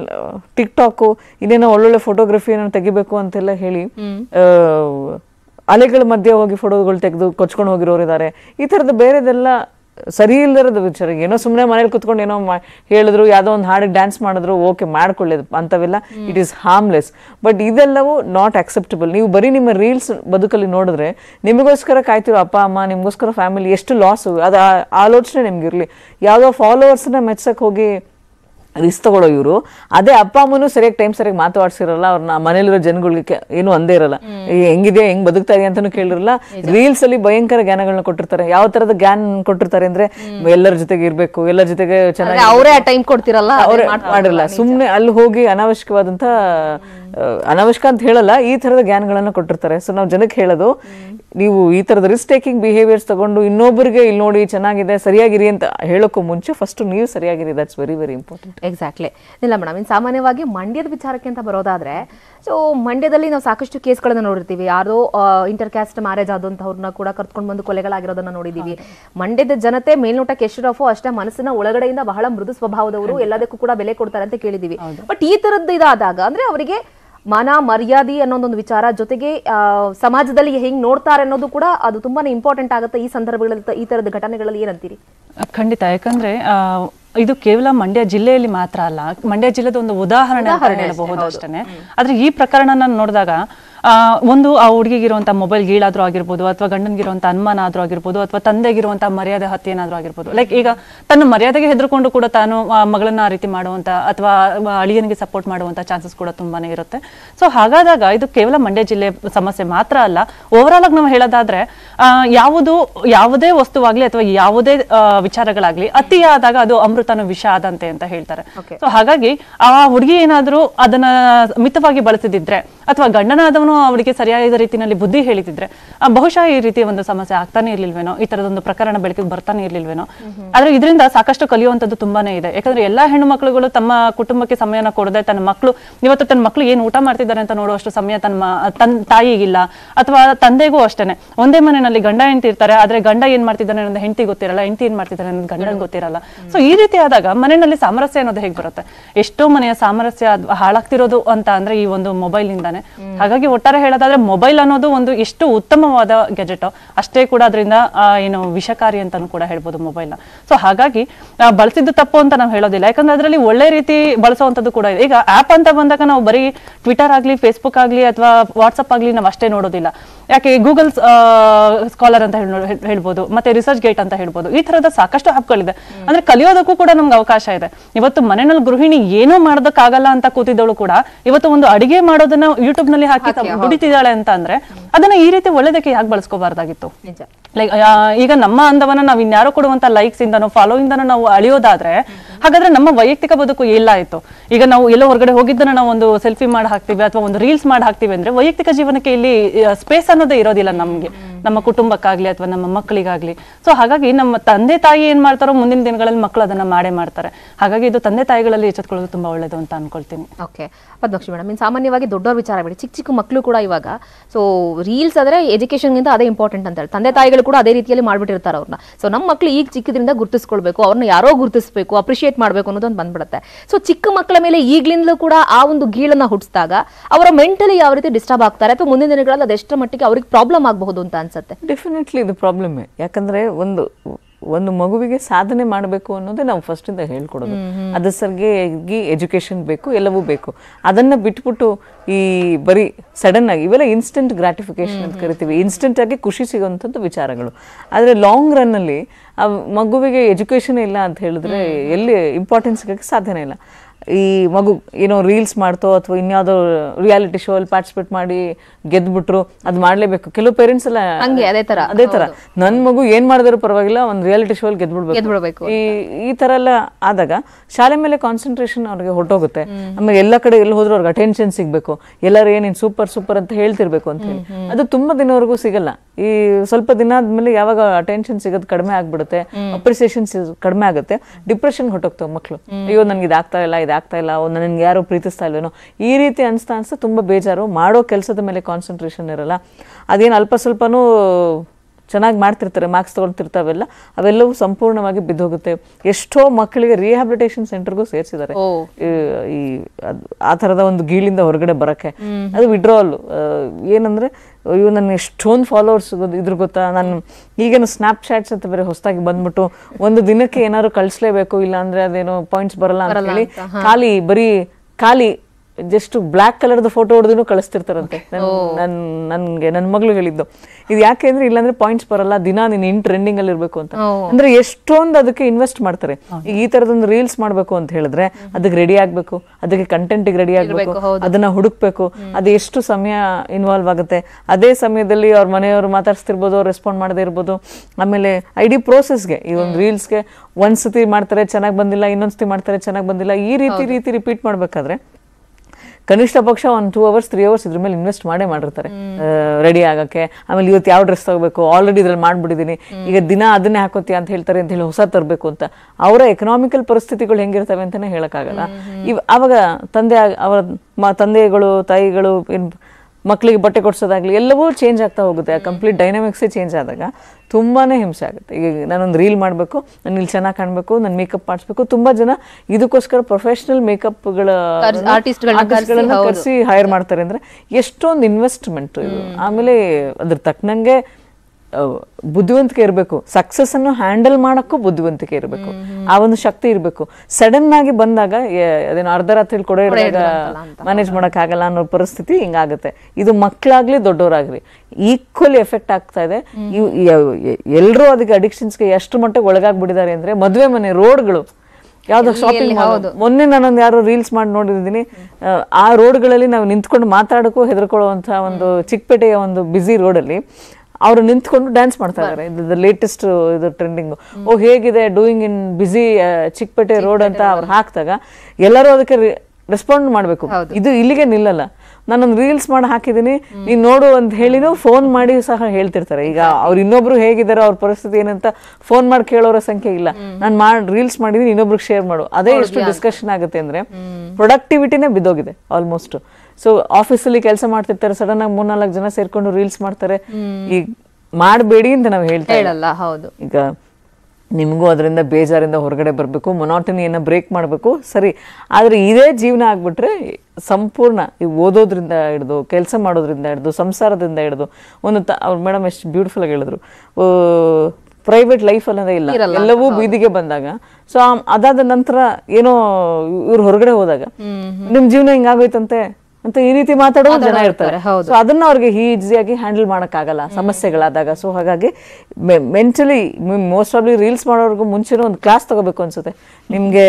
ಟಿಕ್ ಟಾಕು ಇನ್ನೇನೋ ಒಳ್ಳೊಳ್ಳೆ ಫೋಟೋಗ್ರಫಿ ಏನೋ ತೆಗಿಬೇಕು ಅಂತೆಲ್ಲ ಹೇಳಿ ಆ, ಅಲೆಗಳ ಮಧ್ಯೆ ಹೋಗಿ ಫೋಟೋಗಳು ತೆಗೆದು ಕೊಚ್ಕೊಂಡು ಹೋಗಿರೋರು ಇದ್ದಾರೆ ಈ ಥರದ ಬೇರೆದೆಲ್ಲ ಸರಿ ಇಲ್ಲದಿರೋದು ವಿಚಾರ ಏನೋ ಸುಮ್ಮನೆ ಮನೇಲಿ ಕುತ್ಕೊಂಡು ಏನೋ ಮಾ- ಹೇಳಿದ್ರು ಯಾವುದೋ ಒಂದು ಹಾಡಿಗೆ ಡ್ಯಾನ್ಸ್ ಮಾಡಿದ್ರು ಓಕೆ ಮಾಡ್ಕೊಳ್ಳೇದು ಅಂಥವೆಲ್ಲ ಇಟ್ ಈಸ್ ಹಾರ್ಮ್ಲೆಸ್ ಬಟ್ ಇದೆಲ್ಲವೂ ನಾಟ್ ಅಕ್ಸೆಪ್ಟಬಲ್ ನೀವು ಬರೀ ನಿಮ್ಮ ರೀಲ್ಸ್ ಬದುಕಲ್ಲಿ ನೋಡಿದ್ರೆ ನಿಮಗೋಸ್ಕರ ಕಾಯ್ತಿರೋ ಅಪ್ಪ ಅಮ್ಮ ನಿಮಗೋಸ್ಕರ ಫ್ಯಾಮಿಲಿ ಎಷ್ಟು ಲಾಸು ಅದು ಆ- ಆಲೋಚನೆ ನಿಮ್ಗಿರ್ಲಿ ಯಾವುದೋ ಫಾಲೋವರ್ಸ್ನ ಮೆಚ್ಚಕ್ಕೆ ಹೋಗಿ ರಿಸ್ಕ್ ತಗೊಳ್ಳೋ ಇವರು ಅದೇ ಅಪ್ಪ ಅಮ್ಮನೂ ಸರಿಯಾಗಿ ಟೈಮ್ ಸರಿಯಾಗಿ ಮಾತಾಡ್ಸಿರಲ್ಲ ಅವ್ರನ್ನ ಮನೇಲಿರೋ ಜನಗಳಿಗೆ ಕೆ- ಏನು ಅಂದೇ ಇರಲ್ಲ ಏ, ಹೆಂಗಿದೆ ಹೆಂಗ್ ಬದುಕ್ತಾ ಇದೆಯಾ ಅಂತಾನು ಕೇಳಿರಲ್ಲ ರೀಲ್ಸ್ ಅಲ್ಲಿ ಭಯಂಕರ ಜ್ಞಾನಗಳನ್ನ ಕೊಟ್ಟಿರ್ತಾರೆ ಯಾವ ತರದ ಜ್ಞಾನ ಕೊಟ್ಟಿರ್ತಾರೆ ಅಂದ್ರೆ ಎಲ್ಲರ ಜೊತೆಗೆ ಇರ್ಬೇಕು ಎಲ್ಲರ ಜೊತೆಗೆ ಚೆನ್ನಾಗಿ ಅವರೇ ಟೈಮ್ ಕೊಡ್ತಿರಲ್ಲ ಅದೇ ಅವ್ರೆ ಮಾಡ್ತಾರೆ. ಮಾಡಿರಲ್ಲ ಸುಮ್ನೆ ಅಲ್ಲಿ ಹೋಗಿ ಅನಾವಶ್ಯಕವಾದಂತ ಆ, ಅನಾವಶ್ಯಕ ಅಂತ ಹೇಳಲ್ಲ ಈ ತರದ ಜ್ಞಾನಗಳನ್ನ ಕೊಟ್ಟಿರ್ತಾರೆ ಸೊ ನಾವು ಜನಕ್ಕೆ ಹೇಳೋದು ನೀವು ಈ ತರದ ರಿಸ್ಕ್ ಟೇಕಿಂಗ್ ಬಿಹೇವಿಯರ್ಸ್ ತಗೊಂಡು ಇನ್ನೊಬ್ಬರಿಗೆ ಇಲ್ಲಿ ನೋಡಿ ಚೆನ್ನಾಗಿದೆ ಸರಿಯಾಗಿರಿ ಅಂತ ಹೇಳೋಕ್ಕೂ ಮುಂಚೆ ಫಸ್ಟ್ ನೀವು ಸರಿಯಾಗಿರಿ that's very very important exactly ಇಲ್ಲ ಮೇಡಮ್ ಇನ್ನು ಸಾಮಾನ್ಯವಾಗಿ ಮಂಡ್ಯದ ವಿಚಾರಕ್ಕೆ ಅಂತ ಬರೋದಾದ್ರೆ ಸೊ ಮಂಡ್ಯದಲ್ಲಿ ನಾವು ಸಾಕಷ್ಟು ಕೇಸ್ಗಳನ್ನ ನೋಡಿರ್ತೀವಿ ಯಾರೋ ಇಂಟರ್ ಕ್ಯಾಸ್ಟ್ ಮ್ಯಾರೇಜ್ ಆದಂತವ್ರನ್ನ ಕೂಡ ಕರ್ಕೊಂಡು ಬಂದು ಕೊಲೆಗಳಾಗಿರೋದನ್ನ ನೋಡಿದೀವಿ ಮಂಡ್ಯದ ಜನತೆ ಮೇಲ್ನೋಟಕ್ಕೆ ಎಷ್ಟು ರಫೋ ಅಷ್ಟೇ ಮನಸ್ಸಿನ ಒಳಗಡೆಯಿಂದ ಬಹಳ ಮೃದು ಸ್ವಭಾವದವರು ಎಲ್ಲದಕ್ಕೂ ಕೂಡ ಬೆಲೆ ಕೊಡ್ತಾರೆ ಅಂತ ಕೇಳಿದೀವಿ ಬಟ್ ಈ ತರದ್ದು ಇದಾದಾಗ ಅಂದ್ರೆ ಅವರಿಗೆ ಮಾನ ಮರ್ಯಾದೆ ಅನ್ನೋದೊಂದು ವಿಚಾರ ಜೊತೆಗೆ ಆ, ಸಮಾಜದಲ್ಲಿ ಹೆಂಗ್ ನೋಡ್ತಾರೆ ಅನ್ನೋದು ಕೂಡ ಅದು ತುಂಬಾನೇ ಇಂಪಾರ್ಟೆಂಟ್ ಆಗುತ್ತೆ ಈ ಸಂದರ್ಭಗಳಲ್ಲಿ ಈ ತರದ ಘಟನೆಗಳಲ್ಲಿ ಏನಂತೀರಿ ಖಂಡಿತ ಯಾಕಂದ್ರೆ ಆ, ಇದು ಕೇವಲ ಮಂಡ್ಯ ಜಿಲ್ಲೆಯಲ್ಲಿ ಮಾತ್ರ ಅಲ್ಲ ಮಂಡ್ಯ ಜಿಲ್ಲೆದ ಒಂದು ಉದಾಹರಣೆ ಅಂತ ಹೇಳಬಹುದು ಅಷ್ಟೇ ಆದ್ರೆ ಈ ಪ್ರಕರಣನ ನೋಡಿದಾಗ ಆ, ಒಂದು ಆ ಹುಡುಗಿಗಿರುವಂಥ ಮೊಬೈಲ್ ಗೀಳಾದ್ರೂ ಆಗಿರ್ಬೋದು ಅಥವಾ ಗಂಡನಿಗಿರುವಂಥ ಅನುಮಾನ ಆದ್ರೂ ಆಗಿರ್ಬೋದು ಅಥವಾ ತಂದೆಗಿರುವಂಥ ಮರ್ಯಾದೆ ಹತ್ಯೆ ಏನಾದ್ರೂ ಆಗಿರ್ಬೋದು ಲೈಕ್ ಈಗ ತನ್ನ ಮರ್ಯಾದೆಗೆ ಹೆದರ್ಕೊಂಡು ಕೂಡ ತಾನು ಆ ಮಗಳನ್ನ ಆ ರೀತಿ ಮಾಡುವಂತ ಅಥವಾ ಅಳಿಯನಿಗೆ ಸಪೋರ್ಟ್ ಮಾಡುವಂತ ಚಾನ್ಸಸ್ ಕೂಡ ತುಂಬಾನೇ ಇರುತ್ತೆ ಸೊ ಹಾಗಾದಾಗ ಇದು ಕೇವಲ ಮಂಡ್ಯ ಜಿಲ್ಲೆ ಸಮಸ್ಯೆ ಮಾತ್ರ ಅಲ್ಲ ಓವರಾಲ್ ಆಗಿ ನಾವು ಹೇಳೋದಾದ್ರೆ ಆ, ಯಾವುದು ಯಾವುದೇ ವಸ್ತುವಾಗ್ಲಿ ಅಥವಾ ಯಾವುದೇ ಆ, ವಿಚಾರಗಳಾಗ್ಲಿ ಅತಿಯಾದಾಗ ಅದು ಅಮೃತನ ವಿಷ ಆದಂತೆ ಅಂತ ಹೇಳ್ತಾರೆ ಸೊ ಹಾಗಾಗಿ ಆ ಹುಡುಗಿ ಏನಾದ್ರೂ ಅದನ್ನ ಮಿತವಾಗಿ ಬಳಸಿದಿದ್ರೆ ಅಥವಾ ಗಂಡನಾದವನು ಅವಳಿಗೆ ಸರಿಯಾದ ರೀತಿಯಲ್ಲಿ ಬುದ್ಧಿ ಹೇಳಿದಿದ್ರೆ ಆ, ಬಹುಶಃ ಈ ರೀತಿಯ ಒಂದು ಸಮಸ್ಯೆ ಆಗ್ತಾನೆ ಇರ್ಲಿಲ್ವೇನೋ ಈ ತರದೊಂದು ಪ್ರಕರಣ ಬೆಳಕಿಗೆ ಬರ್ತಾನೆ ಇರ್ಲಿಲ್ವೇನೋ ಆದ್ರೆ ಇದರಿಂದ ಸಾಕಷ್ಟು ಕಲಿಯುವಂತದ್ದು ತುಂಬಾನೇ ಇದೆ ಯಾಕಂದ್ರೆ ಎಲ್ಲಾ ಹೆಣ್ಣು ಮಕ್ಕಳುಗಳು ತಮ್ಮ ಕುಟುಂಬಕ್ಕೆ ಸಮಯನ ಕೊಡದೆ ತನ್ನ ಮಕ್ಕಳು ಇವತ್ತು ತನ್ನ ಮಕ್ಕಳು ಏನು ಊಟ ಮಾಡ್ತಿದ್ದಾರೆ ಅಂತ ನೋಡುವಷ್ಟು ಸಮಯ ತನ್ನ ಮ- ತನ್ನ ತಾಯಿಗಿಲ್ಲ ಅಥವಾ ತಂದೆಗೂ ಅಷ್ಟೇನೆ ಒಂದೇ ಮನೆಯಲ್ಲಿ ಗಂಡ ಹೆಂಡತಿ ಇರ್ತಾರೆ ಆದ್ರೆ ಗಂಡ ಏನ್ ಮಾಡ್ತಿದ್ದಾನೆ ಅನ್ನೋದು ಹೆಂಡತಿ ಗೊತ್ತಿರಲ್ಲ ಹೆಂಡತಿ ಏನ್ ಮಾಡ್ತಿದ್ದಾನೆ ಅನ್ನೋದು ಗಂಡನ್ ಗೊತ್ತಿರಲ್ಲ ಸೊ ಈ ರೀತಿ ಆದಾಗ ಮನೆಯಲ್ಲಿ ಸಾಮರಸ್ಯ ಅನ್ನೋದು ಹೇಗೆ ಬರುತ್ತೆ ಎಷ್ಟೋ ಮನೆಯ ಸಾಮರಸ್ಯ ಅದ್ ಹಾಳಾಗ್ತಿರೋದು ಅಂತ ಅಂದ್ರೆ ಈ ಒಂದು ಮೊಬೈಲ್ ನಿಂದಾನೆ ಹಾಗಾಗಿ ಒಟ್ಟಾರೆ ಹೇಳೋದಾದ್ರೆ ಮೊಬೈಲ್ ಅನ್ನೋದು ಒಂದು ಎಷ್ಟು ಉತ್ತಮವಾದ ಗೆಜೆಟ್ ಅಷ್ಟೇ ಕೂಡ ಅದರಿಂದ ಏನು ವಿಷಕಾರಿ ಅಂತಾನು ಕೂಡ ಹೇಳ್ಬೋದು ಮೊಬೈಲ್ನ ಸೊ ಹಾಗಾಗಿ ಆ, ಬಳಸಿದ್ದು ತಪ್ಪು ಅಂತ ನಾವು ಹೇಳೋದಿಲ್ಲ ಯಾಕಂದ್ರೆ ಅದರಲ್ಲಿ ಒಳ್ಳೆ ರೀತಿ ಬಳಸುವಂತದ್ದು ಕೂಡ ಇದೆ ಈಗ ಆಪ್ ಅಂತ ಬಂದಾಗ ನಾವು ಬರೀ ಟ್ವಿಟರ್ ಆಗ್ಲಿ ಫೇಸ್ಬುಕ್ ಆಗ್ಲಿ ಅಥವಾ ವಾಟ್ಸಪ್ ಆಗ್ಲಿ ನಾವು ಅಷ್ಟೇ ನೋಡೋದಿಲ್ಲ ಯಾಕೆ ಗೂಗಲ್ ಸ್ಕಾಲರ್ ಅಂತ ಹೇಳ್- ಹೇಳ್- ಹೇಳ್ಬೋದು ಮತ್ತೆ ರಿಸರ್ಚ್ ಗೇಟ್ ಅಂತ ಹೇಳ್ಬೋದು ಈ ತರದ ಸಾಕಷ್ಟು ಆಪ್ಗಳಿದೆ ಅಂದ್ರೆ ಕಲಿಯೋದಕ್ಕೂ ಕೂಡ ನಮ್ಗೆ ಅವಕಾಶ ಇದೆ ಇವತ್ತು ಮನೆಯಲ್ಲಿ ಗೃಹಿಣಿ ಏನೂ ಮಾಡೋದಕ್ಕಾಗಲ್ಲ ಅಂತ ಕೂತಿದ್ದವಳು ಕೂಡ ಇವತ್ತು ಒಂದು ಅಡಿಗೆ ಮಾಡೋದನ್ನ ಯೂಟ್ಯೂಬ್ ನಲ್ಲಿ ಹಾಕಿ ತ- ದುಡಿತಿದ್ದಾಳೆ ಅಂತ ಅಂದ್ರೆ ಅದನ್ನ ಈ ರೀತಿ ಒಳ್ಳೇದಕ್ಕೆ ಯಾಕೆ ಬಳಸ್ಕೋಬಾರ್ದಾಗಿತ್ತು ನಿಜ ಲೈಕ್ ಈಗ ನಮ್ಮ ಅಂದವನ್ನ ನಾವು ಇನ್ಯಾರೋ ಕೊಡುವಂತ ಲೈಕ್ಸ್ ಇಂದನೋ ಫಾಲೋ ಇಂದನೋ ನಾವು ಅಳಿಯೋದಾದ್ರೆ ಹಾಗಾದ್ರೆ ನಮ್ಮ ವೈಯಕ್ತಿಕ ಬದುಕು ಇಲ್ಲ ಆಯ್ತು ಈಗ ನಾವು ಎಲ್ಲೋ ಹೊರಗಡೆ ಹೋಗಿದ್ದನ್ನ ನಾವು ಒಂದು ಸೆಲ್ಫಿ ಮಾಡಿ ಹಾಕ್ತಿವಿ ಅಥವಾ ಒಂದು ರೀಲ್ಸ್ ಮಾಡಿ ಹಾಕ್ತಿವಿ ಅಂದ್ರೆ ವೈಯಕ್ತಿಕ ಜೀವನಕ್ಕೆ ಇಲ್ಲಿ ಸ್ಪೇಸ್ ಅನ್ನೋದೇ ಇರೋದಿಲ್ಲ ನಮ್ಗೆ ನಮ್ಮ ಕುಟುಂಬಕ್ಕಾಗ್ಲಿ ಅಥವಾ ನಮ್ಮ ಮಕ್ಕಳಿಗಾಗ್ಲಿ ಸೊ ಹಾಗಾಗಿ ನಮ್ಮ ತಂದೆ ತಾಯಿ ಏನ್ ಮಾಡ್ತಾರೋ ಮುಂದಿನ ದಿನಗಳಲ್ಲಿ ಮಕ್ಕಳು ಅದನ್ನ ಮಾಡೇ ಮಾಡ್ತಾರೆ ಹಾಗಾಗಿ ಇದು ತಂದೆ ತಾಯಿಗಳಲ್ಲಿ ಎಚ್ಚೆತ್ಕೊಳ್ಳೋದು ತುಂಬಾ ಒಳ್ಳೇದು ಅಂತ ಅನ್ಕೊಳ್ತೀನಿ ಓಕೆ ಪದ್ಮಕ್ಷಿ ಮೇಡಮ್ ಇನ್ನು ಸಾಮಾನ್ಯವಾಗಿ ದೊಡ್ಡವ್ರ ವಿಚಾರ ಬಿಡಿ ಚಿಕ್ಕ ಚಿಕ್ಕ ಮಕ್ಕಳು ಕೂಡ ಇವಾಗ ಸೊ ರೀಲ್ಸ್ ಆದರೆ ಎಜುಕೇಷನ್ಗಿಂತ ಅದೇ ಇಂಪಾರ್ಟೆಂಟ್ ಅಂತ ಹೇಳಿ ತಂದೆ ತಾಯಿಗಳು ಕೂಡ ಅದೇ ರೀತಿಯಲ್ಲಿ ಮಾಡ್ಬಿಟ್ಟಿರ್ತಾರೆ ಅವ್ರನ್ನ ಸೊ ನಮ್ಮ ಮಕ್ಕಳು ಈಗ ಚಿಕ್ಕದ್ರಿಂದ ಗುರುತಿಸ್ಕೊಳ್ಬೇಕು ಅವ್ರನ್ನ ಯಾರೋ ಗುರುತಿಸ್ಬೇಕು ಅಪ್ರಿಷಿಯೇಟ್ ಮಾಡಬೇಕು ಅನ್ನೋದೊಂದು ಬಂದ್ಬಿಡುತ್ತೆ ಸೊ ಚಿಕ್ಕ ಮಕ್ಕಳ ಮೇಲೆ ಈಗ್ಲಿಂದಲೂ ಕೂಡ ಆ ಒಂದು ಗೀಳನ್ನ ಹುಟ್ಟಿಸಿದಾಗ ಅವರ ಮೆಂಟಲಿ ಯಾವ ರೀತಿ ಡಿಸ್ಟರ್ಬ್ ಆಗ್ತಾರೆ ಅಥವಾ ಮುಂದಿನ ದಿನಗಳಲ್ಲಿ ಅದೆಷ್ಟರ ಮಟ್ಟಿಗೆ ಅವ್ರಿಗೆ ಪ್ರಾಬ್ಲಮ್ ಆಗಬಹುದು ಅಂತ ಅನ್ಸುತ್ತೆ ಡೆಫಿನೆಟ್ಲಿ ಇದು ಪ್ರಾಬ್ಲಮ್ಮೇ ಯಾಕಂದ್ರೆ ಒಂದು ಒಂದು ಮಗುವಿಗೆ ಸಾಧನೆ ಮಾಡಬೇಕು ಅನ್ನೋದೇ ನಾವು ಫಸ್ಟಿಂದ ಹೇಳ್ಕೊಡೋದು ಅದ್ರ ಸರ್ಗೆ ಎಜುಕೇಶನ್ ಬೇಕು ಎಲ್ಲವೂ ಬೇಕು ಅದನ್ನ ಬಿಟ್ಬಿಟ್ಟು ಈ ಬರೀ ಸಡನ್ ಆಗಿ ಇವೆಲ್ಲ ಇನ್ಸ್ಟೆಂಟ್ ಗ್ರಾಟಿಫಿಕೇಶನ್ ಅಂತ ಕರಿತೀವಿ ಇನ್ಸ್ಟೆಂಟ್ ಆಗಿ ಖುಷಿ ಸಿಗುವಂಥದ್ದು ವಿಚಾರಗಳು ಆದರೆ ಲಾಂಗ್ ರನ್ನಲ್ಲಿ ಆ ಮಗುವಿಗೆ ಎಜುಕೇಶನ್ ಇಲ್ಲ ಅಂತ ಹೇಳಿದ್ರೆ ಎಲ್ಲಿ ಇಂಪಾರ್ಟೆನ್ಸ್ ಸಿಗೋಕ್ಕೆ ಸಾಧ್ಯನೇ ಇಲ್ಲ ಈ ಮಗು ಏನೋ ರೀಲ್ಸ್ ಮಾಡ್ತೋ ಅಥವಾ ಇನ್ಯಾವುದೋ ರಿಯಾಲಿಟಿ ಶೋ ಅಲ್ಲಿ ಪಾರ್ಟಿಸಿಪೇಟ್ ಮಾಡಿ ಗೆದ್ಬಿಟ್ರು ಅದು ಮಾಡ್ಲೇಬೇಕು ಕೆಲವು ಪೇರೆಂಟ್ಸ್ ಎಲ್ಲ ಹಂಗೆ ಅದೇ ತರ ಅದೇ ತರ ನನ್ ಮಗು ಏನ್ ಮಾಡಿದ್ರು ಪರವಾಗಿಲ್ಲ ಒಂದು ರಿಯಾಲಿಟಿ ಶೋ ಅಲ್ಲಿ ಗೆದ್ಬಿಡ್ಬೇಕು ಗೆದ್ಬಿಡ್ಬೇಕು. ಈ ಈ ತರ ಎಲ್ಲ ಆದಾಗ ಶಾಲೆ ಮೇಲೆ ಕಾನ್ಸಂಟ್ರೇಷನ್ ಅವ್ರಿಗೆ ಹೊರಟೋಗುತ್ತೆ ಆಮೇಲೆ ಎಲ್ಲ ಕಡೆ ಎಲ್ಲಿ ಹೋದ್ರು ಅವ್ರಿಗೆ ಅಟೆನ್ಷನ್ ಸಿಗ್ಬೇಕು ಎಲ್ಲರೂ ಏನೇನ್ ಸೂಪರ್ ಸೂಪರ್ ಅಂತ ಹೇಳ್ತಿರ್ಬೇಕು ಅಂತ ಹೇಳಿ ಅದು ತುಂಬಾ ದಿನವರೆಗೂ ಸಿಗಲ್ಲ ಈ ಸ್ವಲ್ಪ ದಿನ ಆದ್ಮೇಲೆ ಯಾವಾಗ ಅಟೆನ್ಷನ್ ಸಿಗೋದು ಕಡಿಮೆ ಆಗ್ಬಿಡುತ್ತೆ ಅಪ್ರಿಸಿಯೇಷನ್ ಕಡಿಮೆ ಆಗುತ್ತೆ ಡಿಪ್ರೆಷನ್ ಹೊಟ್ಟೋಗ್ತಾವೆ ಮಕ್ಕಳು ಅಯ್ಯೋ ನನ್ಗೆ ಇದಾಗ್ತಾ ಇಲ್ಲ ಇದಾಗ್ತಾ ಇಲ್ಲ ನನ್ಗೆ ಯಾರು ಪ್ರೀತಿಸ್ತಾ ಇಲ್ವೇನೋ ಈ ರೀತಿ ಅನ್ಸ್ತಾ ಅನ್ಸ್ತಾ ತುಂಬಾ ಬೇಜಾರು ಮಾಡೋ ಕೆಲಸದ ಮೇಲೆ ಕಾನ್ಸಂಟ್ರೇಷನ್ ಇರಲ್ಲ ಅದೇನು ಅಲ್ಪ ಸ್ವಲ್ಪನೂ ಚೆನ್ನಾಗಿ ಮಾಡ್ತಿರ್ತಾರೆ ಮಾರ್ಕ್ಸ್ ತೊಗೊಳ್ತಿರ್ತಾವೆಲ್ಲ ಅವೆಲ್ಲವೂ ಸಂಪೂರ್ಣವಾಗಿ ಬಿದ್ದೋಗುತ್ತೆ ಎಷ್ಟೋ ಮಕ್ಕಳಿಗೆ ರಿಹ್ಯಾಬಿಲಿಟೇಷನ್ ಸೆಂಟರ್ಗೂ ಸೇರಿಸಿದ್ದಾರೆ ಈ ಅದ್- ಆ ಥರದ ಒಂದು ಗೀಳಿಂದ ಹೊರಗಡೆ ಬರಕ್ಕೆ ಅದು ವಿಡ್ರಾವಲ್ ಏನಂದ್ರೆ ಅಯ್ಯೋ ನನ್ನ ಎಷ್ಟೊಂದು ಫಾಲೋವರ್ಸ್ ಇದ್ರ ಗೊತ್ತಾ ನಾನು ಈಗೇನು ಸ್ನ್ಯಾಪ್ ಚಾಟ್ಸ್ ಅಂತ ಬೇರೆ ಹೊಸದಾಗಿ ಬಂದ್ಬಿಟ್ಟು ಒಂದು ದಿನಕ್ಕೆ ಏನಾದ್ರು ಕಳಿಸ್ಲೇಬೇಕು ಇಲ್ಲ ಅಂದ್ರೆ ಅದೇನೋ ಪಾಯಿಂಟ್ಸ್ ಬರಲ್ಲ ಅಂತ ಹೇಳಿ ಖಾಲಿ ಬರೀ ಖಾಲಿ ಜಸ್ಟ್ ಬ್ಲ್ಯಾಕ್ ಕಲರ್ದ ಫೋಟೋ ಹೊಡೆದು ಕಳಿಸ್ತಿರ್ತಾರಂತೆ ನನ್ ನನ್ ನನ್ಗೆ ನನ್ನ ಮಗಳು ಹೇಳಿದ್ದು ಇದು ಯಾಕೆ ಅಂದ್ರೆ ಇಲ್ಲಾಂದ್ರೆ ಪಾಯಿಂಟ್ಸ್ ಬರಲ್ಲ ದಿನ ನೀನ್ ಇನ್ ಟ್ರೆಂಡಿಂಗ್ ಅಲ್ಲಿ ಇರ್ಬೇಕು ಅಂತ ಅಂದ್ರೆ ಎಷ್ಟೊಂದು ಅದಕ್ಕೆ ಇನ್ವೆಸ್ಟ್ ಮಾಡ್ತಾರೆ ಈಗ ಈ ತರದೊಂದು ರೀಲ್ಸ್ ಮಾಡ್ಬೇಕು ಅಂತ ಹೇಳಿದ್ರೆ ಅದಕ್ಕೆ ರೆಡಿ ಆಗ್ಬೇಕು ಅದಕ್ಕೆ ಕಂಟೆಂಟ್ ರೆಡಿ ಆಗ್ಬೇಕು ಅದನ್ನ ಹುಡುಕ್ಬೇಕು ಅದು ಎಷ್ಟು ಸಮಯ ಇನ್ವಾಲ್ವ್ ಆಗುತ್ತೆ ಅದೇ ಸಮಯದಲ್ಲಿ ಅವ್ರ ಮನೆಯವರು ಮಾತಾಡ್ಸ್ತಿರ್ಬೋದು ರೆಸ್ಪಾಂಡ್ ಮಾಡದೇ ಇರ್ಬೋದು ಆಮೇಲೆ ಐಡಿ ಪ್ರೋಸೆಸ್ಗೆ ಈ ಒಂದು ರೀಲ್ಸ್ಗೆ ಒಂದ್ಸತಿ ಮಾಡ್ತಾರೆ ಚೆನ್ನಾಗಿ ಬಂದಿಲ್ಲ ಇನ್ನೊಂದ್ಸತಿ ಮಾಡ್ತಾರೆ ಚೆನ್ನಾಗಿ ಬಂದಿಲ್ಲ ಈ ರೀತಿ ರೀತಿ ರಿಪೀಟ್ ಮಾಡ್ಬೇಕಾದ್ರೆ ಕನಿಷ್ಠ ಪಕ್ಷ ಒಂದು ಟೂ ಅವರ್ಸ್ ತ್ರೀ ಅವರ್ಸ್ ಇದ್ರ ಮೇಲೆ ಇನ್ವೆಸ್ಟ್ ಮಾಡೇ ಮಾಡಿರ್ತಾರೆ ರೆಡಿ ಆಗಕ್ಕೆ ಆಮೇಲೆ ಇವತ್ತು ಯಾವ ಡ್ರೆಸ್ ತಗೋಬೇಕು ಆಲ್ರೆಡಿ ಇದ್ರಲ್ಲಿ ಮಾಡ್ಬಿಟ್ಟಿದ್ದೀನಿ ಈಗ ದಿನ ಅದನ್ನೇ ಹಾಕೋತೀಯ ಅಂತ ಹೇಳ್ತಾರೆ ಅಂತ ಹೇಳಿ ಹೊಸ ತರಬೇಕು ಅಂತ ಅವರ ಎಕನಾಮಿಕಲ್ ಪರಿಸ್ಥಿತಿಗಳು ಹೆಂಗಿರ್ತವೆ ಅಂತಾನೆ ಹೇಳಕ್ಕಾಗಲ್ಲ ಇವ್ ಅವಾಗ ತಂದೆ ಆಗ್- ಅವರ ಮ- ತಂದೆಗಳು ತಾಯಿಗಳು ಏನ್ ಮಕ್ಕಳಿಗೆ ಬಟ್ಟೆ ಕೊಡ್ಸೋದಾಗ್ಲಿ ಎಲ್ಲವೂ ಚೇಂಜ್ ಆಗ್ತಾ ಹೋಗುತ್ತೆ ಕಂಪ್ಲೀಟ್ ಡೈನಾಮಿಕ್ಸೇ ಚೇಂಜ್ ಆದಾಗ ತುಂಬಾನೇ ಹಿಂಸೆ ಆಗುತ್ತೆ ಈಗ ನಾನೊಂದು ರೀಲ್ ಮಾಡಬೇಕು ನಾನು ಇಲ್ಲಿ ಚೆನ್ನಾಗಿ ಕಾಣಬೇಕು ನಾನು ಮೇಕಪ್ ಮಾಡಿಸ್ಬೇಕು ತುಂಬಾ ಜನ ಇದಕ್ಕೋಸ್ಕರ ಪ್ರೊಫೆಷನಲ್ ಮೇಕಪ್ಗಳ ಕರ್ಸ್- artistಗಳನ್ನ ಕರ್ಸಿ, ಹೌದು. ಕರೆಸಿ ಹೈರ್ ಮಾಡ್ತಾರೆ ಅಂದ್ರೆ ಎಷ್ಟೊಂದು ಇನ್ವೆಸ್ಟ್ಮೆಂಟ್ ಇದು ಆಮೇಲೆ ಅದ್ರ ತಕ್ಕನಂಗೆ ಆ, ಬುದ್ಧಿವಂತಿಕೆ ಇರಬೇಕು ಸಕ್ಸಸ್ ಅನ್ನು ಹ್ಯಾಂಡಲ್ ಮಾಡಕ್ಕೂ ಬುದ್ಧಿವಂತಿಕೆ ಇರಬೇಕು ಆ ಒಂದು ಶಕ್ತಿ ಇರಬೇಕು ಸಡನ್ ಆಗಿ ಬಂದಾಗ ಏ- ಅದೇನೋ ಅರ್ಧ ರಾತ್ರಿ ಕೊಡೆ ಮ್ಯಾನೇಜ್ ಆಗಲ್ಲ ಅನ್ನೋ ಪರಿಸ್ಥಿತಿ ಹಿಂಗಾಗುತ್ತೆ ಇದು ಮಕ್ಕಳಾಗ್ಲಿ ದೊಡ್ಡವರಾಗ್ಲಿ ಈಕ್ವಲಿ ಎಫೆಕ್ಟ್ ಆಗ್ತಾ ಇದೆ ಎಲ್ಲರೂ ಅದಕ್ಕೆ ಅಡಿಕ್ಷನ್ಸ್ಗೆ ಎಷ್ಟು ಮಟ್ಟಿಗೆ ಒಳಗಾಗ್ಬಿಟ್ಟಿದ್ದಾರೆ ಅಂದ್ರೆ ಮದುವೆ ಮನೆ ರೋಡ್ಗಳು ಯಾವ್ದೋ ಶಾಪಿಂಗ್ ಮೊನ್ನೆ ನಾನೊಂದು ಯಾರೋ ರೀಲ್ಸ್ ಮಾಡಿ ನೋಡಿದ್ದೀನಿ ಆ, ಆ ರೋಡ್ಗಳಲ್ಲಿ ನಾವು ನಿಂತ್ಕೊಂಡು ಮಾತಾಡೋಕ್ಕೂ ಹೆದರ್ಕೊಳ್ಳುವಂಥ ಒಂದು ಚಿಕ್ಕಪೇಟೆಯ ಒಂದು ಬ್ಯುಸಿ ರೋಡಲ್ಲಿ ಅವರು ನಿಂತ್ಕೊಂಡು ಡ್ಯಾನ್ಸ್ ಮಾಡ್ತಾ ಇದ್ದಾರೆ ಇದು ಲೇಟೆಸ್ಟ್ ಇದು ಟ್ರೆಂಡಿಂಗ್ ಓ ಹೇಗಿದೆ doing in busy Chickpet road ಅಂತ ಅವ್ರು ಹಾಕಿದಾಗ ಎಲ್ಲರೂ ಅದಕ್ಕೆ ರೆಸ್ಪಾಂಡ್ ಮಾಡಬೇಕು ಇದು ಇಲ್ಲಿಗೆ ನಿಲ್ಲಲ್ಲ ನಾನೊಂದು ರೀಲ್ಸ್ ಮಾಡಿ ಹಾಕಿದ್ದೀನಿ ನೀನ್ ನೋಡು ಅಂತ ಹೇಳಿನೂ ಫೋನ್ ಮಾಡಿ ಸಹ ಹೇಳ್ತಿರ್ತಾರೆ ಈಗ ಅವ್ರು ಇನ್ನೊಬ್ರು ಹೇಗಿದ್ದಾರೆ ಅವ್ರ ಪರಿಸ್ಥಿತಿ ಏನಂತ ಫೋನ್ ಮಾಡಿ ಕೇಳೋರ ಸಂಖ್ಯೆ ಇಲ್ಲ ನಾನು ಮಾಡಿ ರೀಲ್ಸ್ ಮಾಡಿದೀನಿ ಇನ್ನೊಬ್ರಿಗೆ ಶೇರ್ ಮಾಡು ಅದೇ ಎಷ್ಟು ಡಿಸ್ಕಷನ್ ಆಗುತ್ತೆ ಅಂದ್ರೆ ಪ್ರೊಡಕ್ಟಿವಿಟಿನೇ ಬಿದ್ದೋಗಿದೆ ಆಲ್ಮೋಸ್ಟ್ ಸೊ ಆಫೀಸಲ್ಲಿ ಕೆಲಸ ಮಾಡ್ತಿರ್ತಾರೆ ಸಡನ್ ಆಗಿ ಮೂರ್ನಾಲ್ಕು ಜನ ಸೇರ್ಕೊಂಡು ರೀಲ್ಸ್ ಮಾಡ್ತಾರೆ ಈಗ ಮಾಡಬೇಡಿ ಅಂತ ನಾವು ಹೇಳ್ತಾ ಇಲ್ಲ. ಹೇಳಲ್ಲ ಹೌದು ಈಗ ನಿಮಗೂ ಅದರಿಂದ ಬೇಜಾರಿಂದ ಹೊರಗಡೆ ಬರಬೇಕು ಮೊನಾಟನಿಯನ್ನು ಬ್ರೇಕ್ ಮಾಡಬೇಕು ಸರಿ ಆದರೆ ಇದೇ ಜೀವನ ಆಗ್ಬಿಟ್ರೆ ಸಂಪೂರ್ಣ ಈ ಓದೋದ್ರಿಂದ ಹಿಡಿದು ಕೆಲಸ ಮಾಡೋದ್ರಿಂದ ಹಿಡಿದು ಸಂಸಾರದಿಂದ ಹಿಡಿದು ಒಂದು ತ ಅವ್ರು ಮೇಡಮ್ ಎಷ್ಟು ಬ್ಯೂಟಿಫುಲ್ ಆಗಿ ಹೇಳಿದ್ರು ಪ್ರೈವೇಟ್ ಲೈಫ್ ಅನ್ನೋದೇ ಇಲ್ಲ ಎಲ್ಲವೂ ಬೀದಿಗೆ ಬಂದಾಗ ಸೊ ಅದಾದ ನಂತರ ಏನೋ ಇವ್ರು ಹೊರಗಡೆ ಹೋದಾಗ ನಿಮ್ ಜೀವನ ಹಿಂಗಾಗೋಯ್ತಂತೆ ಅಂತ ಈ ರೀತಿ ಮಾತಾಡೋದು ಜನ ಇರ್ತಾರೆ ಸೊ ಅದನ್ನ ಅವ್ರಿಗೆ ಈಸಿಯಾಗಿ ಹ್ಯಾಂಡಲ್ ಮಾಡೋಕ್ಕಾಗಲ್ಲ ಸಮಸ್ಯೆಗಳಾದಾಗ ಸೊ ಹಾಗಾಗಿ ಮೆಂಟಲಿ ಮೋಸ್ಟ್ ಆಫ್ಲಿ ರೀಲ್ಸ್ ಮಾಡೋರ್ಗು ಮುಂಚೆನೂ ಒಂದು ಕ್ಲಾಸ್ ತಗೋಬೇಕು ಅನ್ಸುತ್ತೆ ನಿಮ್ಗೆ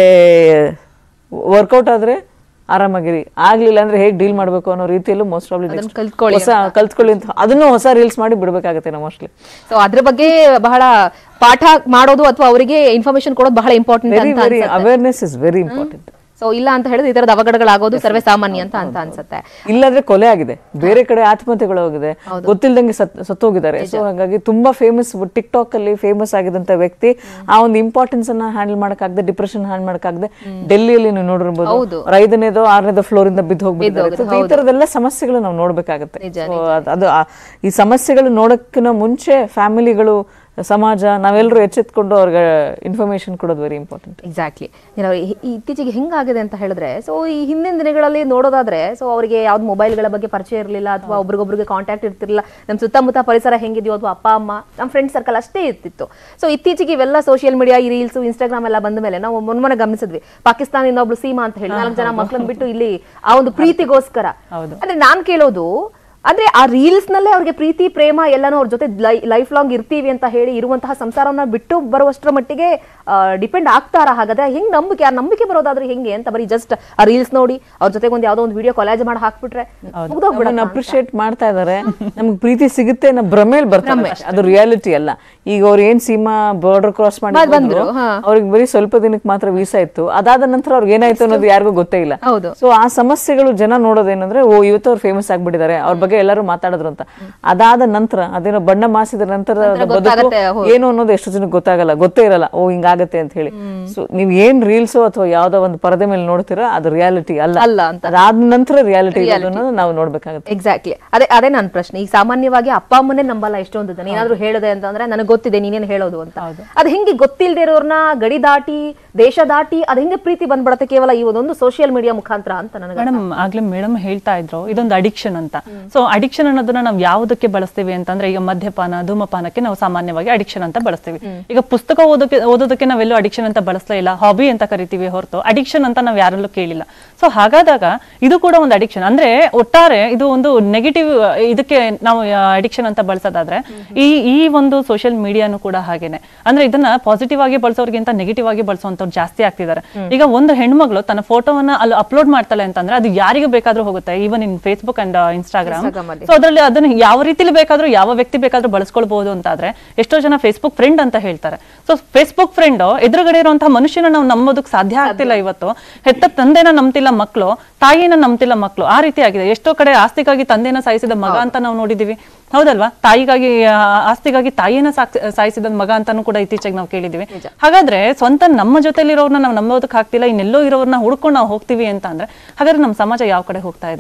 ವರ್ಕೌಟ್ ಆದ್ರೆ ಆರಾಮಾಗಿರಿ ಆಗ್ಲಿಲ್ಲ ಅಂದ್ರೆ ಹೇಗೆ ಡೀಲ್ ಮಾಡ್ಬೇಕು ಅನ್ನೋ ರೀತಿಯಲ್ಲೂ ಮೋಸ್ಟ್ ಆಫ್ಲಿ ಕಲ್ತ್ಕೊಳ್ಳಿ ಹೊಸ ಕಲ್ತ್ಕೊಳ್ಳಿ ಅಂತ ಅದನ್ನು ಹೊಸ ರೀಲ್ಸ್ ಮಾಡಿ ಬಿಡ್ಬೇಕಾಗತ್ತೆ ನಾವು ಮೋಸ್ಟ್ಲಿ ಸೊ ಅದ್ರ ಬಗ್ಗೆ ಬಹಳ ಪಾಠ ಮಾಡೋದು ಅಥವಾ ಅವರಿಗೆ ಇನ್ಫಾರ್ಮೇಶನ್ ಕೊಡೋದು ಬಹಳ ಇಂಪಾರ್ಟೆಂಟ್ ವೆರಿ ಅಂತ very awareness is very important so ಇಲ್ಲ ಅಂತ ಹೇಳಿದ್ರೆ ಈ ತರದ ಅವಘಡಗಳಾಗೋದು ಸರ್ವೇ ಸಾಮಾನ್ಯ ಅಂತ ಅಂತ ಅನ್ಸುತ್ತೆ ಇಲ್ಲಾಂದ್ರೆ ಕೊಲೆ ಆಗಿದೆ ಬೇರೆ ಕಡೆ ಆತ್ಮಹತ್ಯೆಗಳು ಹೋಗಿದೆ ಗೊತ್ತಿಲ್ದಂಗೆ ಸತ್ ಸತ್ತೋಗಿದ್ದಾರೆ ಸೊ ಹಾಗಾಗಿ ತುಂಬಾ ಫೇಮಸ್ ಟಿಕ್ ಟಾಕ್ ಅಲ್ಲಿ ಫೇಮಸ್ ಆಗಿದಂತ ವ್ಯಕ್ತಿ ಆ ಒಂದು ಇಂಪಾರ್ಟೆನ್ಸ್ ಅನ್ನ ಹ್ಯಾಂಡಲ್ ಮಾಡಕ್ಕಾಗದೆ ಡಿಪ್ರೆಷನ್ ಹ್ಯಾಂಡಲ್ ಮಾಡಕ್ಕಾಗದೆ ಡೆಲ್ಲಿಯಲ್ಲಿ ನೀವು ನೋಡಿರ್ಬೋದು ಅವ್ರ ಐದನೇದೋ ಆರನೇದೋ ಫ್ಲೋರ್ ಇಂದ ಬಿದ್ದು ಹೋಗ್ಬಿಟ್ಟಿದ್ದಾರೆ So, ಈ ತರದೆಲ್ಲ ಸಮಸ್ಯೆಗಳು ನಾವು ನೋಡ್ಬೇಕಾಗತ್ತೆ So, ಅದ್- ಅದು ಆ- ಈ ಸಮಸ್ಯೆಗಳು ನೋಡಕ್ಕಿಂತ ಮುಂಚೆ ಫ್ಯಾಮಿಲಿಗಳು ಸಮಾಜ ನಾವೆಲ್ಲರೂ ಎಚ್ಚೆತ್ಕೊಂಡು ಅವ್ರಿಗೆ ಇನ್ಫಾರ್ಮೇಶನ್ ಕೊಡೋದು ವೆರಿ ಇಂಪಾರ್ಟೆಂಟ್ ಎಕ್ಸಾಕ್ಟ್ಲಿ ಇತ್ತೀಚೆಗೆ ಹೆಂಗಾಗಿದೆ ಅಂತ ಹೇಳಿದ್ರೆ ಸೊ ಈ ಹಿಂದಿನ ದಿನಗಳಲ್ಲಿ ನೋಡೋದಾದ್ರೆ ಸೊ ಅವರಿಗೆ ಯಾವ್ದು ಮೊಬೈಲ್ಗಳ ಬಗ್ಗೆ ಪರಿಚಯ ಇರಲಿಲ್ಲ ಅಥವಾ ಒಬ್ರಿಗೊಬ್ರಿಗೆ ಕಾಂಟ್ಯಾಕ್ಟ್ ಇರ್ತಿರ್ಲಿಲ್ಲ ನಮ್ಮ ಸುತ್ತಮುತ್ತ ಪರಿಸರ ಹೆಂಗಿದೆಯೋ ಅಥವಾ ಅಪ್ಪ ಅಮ್ಮ ನಮ್ಮ ಫ್ರೆಂಡ್ ಸರ್ಕಲ್ ಅಷ್ಟೇ ಇರ್ತಿತ್ತು ಸೊ ಇತ್ತೀಚೆಗೆ ಇವೆಲ್ಲ ಸೋಷಿಯಲ್ ಮೀಡಿಯಾ ಈ ರೀಲ್ಸ್ ಇನ್ಸ್ಟಾಗ್ರಾಮ್ ಎಲ್ಲ ಬಂದ ಮೇಲೆ ನಾವು ಮೊನ್ನೆ ಗಮನಿಸಿದ್ವಿ ಪಾಕಿಸ್ತಾನದಿಂದ ಒಬ್ಳು ಸೀಮಾ ಅಂತ ಹೇಳಿ ನಾಲ್ಕು ಜನ ಮಕ್ಕಳನ್ನ ಬಿಟ್ಟು ಇಲ್ಲಿ ಆ ಒಂದು ಪ್ರೀತಿಗೋಸ್ಕರ ಅಂದ್ರೆ ನಾನ್ ಕೇಳೋದು ಅಂದ್ರೆ ಆ ರೀಲ್ಸ್ ನಲ್ಲೇ ಅವ್ರಿಗೆ ಪ್ರೀತಿ ಪ್ರೇಮ ಎಲ್ಲಾನು ಅವ್ರ ಜೊತೆ ಲೈಫ್ ಲಾಂಗ್ ಇರ್ತೀವಿ ಅಂತ ಹೇಳಿ ಇರುವಂತಹ ಸಂಸಾರವನ್ನ ಬಿಟ್ಟು ಬರುವಷ್ಟರ ಮಟ್ಟಿಗೆ ಡಿಪೆಂಡ್ ಆಗ್ತಾರ ಹಾಗಾದ್ರೆ ಹೆಂಗ್ ನಂಬಿಕೆ ಆ ನಂಬಿಕೆ ಬರೋದಾದ್ರೆ ಹೆಂಗೆ ಅಂತ ಬರೀ ಜಸ್ಟ್ ಆ ರೀಲ್ಸ್ ನೋಡಿ ಅವ್ರ ಜೊತೆಗೆ ಒಂದ್ ಯಾವ್ದೋ ಒಂದು ವಿಡಿಯೋ ಕಾಲೇಜ್ ಮಾಡಿ ಹಾಕ್ಬಿಟ್ರೆ ಮುಗ್ದೋಗ್ಬಿಡತ್ತೆ ಅಪ್ರಿಶಿಯೇಟ್ ಮಾಡ್ತಾ ಇದಾರೆ ನಮ್ಗೆ ಪ್ರೀತಿ ಸಿಗುತ್ತೆ ಅನ್ನೋ ಭ್ರಮೇಲ್ ಬರ್ತಾರೆ ಅದು ರಿಯಾಲಿಟಿ ಅಲ್ಲ ಈಗ ಅವ್ರು ಏನ್ ಸೀಮಾ ಬಾರ್ಡರ್ ಕ್ರಾಸ್ ಮಾಡಿ ಬಂದ್ರು ಅವ್ರಿಗೆ ಬರೀ ಸ್ವಲ್ಪ ದಿನಕ್ಕೆ ಮಾತ್ರ ವೀಸಾ ಇತ್ತು ಅದಾದ ನಂತರ ಅವ್ರಿಗೆ ಏನಾಯ್ತು ಅನ್ನೋದು ಯಾರಿಗೂ ಗೊತ್ತೇ ಇಲ್ಲ ಹೌದು. ಸೊ ಆ ಸಮಸ್ಯೆಗಳು ಜನ ನೋಡೋದೇನಂದ್ರೆ ಓ ಇವತ್ತು ಅವ್ರು ಫೇಮಸ್ ಆಗ್ಬಿಟ್ಟಿದ್ದಾರೆ ಅವ್ರ ಬಗ್ಗೆ ಎಲ್ಲರೂ ಮಾತಾಡಿದ್ರು ಅಂತ ಅದಾದ ನಂತರ ಅದೇನೋ ಬಣ್ಣ ಮಾಸಿದ ನಂತರ ಬದುಕು ಗೊತ್ತಾಗತ್ತೆ, ಏನು ಅನ್ನೋದು ಎಷ್ಟು ಜನಕ್ಕೆ ಗೊತ್ತಾಗಲ್ಲ ಗೊತ್ತೇ ಇರಲ್ಲ ಓ ಹಿಂಗಾಗತ್ತೆ ಅಂತ ಹೇಳಿ ಸೊ ನೀವ್ ಏನ್ ರೀಲ್ಸ್ ಅಥವಾ ಯಾವ್ದೋ ಒಂದು ಪರದೆ ಮೇಲೆ ನೋಡ್ತೀರಾ ಅದು ರಿಯಾಲಿಟಿ ಅಲ್ಲ ಅಲ್ಲ ಅಂತ. ಅದಾದ ನಂತರ ರಿಯಾಲಿಟಿ ಅನ್ನೋದು ನಾವು ನೋಡ್ಬೇಕಾಗತ್ತೆ ಎಕ್ಸಾಕ್ಟ್ಲಿ ಅದೇ ಅದೇ ನನ್ನ ಪ್ರಶ್ನೆ ಈಗ ಸಾಮಾನ್ಯವಾಗಿ ಅಪ್ಪ ಅಮ್ಮನೇ ನಂಬಲ್ಲ ಎಷ್ಟೊಂದು ಜನ ಏನಾದ್ರು ಹೇಳಿದೆ ಅಂತಂದ್ರೆ ನನಗೆ ಗೊತ್ತಿದೆ ನೀನೇನು ಹೇಳೋದು ಅಂತ ಅದ್ ಹೆಂಗೆ ಗೊತ್ತಿಲ್ಲದೆ ಇರೋರ್ನ ಗಡಿ ದಾಟಿ ದೇಶ ದಾಟಿ ಅದ್ ಹೆಂಗೆ ಪ್ರೀತಿ ಬಂದ್ಬಿಡತ್ತೆ ಕೇವಲ ಈ ಒಂದು ಸೋಷಿಯಲ್ ಮೀಡಿಯಾ ಮುಖಾಂತರ ಅಂತ ನನಗೆ ಮೇಡಮ್ ಆಗ್ಲೇ ಮೇಡಮ್ ಹೇಳ್ತಾ ಇದ್ರು ಇದೊಂದು ಅಡಿಕ್ಷನ್ ಅಂತ ಸೊ ಅಡಿಕ್ಷನ್ ಅನ್ನೋದನ್ನ ನಾವು ಯಾವುದಕ್ಕೆ ಬಳಸ್ತೀವಿ ಅಂತಂದ್ರೆ ಈಗ ಮದ್ಯಪಾನ ಧೂಮಪಾನಕ್ಕೆ ನಾವು ಸಾಮಾನ್ಯವಾಗಿ ಅಡಿಕ್ಷನ್ ಅಂತ ಬಳಸ್ತೀವಿ ಈಗ ಪುಸ್ತಕ ಓದೋಕೆ ಓದೋದಕ್ಕೆ ನಾವೆಲ್ಲೂ ಅಡಿಕ್ಷನ್ ಅಂತ ಬಳಸ್ಲೇ ಇಲ್ಲ ಹಾಬಿ ಅಂತ ಕರಿತೀವಿ ಹೊರತು ಅಡಿಕ್ಷನ್ ಅಂತ ನಾವು ಯಾರಲ್ಲೂ ಕೇಳಿಲ್ಲ ಸೊ ಹಾಗಾದಾಗ ಇದು ಕೂಡ ಒಂದು ಅಡಿಕ್ಷನ್ ಅಂದ್ರೆ ಒಟ್ಟಾರೆ ಇದು ಒಂದು ನೆಗೆಟಿವ್ ಇದಕ್ಕೆ ನಾವು ಅಡಿಕ್ಷನ್ ಅಂತ ಬಳಸೋದಾದ್ರೆ ಈ ಈ ಒಂದು ಸೋಷಿಯಲ್ ಮೀಡಿಯಾನು ಕೂಡ ಹಾಗೇನೆ ಅಂದ್ರೆ ಇದನ್ನ ಪಾಸಿಟಿವ್ ಆಗಿ ಬಳಸೋರ್ಗಿಂತ ನೆಗೆಟಿವ್ ಆಗಿ ಬಳಸುವಂತವ್ರು ಜಾಸ್ತಿ ಆಗ್ತಿದ್ದಾರೆ ಈಗ ಒಂದು ಹೆಣ್ಮಗಳು ತನ್ನ ಫೋಟೋವನ್ನ ಅಲ್ಲಿ ಅಪ್ಲೋಡ್ ಮಾಡ್ತಾಳೆ ಅಂತಂದ್ರೆ ಅದು ಯಾರಿಗೂ ಬೇಕಾದ್ರೂ ಹೋಗುತ್ತೆ even in Facebook and Instagram so ಅದರಲ್ಲಿ ಅದನ್ನ ಯಾವ ರೀತಿಲಿ ಬೇಕಾದ್ರೂ ಯಾವ ವ್ಯಕ್ತಿ ಬೇಕಾದ್ರೂ ಬಳಸ್ಕೊಳ್ಬಹುದು ಅಂತಾದ್ರೆ ಎಷ್ಟೋ ಜನ ಫೇಸ್ಬುಕ್ ಫ್ರೆಂಡ್ ಅಂತ ಹೇಳ್ತಾರೆ ಸೊ ಫೇಸ್ಬುಕ್ ಫ್ರೆಂಡ್ ಎದುರುಗಡೆ ಇರುವಂತಹ ಮನುಷ್ಯನ ನಾವು ನಂಬೋದಕ್ಕೆ ಸಾಧ್ಯ ಆಗ್ತಿಲ್ಲ ಇವತ್ತು ಹೆತ್ತ ತಂದೆನ ನಂಬ್ತಿಲ್ಲ ಮಕ್ಕಳು ತಾಯಿನ ನಂಬ್ತಿಲ್ಲ ಮಕ್ಕಳು ಆ ರೀತಿ ಆಗಿದೆ ಎಷ್ಟೋ ಕಡೆ ಆಸ್ತಿಗಾಗಿ ತಂದೆನ ಸಾಯಿಸಿದ ಮಗ ಅಂತ ನಾವು ನೋಡಿದೀವಿ ಹೌದಲ್ವಾ ತಾಯಿಗಾಗಿ ಆ, ಆಸ್ತಿಗಾಗಿ ತಾಯಿಯನ್ನ ಸಾಕ್- ಸಾಯಿಸಿದ ಮಗ ಅಂತಾನು ಕೂಡ ಇತ್ತೀಚೆಗೆ ನಾವು ಕೇಳಿದೀವಿ ಹಾಗಾದ್ರೆ ಸ್ವಂತ ನಮ್ಮ ಜೊತೆಲಿರೋರ್ನ ನಾವು ನಂಬೋದಕ್ಕೆ ಆಗ್ತಿಲ್ಲ ಇನ್ನೆಲ್ಲೋ ಇರೋರ್ನ ಹುಡ್ಕೊಂಡು ನಾವು ಹೋಗ್ತೀವಿ ಅಂತ ಅಂದ್ರೆ ಹಾಗಾದ್ರೆ ನಮ್ಮ ಸಮಾಜ ಯಾವ ಕಡೆ ಹೋಗ್ತಾ ಇದೆ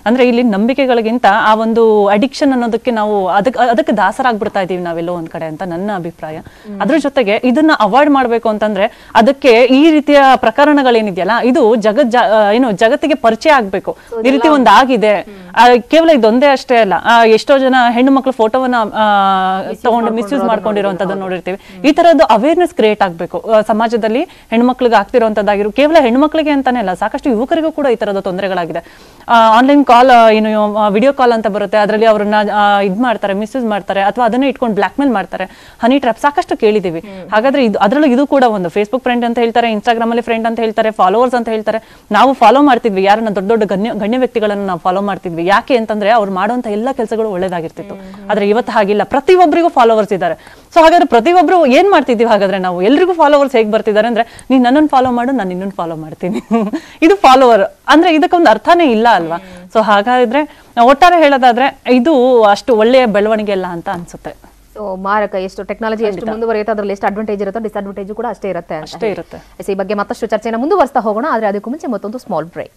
ಅಂದ್ರೆ ಇಲ್ಲಿ ನಂಬಿಕೆಗಳಿಗಿಂತ ಆ ಒಂದು ಅಡಿಕ್ಷನ್ ಅನ್ನೋದಕ್ಕೆ ನಾವು ಅದಕ್ಕೆ ಅದಕ್ಕೆ ದಾಸರಾಗ್ಬಿಡ್ತಾ ಇದೀವಿ ನಾವೆಲ್ಲೋ ಒಂದ್ ಕಡೆ ಅಂತ ನನ್ನ ಅಭಿಪ್ರಾಯ ಅದ್ರ ಜೊತೆಗೆ ಇದನ್ನ ಅವಾಯ್ಡ್ ಮಾಡ್ಬೇಕು ಅಂತಂದ್ರೆ ಅದಕ್ಕೆ ಈ ರೀತಿಯ ಪ್ರಕರಣಗಳೇನಿದೆಯಲ್ಲ ಇದು ಜಗತ್ ಜ- ಆ, ಏನು ಜಗತ್ತಿಗೆ ಪರಿಚಯ ಆಗ್ಬೇಕು ಈ ರೀತಿ ಒಂದ್ ಆಗಿದೆ ಆ, ಕೇವಲ ಇದೊಂದೇ ಅಷ್ಟೇ ಅಲ್ಲ ಆ, ಎಷ್ಟೋ ಜನ ಹೆಣ್ಣು ಮಕ್ಳು ಫೋಟೋವನ್ನ ತಗೊಂಡು ಮಿಸ್ಯೂಸ್ ಮಾಡ್ಕೊಂಡಿರೋಂಥದ್ದನ್ನ ನೋಡಿರ್ತೀವಿ ಈ ತರದ್ದು ಅವೇರ್ನೆಸ್ ಕ್ರಿಯೇಟ್ ಆಗ್ಬೇಕು ಆ, ಸಮಾಜದಲ್ಲಿ ಹೆಣ್ಮಕ್ಳಿಗೆ ಆಗ್ತಿರೋಂಥದ್ದಾಗಿರು ಕೇವಲ ಹೆಣ್ಮಕ್ಳಿಗೆ ಅಂತಾನೆ ಅಲ್ಲ ಸಾಕಷ್ಟು ಯುವಕರಿಗೂ ಕೂಡ ಈ ತರದ ತೊಂದರೆಗಳಾಗಿದೆ ಆನ್ಲೈನ್ ಕಾಲ್ ಏನು ವಿಡಿಯೋ ಕಾಲ್ ಅಂತ ಬರುತ್ತೆ ಅದರಲ್ಲಿ ಅವ್ರನ್ನ ಆ, ಇದ್ ಮಾಡ್ತಾರೆ ಮಿಸ್ಯೂಸ್ ಮಾಡ್ತಾರೆ ಅಥವಾ ಅದನ್ನೇ ಇಟ್ಕೊಂಡು ಬ್ಲಾಕ್ ಮೇಲ್ ಮಾಡ್ತಾರೆ ಹನಿ ಟ್ರ್ಯಾಪ್ ಸಾಕಷ್ಟು ಕೇಳಿದೀವಿ ಹಾಗಾದ್ರೆ ಇದು ಅದರಲ್ಲೂ ಇದು ಕೂಡ ಒಂದು ಫೇಸ್ಬುಕ್ ಫ್ರೆಂಡ್ ಅಂತ ಹೇಳ್ತಾರೆ ಇನ್ಸ್ಟಾಗ್ರಾಮ್ ಅಲ್ಲಿ ಫ್ರೆಂಡ್ ಅಂತ ಹೇಳ್ತಾರೆ ಫಾಲೋವರ್ಸ್ ಅಂತ ಹೇಳ್ತಾರೆ ನಾವು ಫಾಲೋ ಮಾಡ್ತಿದ್ವಿ ಯಾರನ್ನ ದೊಡ್ಡ ದೊಡ್ಡ ಗಣ್ಯ ಗಣ್ಯ ವ್ಯಕ್ತಿಗಳನ್ನ ನಾವು ಫಾಲೋ ಮಾಡ್ತಿದ್ವಿ ಯಾಕೆ ಅಂತಂದ್ರೆ ಅವ್ರು ಮಾಡುವಂತ ಎಲ್ಲ ಕೆಲಸಗಳು ಒಳ್ಳೇದಾಗಿರ್ತಿತ್ತು ಆದ್ರೆ ಇವತ್ತು ಹಾಗಿಲ್ಲ ಪ್ರತಿಯೊಬ್ಬರಿಗೂ ಫಾಲೋವರ್ಸ್ ಇದ್ದಾರೆ ಸೊ ಹಾಗಾದ್ರೆ ಪ್ರತಿಯೊಬ್ಬರು ಏನ್ ಮಾಡ್ತಿದ್ದೀವಿ ಹಾಗಾದ್ರೆ ನಾವು ಎಲ್ರಿಗೂ ಫಾಲೋವರ್ಸ್ ಹೇಗೆ ಬರ್ತಿದ್ದಾರೆ ಅಂದ್ರೆ ನೀನ್ ನನ್ನನ್ನು ಫಾಲೋ ಮಾಡು ನಾನು ನಿನ್ನನ್ನು ಫಾಲೋ ಮಾಡ್ತೀನಿ ಇದು ಫಾಲೋವರ್ ಅಂದ್ರೆ ಇದಕ್ಕೊಂದು ಅರ್ಥನೇ ಇಲ್ಲ ಅಲ್ವಾ ಸೊ ಹಾಗಾದ್ರೆ ಒಟ್ಟಾರೆ ಹೇಳೋದಾದ್ರೆ ಇದು ಅಷ್ಟು ಒಳ್ಳೆಯ ಬೆಳವಣಿಗೆ ಅಲ್ಲ ಅಂತ ಅನ್ಸುತ್ತೆ ಸೊ ಮಾರಕ ಎಷ್ಟು ಟೆಕ್ನಾಲಜಿ ಎಷ್ಟು ಮುಂದುವರಿಯುತ್ತೆ ಅದ್ರಲ್ಲಿ ಎಷ್ಟು ಅಡ್ವಾಂಟೇಜ್ ಇರುತ್ತೋ ಡಿಸ್ಅಡ್ವಾಂಟೇಜ್ ಕೂಡ ಅಷ್ಟೇ ಇರುತ್ತೆ ಅಂತ ಅಷ್ಟೇ ಹೇಳಿ. ಇರುತ್ತೆ. ಎಸ್, ಈ ಬಗ್ಗೆ ಮತ್ತಷ್ಟು ಚರ್ಚೆನ ಮುಂದುವರಿಸ್ತಾ ಹೋಗೋಣ ಆದ್ರೆ ಅದಕ್ಕೂ ಮುಂಚೆ ಮತ್ತೊಂದು ಸ್ಮಾಲ್ ಬ್ರೇಕ್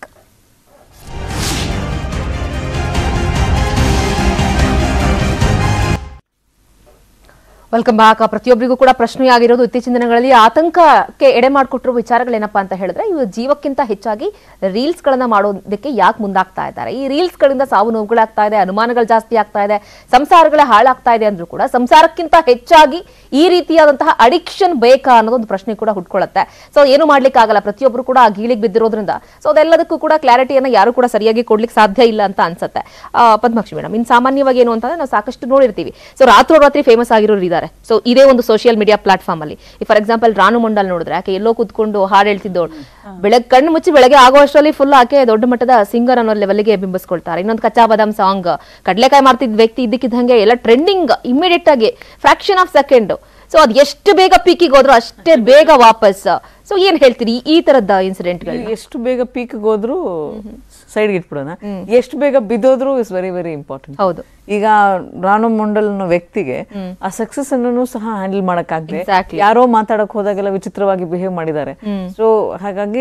ವೆಲ್ಕಮ್ ಬ್ಯಾಕ್ ಪ್ರತಿಯೊಬ್ಬರಿಗೂ ಕೂಡ ಪ್ರಶ್ನೆಯಾಗಿರೋದು ಇತ್ತೀಚಿನ ದಿನಗಳಲ್ಲಿ ಆತಂಕಕ್ಕೆ ಎಡೆ ಮಾಡಿಕೊಟ್ಟಿರೋ ವಿಚಾರಗಳೇನಪ್ಪಾ ಅಂತ ಹೇಳಿದ್ರೆ ಇವು ಜೀವಕ್ಕಿಂತ ಹೆಚ್ಚಾಗಿ ರೀಲ್ಸ್ ಗಳನ್ನ ಮಾಡೋದಕ್ಕೆ ಯಾಕೆ ಮುಂದಾಗ್ತಾ ಇದ್ದಾರೆ ಈ ರೀಲ್ಸ್ ಗಳಿಂದ ಸಾವು ನೋವುಗಳಾಗ್ತಾ ಇದೆ ಅನುಮಾನಗಳು ಜಾಸ್ತಿ ಆಗ್ತಾ ಇದೆ ಸಂಸಾರಗಳೇ ಹಾಳಾಗ್ತಾ ಇದೆ ಅಂದ್ರೂ ಕೂಡ ಸಂಸಾರಕ್ಕಿಂತ ಹೆಚ್ಚಾಗಿ ಈ ರೀತಿಯಾದಂತಹ ಅಡಿಕ್ಷನ್ ಬೇಕಾ ಅನ್ನೋದೊಂದು ಪ್ರಶ್ನೆ ಕೂಡ ಹುಟ್ಕೊಳ್ಳುತ್ತೆ ಸೊ ಏನು ಮಾಡ್ಲಿಕ್ಕೆ ಆಗಲ್ಲ ಪ್ರತಿಯೊಬ್ಬರು ಕೂಡ ಆ ಗೀಳಿಗೆ ಬಿದ್ದಿರೋದ್ರಿಂದ ಸೊ ಅದೆಲ್ಲದಕ್ಕೂ ಕೂಡ ಕ್ಲಾರಿಟಿಯನ್ನ ಯಾರು ಕೂಡ ಸರಿಯಾಗಿ ಕೊಡ್ಲಿಕ್ಕೆ ಸಾಧ್ಯ ಇಲ್ಲ ಅಂತ ಅನ್ಸುತ್ತೆ ಆ, ಪದ್ಮಾಕ್ಷಿ ಮೇಡಮ್ ಇನ್ನು ಸಾಮಾನ್ಯವಾಗಿ ಏನು ಅಂತಂದ್ರೆ ನಾವು ಸಾಕಷ್ಟು ನೋಡಿರ್ತೀವಿ ಸೊ ರಾತ್ರೋರಾತ್ರಿ ಫೇಮಸ್ ಆಗಿರೋರು ಇದ್ದಾರೆ ಸೊ ಇದೇ ಒಂದು ಸೋಷಿಯಲ್ ಮೀಡಿಯಾ ಪ್ಲಾಟ್ಫಾರ್ಮ್ ಅಲ್ಲಿ ಫಾರ್ ಎಕ್ಸಾಂಪಲ್ ರಾನು ಮಂಡಲ್ ನೋಡಿದ್ರೆ ಆಕೆ ಎಲ್ಲೋ ಕೂತ್ಕೊಂಡು ಹಾಡು ಹೇಳ್ತಿದ್ದವಳು ಬೆಳಗ್ಗೆ ಕಣ್ಣು ಮುಚ್ಚಿ ಬೆಳಗ್ಗೆ ಆಗುವಷ್ಟರಲ್ಲಿ ಫುಲ್ ಆಕೆ ದೊಡ್ಡ ಮಟ್ಟದ ಸಿಂಗರ್ ಅನ್ನೋ ಲೆವೆಲ್ಗೆ ಬಿಂಬಿಸ್ಕೊಳ್ತಾರೆ ಇನ್ನೊಂದು ಕಚ್ಚಾ ಬಾದಾಮ್ ಸಾಂಗ್ ಕಡ್ಲೆಕಾಯಿ ಮಾಡ್ತಿದ್ದ ವ್ಯಕ್ತಿ ಇದ್ದಕ್ಕಿದ್ದಂಗೆ ಎಲ್ಲ ಟ್ರೆಂಡಿಂಗ್ ಇಮಿಡಿಯೇಟ್ ಆಗಿ ಫ್ರಾಕ್ಷನ್ ಆಫ್ ಸೆಕೆಂಡ್ ಸೊ ಅದ್ ಎಷ್ಟು ಬೇಗ ಪೀಕಿಗೆ ಹೋದ್ರು ಅಷ್ಟೇ ಬೇಗ ವಾಪಸ್ ಸೊ ಏನ್ ಹೇಳ್ತೀರಿ ಈ- ಈ ತರದ ಇನ್ಸಿಡೆಂಟ್ಗಳು ಎಷ್ಟು ಬೇಗ ಪೀಕ್ಗೆ ಹೋದ್ರು ಸೈಡ್ಗೆ ಇಟ್ಬಿಡೋಣ ಎಷ್ಟು ಬೇಗ ಬಿದ್ದೋದ್ರು ಇಸ್ ವೆರಿ ವೆರಿ ಇಂಪಾರ್ಟೆಂಟ್ ಹೌದು ಈಗ ರಾನು ಮಂಡಲ್ ಅನ್ನೋ ವ್ಯಕ್ತಿಗೆ ಆ ಸಕ್ಸಸ್ ಅನ್ನು ಸಹ ಹ್ಯಾಂಡಲ್ ಮಾಡಕ್ಕಾಗ್ಲಿ Exactly. ಯಾರೋ ಮಾತಾಡಕ್ ಹೋದಾಗೆಲ್ಲ ವಿಚಿತ್ರವಾಗಿ ಬಿಹೇವ್ ಮಾಡಿದ್ದಾರೆ ಸೊ ಹಾಗಾಗಿ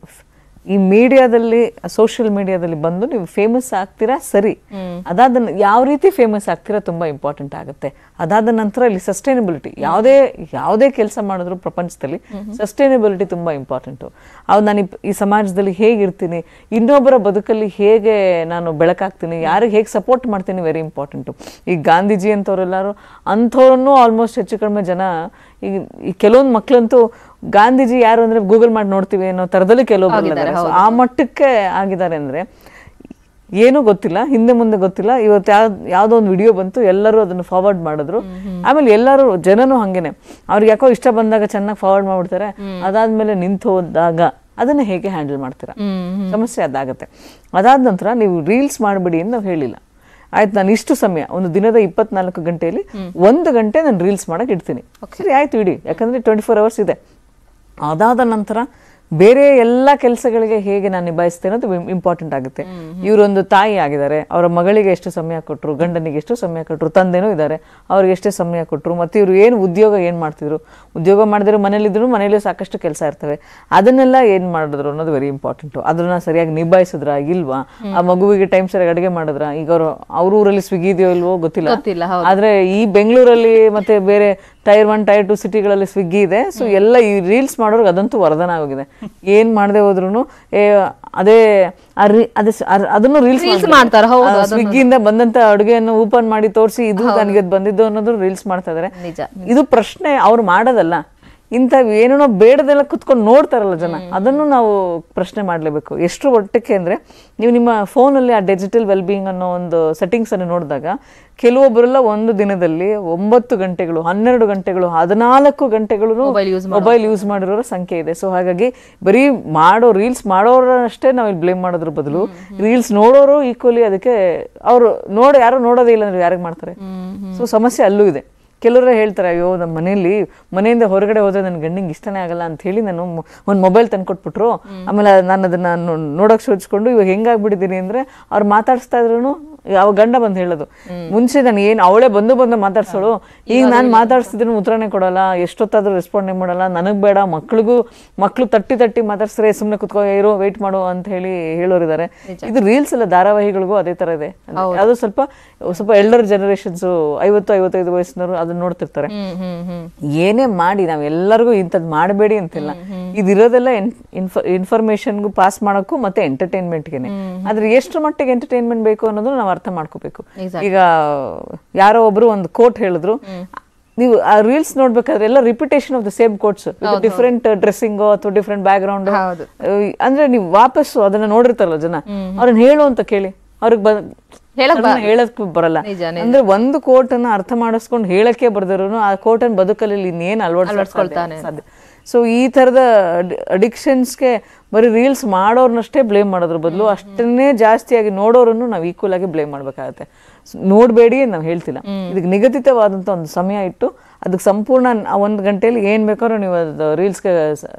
ಈ ಮೀಡಿಯಾದಲ್ಲಿ ಸೋಷಿಯಲ್ ಮೀಡಿಯಾದಲ್ಲಿ ಬಂದು ನೀವು ಫೇಮಸ್ ಆಗ್ತೀರಾ ಸರಿ ಅದಾದ ನ- ಯಾವ ರೀತಿ ಫೇಮಸ್ ಆಗ್ತೀರಾ ತುಂಬಾ ಇಂಪಾರ್ಟೆಂಟ್ ಆಗುತ್ತೆ ಅದಾದ ನಂತರ ಇಲ್ಲಿ ಸಸ್ಟೈನಬಿಲಿಟಿ ಯಾವುದೇ ಯಾವುದೇ ಕೆಲಸ ಮಾಡಿದ್ರು ಪ್ರಪಂಚದಲ್ಲಿ ಸಸ್ಟೈನಬಿಲಿಟಿ ತುಂಬಾ ಇಂಪಾರ್ಟೆಂಟ್ ಅವ್ ನಾನು ಈ- ಈ ಸಮಾಜದಲ್ಲಿ ಹೇಗಿರ್ತೀನಿ ಇನ್ನೊಬ್ಬರ ಬದುಕಲ್ಲಿ ಹೇಗೆ ನಾನು ಬೆಳಕಾಗ್ತೀನಿ ಯಾರಿಗೆ ಹೇಗೆ ಸಪೋರ್ಟ್ ಮಾಡ್ತೀನಿ ವೆರಿ ಇಂಪಾರ್ಟೆಂಟು ಈ ಗಾಂಧೀಜಿ ಅಂತವ್ರೆಲ್ಲರೂ ಅಂಥವ್ರನ್ನೂ ಆಲ್ಮೋಸ್ಟ್ ಹೆಚ್ಚು ಕಡಿಮೆ ಜನ ಈಗ ಈ ಕೆಲವೊಂದು ಮಕ್ಕಳಂತೂ ಗಾಂಧೀಜಿ ಯಾರು ಅಂದ್ರೆ ಗೂಗಲ್ ಮಾಡಿ ನೋಡ್ತೀವಿ ಅನ್ನೋ ತರದಲ್ಲಿ ಕೆಲವೊಬ್ರು ಇದ್ದಾರೆ. So, ಆ ಮಟ್ಟಕ್ಕೆ ಆಗಿದ್ದಾರೆ ಅಂದ್ರೆ ಏನೂ ಗೊತ್ತಿಲ್ಲ ಹಿಂದೆ ಮುಂದೆ ಗೊತ್ತಿಲ್ಲ ಇವತ್ತು ಯಾವ್ದು ಯಾವುದೋ ಒಂದು ವಿಡಿಯೋ ಬಂತು ಎಲ್ಲರೂ ಅದನ್ನು ಫಾರ್ವರ್ಡ್ ಮಾಡಿದ್ರು ಆಮೇಲೆ ಎಲ್ಲರೂ ಜನನು ಹಂಗೇನೆ ಅವ್ರಿಗೆ ಯಾಕೋ ಇಷ್ಟ ಬಂದಾಗ ಚೆನ್ನಾಗಿ ಫಾರ್ವರ್ಡ್ ಮಾಡ್ಬಿಡ್ತಾರೆ ಅದಾದ್ಮೇಲೆ ನಿಂತು ಹೋದಾಗ ಅದನ್ನ ಹೇಗೆ ಹ್ಯಾಂಡಲ್ ಮಾಡ್ತೀರಾ ಸಮಸ್ಯೆ ಅದಾಗತ್ತೆ ಅದಾದ ನಂತರ ನೀವು ರೀಲ್ಸ್ ಮಾಡಬೇಡಿ ಅಂತ ನಾವು ಹೇಳಿಲ್ಲ ಆಯ್ತು ನಾನು ಇಷ್ಟು ಸಮಯ ಒಂದು ದಿನದ ಇಪ್ಪತ್ನಾಲ್ಕು ಗಂಟೆಯಲ್ಲಿ ಒಂದು ಗಂಟೆ ನಾನು ರೀಲ್ಸ್ ಮಾಡಕ್ ಇಡ್ತೀನಿ ಸರಿ ಆಯ್ತು ಇಡಿ ಯಾಕಂದ್ರೆ ಟ್ವೆಂಟಿ ಫೋರ್ ಅವರ್ಸ್ ಇದೆ ಅದಾದ ನಂತರ ಬೇರೆ ಎಲ್ಲ ಕೆಲಸಗಳಿಗೆ ಹೇಗೆ ನಾನು ನಿಭಾಯಿಸ್ತೇನೆ ಅದು ಇಂಪಾರ್ಟೆಂಟ್ ಆಗುತ್ತೆ ಇವರೊಂದು ತಾಯಿ ಆಗಿದ್ದಾರೆ ಅವರ ಮಗಳಿಗೆ ಎಷ್ಟು ಸಮಯ ಕೊಟ್ಟರು ಗಂಡನಿಗೆ ಎಷ್ಟು ಸಮಯ ಕೊಟ್ಟರು ತಂದೆನೂ ಇದ್ದಾರೆ ಅವ್ರಿಗೆ ಎಷ್ಟೇ ಸಮಯ ಕೊಟ್ಟರು ಮತ್ತೆ ಇವರು ಏನು ಉದ್ಯೋಗ ಏನು ಮಾಡ್ತಿದ್ರು ಉದ್ಯೋಗ ಮಾಡಿದ್ರು ಮನೇಲಿದ್ರು ಮನೇಲಿ ಸಾಕಷ್ಟು ಕೆಲಸ ಇರ್ತವೆ ಅದನ್ನೆಲ್ಲ ಏನು ಮಾಡಿದ್ರು ಅನ್ನೋದು ವೆರಿ ಇಂಪಾರ್ಟೆಂಟು ಅದನ್ನ ಸರಿಯಾಗಿ ನಿಭಾಯಿಸಿದ್ರ ಇಲ್ವಾ ಆ ಮಗುವಿಗೆ ಟೈಮ್ ಸರಿಯಾಗಿ ಅಡುಗೆ ಮಾಡಿದ್ರ ಈಗ ಅವರು ಅವ್ರ ಊರಲ್ಲಿ ಸ್ವಿಗ್ಗಿ ಇದೆಯೋ ಇಲ್ವೋ ಗೊತ್ತಿಲ್ಲ ಗೊತ್ತಿಲ್ಲ, ಹೌದು. ಆದ್ರೆ ಈ ಬೆಂಗಳೂರಲ್ಲಿ ಮತ್ತೆ ಬೇರೆ ಟೈರ್ ಒನ್ ಟೈರ್ ಟು ಸಿಟಿಗಳಲ್ಲಿ ಸ್ವಿಗ್ಗಿ ಇದೆ ಸೊ ಎಲ್ಲ ಈ ರೀಲ್ಸ್ ಮಾಡೋರ್ಗೆ ಅದಂತೂ ವರದಾನ ಆಗೋಗಿದೆ ಏನ್ ಮಾಡದೆ ಹೋದ್ರು ಏ ಅದೇ ಆ ರೀ- ಅದೇ ಸ- ಅದ್- ಅದನ್ನು ರೀಲ್ಸ್ Reels ಮಾಡ್ತಾರೆ, ಹೌದು, ಅದನ್ನು. ಸ್ವಿಗ್ಗಿಯಿಂದ ಬಂದಂತ ಅಡುಗೆಯನ್ನು ಓಪನ್ ಮಾಡಿ ತೋರಿಸಿ ಇದು ನನಗೆ ಅದ್ ಬಂದಿದ್ದು ಅನ್ನೋದು ರೀಲ್ಸ್ ಮಾಡ್ತಾ ಇದಾರೆ ನಿಜ. ಇದು ಪ್ರಶ್ನೆ ಅವ್ರು ಮಾಡೋದಲ್ಲ ಇಂಥವು ಏನೇನೋ ಬೇಡದೆಲ್ಲ ಕುತ್ಕೊಂಡು ನೋಡ್ತಾರಲ್ಲ ಜನ ಅದನ್ನು ನಾವು ಪ್ರಶ್ನೆ ಮಾಡಲೇಬೇಕು ಎಷ್ಟು ಒಟ್ಟಕ್ಕೆ ಅಂದ್ರೆ ನೀವು ನಿಮ್ಮ ಫೋನಲ್ಲಿ ಆ ಡಿಜಿಟಲ್ ವೆಲ್ಬೀಯಿಂಗ್ ಅನ್ನೋ ಒಂದು ಸೆಟ್ಟಿಂಗ್ಸ್ ಅನ್ನು ನೋಡಿದಾಗ ಕೆಲವೊಬ್ಬರೆಲ್ಲ ಒಂದು ದಿನದಲ್ಲಿ ಒಂಬತ್ತು ಗಂಟೆಗಳು ಹನ್ನೆರಡು ಗಂಟೆಗಳು ಹದಿನಾಲ್ಕು ಗಂಟೆಗಳು Mobile use ಮೊಬೈಲ್ ಯೂಸ್ ಮಾಡಿರೋರ ಸಂಖ್ಯೆ ಇದೆ ಸೊ ಹಾಗಾಗಿ ಬರೀ ಮಾಡೋ ರೀಲ್ಸ್ ಮಾಡೋರಷ್ಟೇ ನಾವು ಇಲ್ಲಿ ಬ್ಲೇಮ್ ಮಾಡೋದ್ರ ಬದಲು ರೀಲ್ಸ್ ನೋಡೋರು ಈಕ್ವಲಿ ಅದಕ್ಕೆ ಅವರು ನೋಡೋ ಯಾರು ನೋಡೋದೇ ಇಲ್ಲ ಅಂದ್ರೆ ಯಾರಿಗೆ ಮಾಡ್ತಾರೆ ಸೊ ಸಮಸ್ಯೆ ಅಲ್ಲೂ ಇದೆ ಕೆಲವರು ಹೇಳ್ತಾರೆ ಅಯ್ಯೋ ನಮ್ಮ ಮನೆಯಲ್ಲಿ ಮನೆಯಿಂದ ಹೊರಗಡೆ ಹೋದ್ರೆ ನನ್ನ ಗಂಡಿಗೆ ಇಷ್ಟನೇ ಆಗಲ್ಲ ಅಂತ ಹೇಳಿ ನಾನು ಒಂದು ಮೊಬೈಲ್ ತಂದ್ಕೊಟ್ಬಿಟ್ರು ಆಮೇಲೆ ನಾನು ಅದನ್ನ ನೋ- ನೋಡಕ್ ಶೋಧಿಸ್ಕೊಂಡು ಇವಾಗ ಹೆಂಗಾಗ್ಬಿಟ್ಟಿದ್ದೀನಿ ಅಂದ್ರೆ ಅವ್ರು ಮಾತಾಡಿಸ್ತಾ ಇದ್ರು ಅವ ಗಂಡ ಬಂದು ಹೇಳೋದು ಮುಂಚೆ ನಾನು ಏನ್ ಅವಳೇ ಬಂದು ಬಂದು ಮಾತಾಡ್ಸೋಳು ಈಗ ನಾನು ಮಾತಾಡ್ಸಿದ್ರು ಉತ್ತರನೇ ಕೊಡಲ್ಲ ಎಷ್ಟೊತ್ತಾದ್ರೂ ರೆಸ್ಪಾಂಡ್ ಮಾಡಲ್ಲ ನನಗ್ ಬೇಡ ಮಕ್ಳಿಗೂ ಮಕ್ಳು ತಟ್ಟಿ ತಟ್ಟಿ ಮಾತಾಡ್ಸ್ರೆ ಸುಮ್ನೆ ಕುತ್ಕೋ ಇರೋ ವೆಯ್ಟ್ ಮಾಡು ಅಂತ ಹೇಳಿ ಹೇಳೋರಿದ್ದಾರೆ ಇದು ರೀಲ್ಸ್ ಎಲ್ಲ ಧಾರಾವಾಹಿಗಳಿಗೂ ಅದೇ ತರ ಇದೆ ಅದು ಸ್ವಲ್ಪ ಸ್ವಲ್ಪ ಎಲ್ಡರ್ ಜನರೇಷನ್ಸ್ ಐವತ್ತು ಐವತ್ತೈದು ವಯಸ್ಸಿನವರು ಅದನ್ನ ನೋಡ್ತಿರ್ತಾರೆ ಹ್ಮ್ ಹ್ಮ್ ಹ್ಮ್ ಏನೇ ಮಾಡಿ ನಾವ್ ಎಲ್ಲರಿಗೂ ಇಂಥದ್ದು ಮಾಡಬೇಡಿ ಅಂತಿಲ್ಲ ಇದಿರೋದೆಲ್ಲ ಇನ್ಫಾರ್ಮೇಶನ್ಗೂ ಪಾಸ್ ಮಾಡೋಕ್ಕೂ ಮತ್ತೆ ಎಂಟರ್ಟೈನ್ಮೆಂಟ್ಗೆನೆ ಆದ್ರೆ ಎಷ್ಟು ಮಟ್ಟಿಗೆ ಎಂಟರ್ಟೈನ್ಮೆಂಟ್ ಬೇಕು ಅನ್ನೋದು ನಾವು ಅರ್ಥ ಮಾಡ್ಕೋಬೇಕು ಈಗ ಯಾರೋ ಒಬ್ರು ಒಂದು ಕೋಟ್ ಹೇಳಿದ್ರು ನೀವು ಆ ರೀಲ್ಸ್ ನೋಡ್ಬೇಕಾದ್ರೆ ಎಲ್ಲ repetition of the same quotes different dressing ಅಥವಾ ಡಿಫ್ರೆಂಟ್ ಬ್ಯಾಕ್ ಗ್ರೌಂಡ್ ಹೌದು. ಅಂದ್ರೆ ನೀವು ವಾಪಸ್ಸು ಅದನ್ನ ನೋಡಿರ್ತಾರಲ್ಲ ಜನ ಅವ್ರನ್ನ ಹೇಳು ಅಂತ ಕೇಳಿ ಅವ್ರಿಗೆ ಬ ಹೇಳಕ್ ಅದನ್ನ ಹೇಳಕ್ ಬರಲ್ಲ ನಿಜ, ಅಂದ್ರೆ ಒಂದು ಕೋಟ್ ಅನ್ನ ಅರ್ಥ ಮಾಡಿಸ್ಕೊಂಡು ಹೇಳಕ್ಕೆ ಬರ್ದಿರೋನು ಆ ಕೋಟ್ ಅನ್ನ ಬದುಕಲ್ಲಿ ಇನ್ನೇನ್ ಅಳವಡಿಸ್ಕೊಳ್ತಾನೆ. ಅಳವಡಿಸ್ಕೊಳ್ತಾನೆ ಸಾಧ್ಯ ಸೊ ಈ ತರದ ಅಡಿಕ್ಷನ್ಸ್ಗೆ ಬರೀ ರೀಲ್ಸ್ ಮಾಡೋರ್ನಷ್ಟೇ ಬ್ಲೇಮ್ ಮಾಡೋದ್ರ ಬದಲು ಅಷ್ಟನ್ನೇ ಜಾಸ್ತಿಯಾಗಿ ನೋಡೋರನ್ನು ನಾವು ಈಕ್ವಲ್ ಆಗಿ ಬ್ಲೇಮ್ ಮಾಡ್ಬೇಕಾಗತ್ತೆ ಸ್- ನೋಡ್ಬೇಡಿ ನಾವು ಹೇಳ್ತಿಲ್ಲ ಇದಕ್ಕೆ ನಿಗದಿತವಾದಂತ ಒಂದು ಸಮಯ ಇಟ್ಟು ಅದಕ್ಕೆ ಸಂಪೂರ್ಣ ಆ ಒಂದು ಗಂಟೆಯಲ್ಲಿ ಏನ್ ಬೇಕಾದ್ರೂ ನೀವು ಅದು ರೀಲ್ಸ್ಗೆ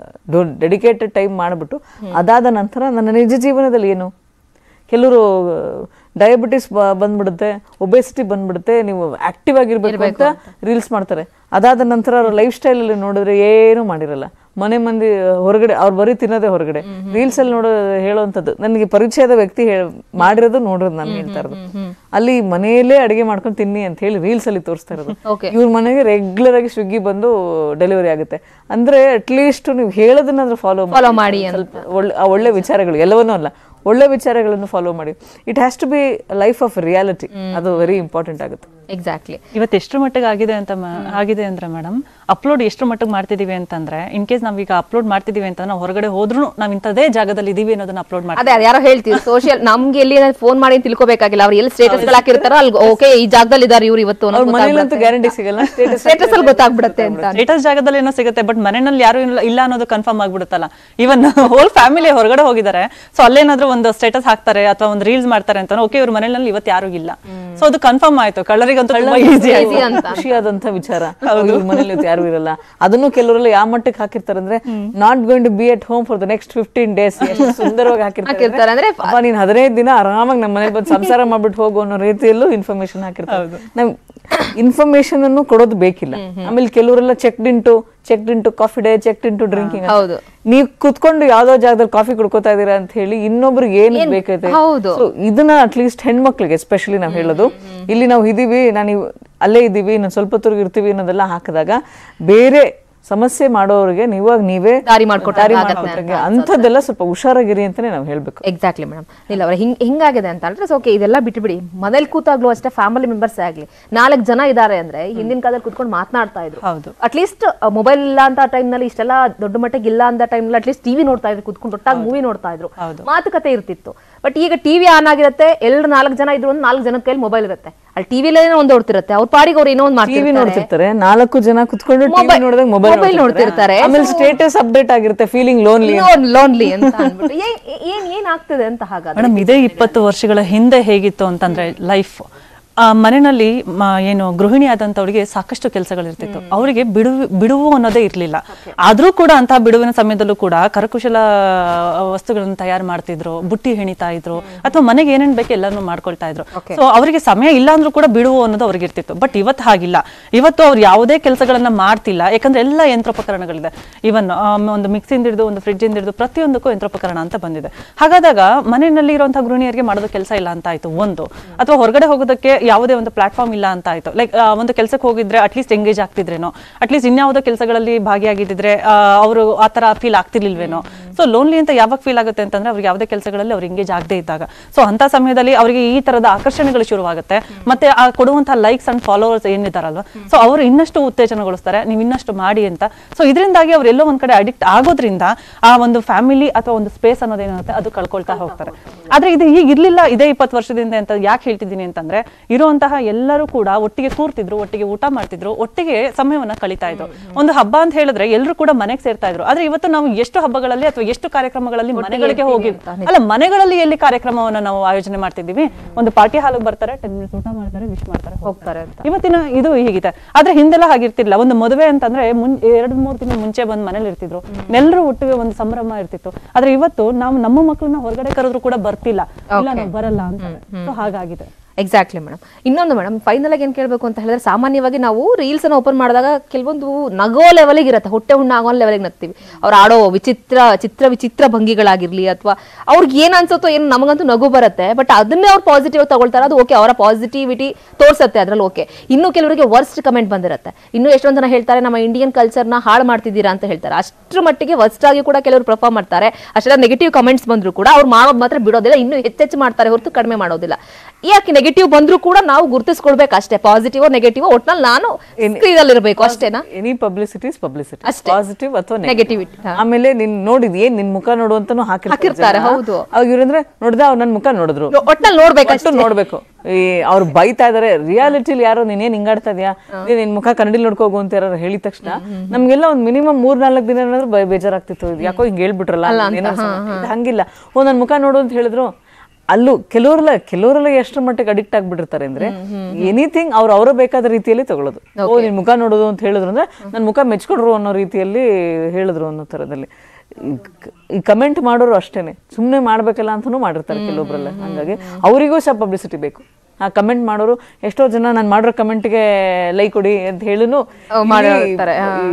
ಡೆಡಿಕೇಟೆಡ್ ಟೈಮ್ ಮಾಡಿಬಿಟ್ಟು ಅದಾದ ನಂತರ ನನ್ನ ನಿಜ ಜೀವನದಲ್ಲಿ ಏನು ಕೆಲವರು ಡಯಾಬಿಟಿಸ್ ಬಂದ್ಬಿಡುತ್ತೆ ಒಬೆಸಿಟಿ ಬಂದ್ಬಿಡುತ್ತೆ ನೀವು ಆಕ್ಟಿವ್ ಆಗಿರ್ಬೇಕು ಅಂತ ರೀಲ್ಸ್ ಮಾಡ್ತಾರೆ ಅದಾದ ನಂತರ ಅವ್ರ ಲೈಫ್ ಸ್ಟೈಲ್ ಅಲ್ಲಿ ನೋಡಿದ್ರೆ ಏನು ಮಾಡಿರಲ್ಲ ಮನೆ ಮಂದಿ ಹೊರಗಡೆ ಅವ್ರು ಬರೀ ತಿನ್ನೋದೇ ಹೊರಗಡೆ ರೀಲ್ಸ್ ಅಲ್ಲಿ ನೋಡೋ ಹೇಳುವಂಥದ್ದು ನನಗೆ ಪರಿಚಯದ ವ್ಯಕ್ತಿ ಹೇಳ್- ಮಾಡಿರೋದು ನೋಡೋದು ನಾನು ಹೇಳ್ತಾ ಇರೋದು ಅಲ್ಲಿ ಮನೆಯಲ್ಲೇ ಅಡಿಗೆ ಮಾಡ್ಕೊಂಡು ತಿನ್ನಿ ಅಂತ ಹೇಳಿ ರೀಲ್ಸ್ ಅಲ್ಲಿ ತೋರಿಸ್ತಾ ಇರೋದು Okay. ಇವ್ರ ಮನೆಗೆ ರೆಗ್ಯುಲರ್ ಆಗಿ ಸ್ವಿಗ್ಗಿ ಬಂದು ಡೆಲಿವರಿ ಆಗುತ್ತೆ ಅಂದ್ರೆ ಅಟ್ಲೀಸ್ಟ್ ನೀವು ಹೇಳೋದನ್ನಾದ್ರೂ ಫಾಲೋ Follow ಮಾಡಿ ಅಂತ. ಸ್ವಲ್ಪ ಒಳ್ಳೆ ಆ ಒಳ್ಳೆ ವಿಚಾರಗಳು ಎಲ್ಲವನ್ನೂ ಅಲ್ಲ ಒಳ್ಳೆ ವಿಚಾರಗಳನ್ನು ಫಾಲೋ ಮಾಡಿ it has to be life of reality ಅದು ವೆರಿ ಇಂಪಾರ್ಟೆಂಟ್ ಆಗುತ್ತೆ ಎಕ್ಸಾಕ್ಟ್ಲಿ ಇವತ್ತು ಎಷ್ಟು ಮಟ್ಟಿಗೆ ಆಗಿದೆ ಅಂತ ಮ- ಆಗಿದೆ ಅಂದ್ರೆ ಮೇಡಮ್ ಅಪ್ಲೋಡ್ ಎಷ್ಟು ಮಟ್ಟಿಗೆ ಮಾಡ್ತಿದೀವಿ ಅಂತಂದ್ರೆ ಇನ್ ಕೇಸ್ ನಾವೀಗ ಅಪ್ಲೋಡ್ ಮಾಡ್ತಿದೀವಿ ಅಂತ ನಾವು ಹೊರಗಡೆ ಹೋದ್ರೂ ನಾವು ಇಂಥದೇ ಜಾಗದಲ್ಲಿ ಇದೀವಿ ಅನ್ನೋದನ್ನ ಅಪ್ಲೋಡ್ ಮಾಡ್ತೀವಿ ಅದೇ ಅದ್ ಯಾರೋ ಹೇಳ್ತೀವಿ ಸೋಷಿಯಲ್ ನಮ್ಗೆ ಎಲ್ಲಿ ಫೋನ್ ಮಾಡಿ ತಿಳ್ಕೊಬೇಕಾಗಿಲ್ಲ ಅವ್ರು ಎಲ್ಲಿ ಸ್ಟೇಟಸ್ ಗಳು ಹಾಕಿರ್ತಾರೋ ಅಲ್ಲಿ ಓಕೆ ಈ ಜಾಗದಲ್ಲಿ ಇದಾರೆ ಇವ್ರು ಇವತ್ತು ಅವ್ರ ಮನೇಲಂತೂ ಗ್ಯಾರಂಟಿ ಸಿಗಲ್ಲ ಸ್ಟೇಟಸ್ ಸ್ಟೇಟಸ್ ಅಲ್ಲಿ ಗೊತ್ತಾಗ್ಬಿಡತ್ತೆ ಅಂತ ಸ್ಟೇಟಸ್ ಜಾಗದಲ್ಲಿ ಏನೋ ಸಿಗುತ್ತೆ ಬಟ್ ಮನೆಯಲ್ಲಿ ಯಾರು ಇಲ್ಲ ಇಲ್ಲ ಅನ್ನೋದು ಕನ್ಫರ್ಮ್ ಆಗ್ಬಿಡುತ್ತಲ್ಲ ಈವನ್ ಹೋಲ್ ಫ್ಯಾಮಿಲಿ ಹೊರಗಡೆ ಹೋಗಿದ್ದಾರೆ ಸೊ ಅಲ್ಲೇನಾದ್ರೂ ಒಂದು ಸ್ಟೇಟಸ್ ಹಾಕ್ತಾರೆ ಅಥವಾ ಒಂದು ರೀಲ್ಸ್ ಮಾಡ್ತಾರೆ ಅಂತ ಓಕೆ ಇವ್ರ ಮನೆಯಲ್ಲಿ ಇವತ್ತು ಯಾರು ಇಲ್ಲ ಸೊ ಅದು ಕನ್ಫರ್ಮ್ ಆಯ್ತು ಕಳ್ಳರಿಗಂತೂ ತುಂಬಾ ಈಸಿ ಆಯ್ತು Easy ಅಂತ ಖುಷಿಯಾದಂತ ವಿಚಾರ ಇವ್ರ ಮನೇಲಿ ಇವತ್ತು ಯಾರು ಇರಲ್ಲ ಅದನ್ನು ಕೆಲವರೆಲ್ಲ ಯಾವ ಮಟ್ಟಕ್ಕೆ ಹಾಕಿರ್ತಾರೆ ಅಂದ್ರೆ not going to be at home for the next fifteen days ಸುಂದರವಾಗಿ ಹಾಕಿರ್ತಾರೆ ಹಾಕಿರ್ತಾರೆ ಅಂದ್ರೆ ಅಪ್ಪ ನೀನ್ ಹದಿನೈದು ದಿನ ಆರಾಮಾಗಿ ನಮ್ಮ ಮನೆಗೆ ಬಂದು ಸಂಸಾರ ಮಾಡ್ಬಿಟ್ಟು ಹೋಗು ಅನ್ನೋ ರೀತಿಯಲ್ಲೂ ಇನ್ಫಾರ್ಮೇಶನ್ ಹಾಕಿರ್ತಾರೆ ನಾವ್ ಇನ್ಫಾರ್ಮೇಶನ್ ಅನ್ನು ಕೊಡೋದು ಬೇಕಿಲ್ಲ ಆಮೇಲೆ ಕೆಲವರೆಲ್ಲ checked into checked into Coffee Day checked into drinking ಹೌದು. ನೀವ್ ಕುತ್ಕೊಂಡು ಯಾವ್ದೋ ಜಾಗದಲ್ಲಿ ಕಾಫಿ ಕುಡ್ಕೋತಾ ಇದೀರಾ ಅಂತ ಹೇಳಿ ಇನ್ನೊಬ್ರಿಗೆ ಏನ್ ಬೇಕೈತೆ ಹೌದು. So, ಇದನ್ನ ಅಟ್ಲೀಸ್ಟ್ ಹೆಣ್ಮಕ್ಳಿಗೆ ಎಸ್ಪೆಷಲಿ ನಾವು ಹೇಳೋದು ಇಲ್ಲಿ ನಾವು ಇದೀವಿ ನಾನು ಇವ್- ಅಲ್ಲೇ ಇದೀವಿ ನಾನು ಸ್ವಲ್ಪ ಹೊತ್ತಿಗೆ ಇರ್ತೀವಿ ಅನ್ನೋದೆಲ್ಲ ಹಾಕಿದಾಗ ಬೇರೆ ಸಮಸ್ಯೆ ಮಾಡೋರಿಗೆ ನೀವಾಗ ನೀವೇ ದಾರಿ ಮಾಡ್ಕೊಟ್ಟಾಗ ದಾರಿ ಆಗತ್ತೆ ಮಾಡ್ಕೊಟ್ಟಾಗೆ ಅಂಥದ್ದೆಲ್ಲ ಸ್ವಲ್ಪ ಹುಷಾರಾಗಿರಿ ಅಂತಾನೆ ನಾವು ಹೇಳ್ಬೇಕು ಎಕ್ಸಾಕ್ಟ್ಲಿ ಮೇಡಮ್ ಇಲ್ಲ ಅವ್ರೆ ಹಿಂಗ್ ಹಿಂಗಾಗಿದೆ ಅಂತ ಹೇಳಿದ್ರೆ ಓಕೆ ಇದೆಲ್ಲ ಬಿಟ್ಬಿಡಿ ಮನೇಲಿ ಕೂತಾಗ್ಲೂ ಅಷ್ಟೇ ಫ್ಯಾಮಿಲಿ ಮೆಂಬರ್ಸ್ ಆಗ್ಲಿ ನಾಲ್ಕು ಜನ ಇದಾರೆ ಅಂದ್ರೆ ಹಿಂದಿನ ಕಾಲದಲ್ಲಿ ಕೂತ್ಕೊಂಡು ಮಾತನಾಡ್ತಾ ಇದ್ರು ಹೌದು. ಅಟ್ಲೀಸ್ಟ್ ಮೊಬೈಲ್ ಇಲ್ಲ ಅಂತ time ನಲ್ಲಿ ಇಷ್ಟೆಲ್ಲ ದೊಡ್ಡ ಮಟ್ಟಿಗೆ ಇಲ್ಲ ಅಂತ ಟೈಮ್ ಅಟ್ಲೀಸ್ಟ್ ಟಿವಿ ನೋಡ್ತಾ ಇದ್ರು ಕೂತ್ಕೊಂಡು ಒಟ್ಟಾಗಿ ಮೂವಿ ನೋಡ್ತಾ ಇದ್ರು ಮಾತುಕತೆ ಇರ್ತಿತ್ತು ಬಟ್ ಈಗ ಟಿವಿ ಆನ್ ಆಗಿರುತ್ತೆ ಎಲ್ಲರೂ ನಾಲ್ಕು ಜನ ಇದ್ರು ಒಂದು ನಾಲ್ಕು ಜನ ಕೈಲಿ ಮೊಬೈಲ್ ಇರುತ್ತೆ ಅಲ್ಲಿ ಟಿವಿಲೇ ಒಂದು ಓಡ್ತಿರುತ್ತೆ ಅವ್ರ ಪಾಡಿಗೆ ಅವ್ರು ಏನೋ ಒಂದು ಟಿವಿ ಮಾಡ್ತಿರ್ತಾರೆ ನೋಡ್ತಿರ್ತಾರೆ ನಾಲ್ಕು ಜನ ಕುತ್ಕೊಂಡು ಟಿವಿ Mobile- ನೋಡಿದಾಗ ಮೊಬೈಲ್ mobile ನೋಡ್ತಿರ್ತಾರೆ. ಆಮೇಲೆ ಸ್ಟೇಟಸ್ ಅಪ್ಡೇಟ್ ಆಗಿರುತ್ತೆ ಫೀಲಿಂಗ್ ಲೋನ್ಲಿ ಲೋನ್ಲಿ ಅಂತ ಅಂದ್ಬಿಟ್ಟು ಏನ್ ಏನ್ ಏನ್ ಆಗ್ತದೆ ಅಂತ ಹಾಗಾದ್ರೆ ಮೇಡಮ್ ಇದೇ ಇಪ್ಪತ್ತು ವರ್ಷಗಳ ಹಿಂದೆ ಹೇಗಿತ್ತು ಅಂತಂದ್ರೆ ಲೈಫ್ ಮನೆಯಲ್ಲಿ ಮ- ಏನು ಗೃಹಿಣಿ ಆದಂತವರಿಗೆ ಸಾಕಷ್ಟು ಕೆಲಸಗಳಿರ್ತಿತ್ತು ಅವರಿಗೆ ಬಿಡುವು ಬಿಡುವು ಅನ್ನೋದೇ ಇರ್ಲಿಲ್ಲ ಆದ್ರೂ ಕೂಡ ಅಂತಹ ಬಿಡುವಿನ ಸಮಯದಲ್ಲೂ ಕೂಡ ಕರಕುಶಲ ಆ, ವಸ್ತುಗಳನ್ನು ತಯಾರು ಮಾಡ್ತಿದ್ರು ಬುಟ್ಟಿ ಹೆಣಿತಾ ಇದ್ರು ಅಥವಾ ಮನೆಗೆ ಏನೇನ್ ಬೇಕು ಎಲ್ಲಾನು ಮಾಡ್ಕೊಳ್ತಾ ಇದ್ರು ಸೊ ಅವರಿಗೆ ಸಮಯ ಇಲ್ಲ ಅಂದ್ರೂ ಕೂಡ ಬಿಡುವು ಅನ್ನೋದು ಅವ್ರಿಗೆ ಇರ್ತಿತ್ತು ಬಟ್ ಇವತ್ತು ಹಾಗಿಲ್ಲ ಇವತ್ತು ಅವ್ರು ಯಾವುದೇ ಕೆಲಸಗಳನ್ನ ಮಾಡ್ತಿಲ್ಲ ಯಾಕಂದ್ರೆ ಎಲ್ಲ ಯಂತ್ರೋಪಕರಣಗಳಿದೆ ಇವನ್ ಒಂದು ಮಿಕ್ಸಿಂದ ಹಿಡಿದು ಒಂದು ಫ್ರಿಡ್ಜ್ ಇಂದ ಹಿಡಿದು ಪ್ರತಿಯೊಂದಕ್ಕೂ ಯಂತ್ರೋಪಕರಣ ಅಂತ ಬಂದಿದೆ ಹಾಗಾದಾಗ ಮನೆಯಲ್ಲಿ ಇರುವಂತಹ ಗೃಹಿಣಿಯರಿಗೆ ಮಾಡೋದು ಕೆಲಸ ಇಲ್ಲ ಅಂತ ಆಯ್ತು ಒಂದು ಅಥವಾ ಹೊರಗಡೆ ಹೋಗೋದಕ್ಕೆ ಯಾವುದೇ ಒಂದು ಪ್ಲಾಟ್ಫಾರ್ಮ್ ಇಲ್ಲ ಅಂತ ಆಯ್ತು ಲೈಕ್ ಒಂದು ಕೆಲಸಕ್ಕೆ ಹೋಗಿದ್ರೆ ಅಟ್ಲೀಸ್ಟ್ ಎಂಗೇಜ್ ಆಗ್ತಿದ್ರೇನೋ ಅಟ್ಲೀಸ್ಟ್ ಇನ್ಯಾವುದೋ ಕೆಲಸಗಳಲ್ಲಿ ಭಾಗಿಯಾಗಿದ್ದಿದ್ರೆ ಅವರು ಆ ತರ ಫೀಲ್ ಆಗ್ತಿರ್ಲಿಲ್ವೇನೋ ಸೊ ಲೋನ್ಲಿ ಅಂತ ಯಾವಾಗ ಫೀಲ್ ಆಗುತ್ತೆ ಅಂತಂದ್ರೆ ಅವ್ರಿಗೆ ಯಾವುದೇ ಕೆಲಸಗಳಲ್ಲಿ ಅವ್ರು ಎಂಗೇಜ್ ಆಗದೆ ಇದ್ದಾಗ ಸೊ ಅಂತ ಸಮಯದಲ್ಲಿ ಅವರಿಗೆ ಈ ತರದ ಆಕರ್ಷಣೆಗಳು ಶುರುವಾಗುತ್ತೆ ಮತ್ತೆ ಆ ಕೊಡುವಂತಹ ಲೈಕ್ಸ್ ಅಂಡ್ ಫಾಲೋವರ್ಸ್ ಏನಿದಾರಲ್ವಾ ಸೊ ಅವರು ಇನ್ನಷ್ಟು ಉತ್ತೇಜನಗೊಳಿಸ್ತಾರೆ ನೀವು ಇನ್ನಷ್ಟು ಮಾಡಿ ಅಂತ ಸೊ ಇದರಿಂದಾಗಿ ಅವ್ರು ಎಲ್ಲೋ ಒಂದ್ ಕಡೆ ಅಡಿಕ್ಟ್ ಆಗೋದ್ರಿಂದ ಆ ಒಂದು ಫ್ಯಾಮಿಲಿ ಅಥವಾ ಒಂದು ಸ್ಪೇಸ್ ಅನ್ನೋದೇನಾಗುತ್ತೆ ಅದು ಕಳ್ಕೊಳ್ತಾ ಹೋಗ್ತಾರೆ ಆದ್ರೆ ಇದು ಈಗ ಇರ್ಲಿಲ್ಲ ಇದೇ ಇಪ್ಪತ್ತು ವರ್ಷದಿಂದ ಅಂತ ಯಾಕೆ ಹೇಳ್ತಿದ್ದೀನಿ ಅಂತಂದ್ರೆ ಇರುವಂತಹ ಎಲ್ಲರೂ ಕೂಡ ಒಟ್ಟಿಗೆ ಕೂರ್ತಿದ್ರು ಒಟ್ಟಿಗೆ ಊಟ ಮಾಡ್ತಿದ್ರು ಒಟ್ಟಿಗೆ ಸಮಯವನ್ನ ಕಳೀತಾ ಇದ್ರು ಒಂದು ಹಬ್ಬ ಅಂತ ಹೇಳಿದ್ರೆ ಎಲ್ಲರೂ ಕೂಡ ಮನೆಗೆ ಸೇರ್ತಾ ಇದ್ರು ಆದ್ರೆ ಇವತ್ತು ನಾವು ಎಷ್ಟು ಹಬ್ಬಗಳಲ್ಲಿ ಅಥವಾ ಎಷ್ಟು ಕಾರ್ಯಕ್ರಮಗಳಲ್ಲಿ ಮನೆಗಳಿಗೆ ಹೋಗಿ ಅಲ್ಲ ಮನೆಗಳಲ್ಲಿ ಎಲ್ಲಿ ಕಾರ್ಯಕ್ರಮವನ್ನ ನಾವು ಆಯೋಜನೆ ಮಾಡ್ತಿದ್ದೀವಿ ಒಂದು ಪಾರ್ಟಿ ಹಾಲಿಗೆ ಬರ್ತಾರೆ ಟೆನ್ ಮಿನಿಟ್ಸ್ ಊಟ ಮಾಡ್ತಾರೆ ವಿಶ್ ಮಾಡ್ತಾರೆ ಹೋಗ್ತಾರೆ ಅಂತ ಇವತ್ತಿನ ಇದು ಹೀಗಿದೆ ಆದ್ರೆ ಹಿಂದೆಲ್ಲ ಹಾಗಿರ್ತಿರ್ಲಿಲ್ಲ ಒಂದು ಮದುವೆ ಅಂತಂದ್ರೆ ಮುನ್ ಎರಡ್ ಮೂರ್ ದಿನ ಮುಂಚೆ ಬಂದ್ ಮನೇಲಿ ಇರ್ತಿದ್ರು ಎಲ್ಲರೂ ಒಟ್ಟಿಗೆ ಒಂದು ಸಂಭ್ರಮ ಇರ್ತಿತ್ತು ಆದ್ರೆ ಇವತ್ತು ನಾವು ನಮ್ಮ ಮಕ್ಕಳನ್ನ ಹೊರಗಡೆ ಕರೆದ್ರು ಕೂಡ ಬರ್ತಿಲ್ಲ ಇಲ್ಲ ನಾವು ಬರಲ್ಲ ಅಂತ ಸೊ ಹಾಗಾಗಿದೆ ಎಕ್ಸಾಕ್ಟ್ಲಿ ಮೇಡಮ್ ಇನ್ನೊಂದು ಮೇಡಮ್ ಫೈನಲ್ ಆಗಿ ಏನ್ ಕೇಳಬೇಕು ಅಂತ ಹೇಳಿದ್ರೆ ಸಾಮಾನ್ಯವಾಗಿ ನಾವು ರೀಲ್ಸ್ ಅನ್ನ ಓಪನ್ ಮಾಡಿದಾಗ ಕೆಲವೊಂದು ನಗೋ ಲೆವೆಲಿಗೆ ಇರುತ್ತೆ ಹೊಟ್ಟೆ ಹುಣ್ಣ ಆಗೋ ಲೆವೆಲಿಗೆ ನಗ್ತೀವಿ ಅವ್ರು ಆಡೋ ವಿಚಿತ್ರ ಚಿತ್ರ ವಿಚಿತ್ರ ಭಂಗಿಗಳಾಗಿರ್ಲಿ ಅಥವಾ ಅವ್ರಿಗೆ ಏನ್ ಅನ್ಸುತ್ತೋ ಏನು ನಮಗಂತೂ ನಗು ಬರುತ್ತೆ ಬಟ್ ಅದನ್ನೇ ಅವ್ರು ಪಾಸಿಟಿವ್ ತಗೊಳ್ತಾರೆ ಅದು ಓಕೆ ಅವರ ಪಾಸಿಟಿವಿಟಿ ತೋರ್ಸತ್ತೆ ಅದ್ರಲ್ಲಿ ಓಕೆ ಇನ್ನು ಕೆಲವರಿಗೆ ವರ್ಸ್ಟ್ ಕಮೆಂಟ್ ಬಂದಿರುತ್ತೆ ಇನ್ನು ಎಷ್ಟೊಂದು ಜನ ಹೇಳ್ತಾರೆ ನಮ್ಮ ಇಂಡಿಯನ್ ಕಲ್ಚರ್ನ ಹಾಳು ಮಾಡ್ತಿದ್ದೀರಾ ಅಂತ ಹೇಳ್ತಾರೆ ಅಷ್ಟರ ಮಟ್ಟಿಗೆ ವರ್ಸ್ಟ್ ಆಗಿ ಕೂಡ ಕೆಲವರು ಪರ್ಫಾರ್ಮ್ ಮಾಡ್ತಾರೆ ಅಷ್ಟೆಲ್ಲ ನೆಗೆಟಿವ್ ಕಮೆಂಟ್ಸ್ ಬಂದ್ರು ಕೂಡ ಅವ್ರು ಮಾಡೋದು ಮಾತ್ರ ಬಿಡೋದಿಲ್ಲ ಇನ್ನು ಹೆಚ್ಚೆಚ್ಚು ಮಾಡ್ತಾರೆ ಹೊರತು ಕಡಿಮೆ ಮಾಡೋದಿಲ್ಲ ಯಾಕೆ ನೆಗೆಟಿವ್ ಬಂದ್ರು ಕೂಡ ನಾವು ಗುರುತಿಸ್ಕೊಳ್ಬೇಕು ಅಷ್ಟೇ ಪಾಸಿಟಿವ್ ನೆಗೆಟಿವ್ ಒಟ್ನಲ್ಲಿ ನಾನು ಸ್ಕ್ರೀನಲ್ಲಿ ಇರಬೇಕು ಅಷ್ಟೇನಾ ಎನಿ ಪಬ್ಲಿಸಿಟಿ ಪಬ್ಲಿಸಿಟಿ ಅಷ್ಟೇ. ಪಾಸಿಟಿವ್ ಅಥವಾ Negativity, ಹಾ. ಆಮೇಲೆ ನಿನ್ ನೋಡಿದ್ ಏನ್ ನಿನ್ ಮುಖ ನೋಡು ಅಂತಾನು ಹಾಕಿರ್ತಾರೆ, ಹೌದು. ಅವಾಗ ಇವ್ರಂದ್ರೆ ನೋಡ್ದ ಅವ್ರು ನನ್ ಮುಖ ನೋಡಿದ್ರು ಒಟ್ನಲ್ಲಿ ನೋಡ್ಬೇಕು ಅಷ್ಟು ನೋಡ್ಬೇಕು ಈ ಅವ್ರು ಬೈತಾ ಇದಾರೆ ರಿಯಾಲಿಟಿಲಿ ಯಾರೋ ನೀನೇನ್ ಹಿಂಗಾಡ್ತಾ ಇದೀಯಾ ನೀನ್ ನಿನ್ ಮುಖ ಕನ್ನಡಿ ನೋಡ್ಕೋಗು ಅಂತ ಯಾರು ಹೇಳಿದ ತಕ್ಷಣ ನಮ್ಗೆಲ್ಲ ಒಂದ್ ಮಿನಿಮಮ್ ಮೂರ್ ನಾಲ್ಕು ದಿನ ಏನಾದ್ರು ಬೈ- ಬೇಜಾರಾಗ್ತಿತ್ತು ಇದು ಯಾಕೋ ಹಿಂಗ್ ಹೇಳ್ಬಿಟ್ರಲ್ಲ ಏನೋ ಸಮಸ್ಯೆ. ಇದು ಹಂಗಿಲ್ಲ ಓ ನನ್ ಮುಖ ನೋಡು ಅಂತ ಹೇಳಿದ್ರು ಅಲ್ಲೂ ಕೆಲವ್ರಲ್ಲ ಕೆಲವರೆಲ್ಲ ಎಷ್ಟರ ಮಟ್ಟಿಗೆ ಅಡಿಕ್ಟ್ ಆಗ್ಬಿಟ್ಟಿರ್ತಾರೆ ಅಂದ್ರೆ ಎನಿಥಿಂಗ್ ಅವ್ರು ಅವರ ಬೇಕಾದ ರೀತಿಯಲ್ಲಿ ತಗೊಳ್ಳೋದು ಓ ನಿನ್ ಮುಖ ನೋಡೋದು ಅಂತ ಹೇಳಿದ್ರು ಅಂದ್ರೆ ನನ್ ಮುಖ ಮೆಚ್ಕೊಡ್ರು ಅನ್ನೋ ರೀತಿಯಲ್ಲಿ ಹೇಳಿದ್ರು ಅನ್ನೋ ತರದಲ್ಲಿ ಈ- ಈ ಕಮೆಂಟ್ ಮಾಡೋರು ಅಷ್ಟೇನೆ ಸುಮ್ನೆ ಮಾಡ್ಬೇಕಲ್ಲ ಅಂತಾನೂ ಮಾಡಿರ್ತಾರೆ ಕೆಲವೊಬ್ರೆಲ್ಲ ಹಂಗಾಗಿ ಅವರಿಗೂ ಸಹ ಪಬ್ಲಿಸಿಟಿ ಬೇಕು ಆ ಕಮೆಂಟ್ ಮಾಡೋರು ಎಷ್ಟೋ ಜನ ನಾನು ಮಾಡಿರೋ ಕಮೆಂಟ್ಗೆ ಲೈಕ್ ಕೊಡಿ ಅಂತ ಹೇಳುನು ಮಾಡಿರ್ತಾರೆ,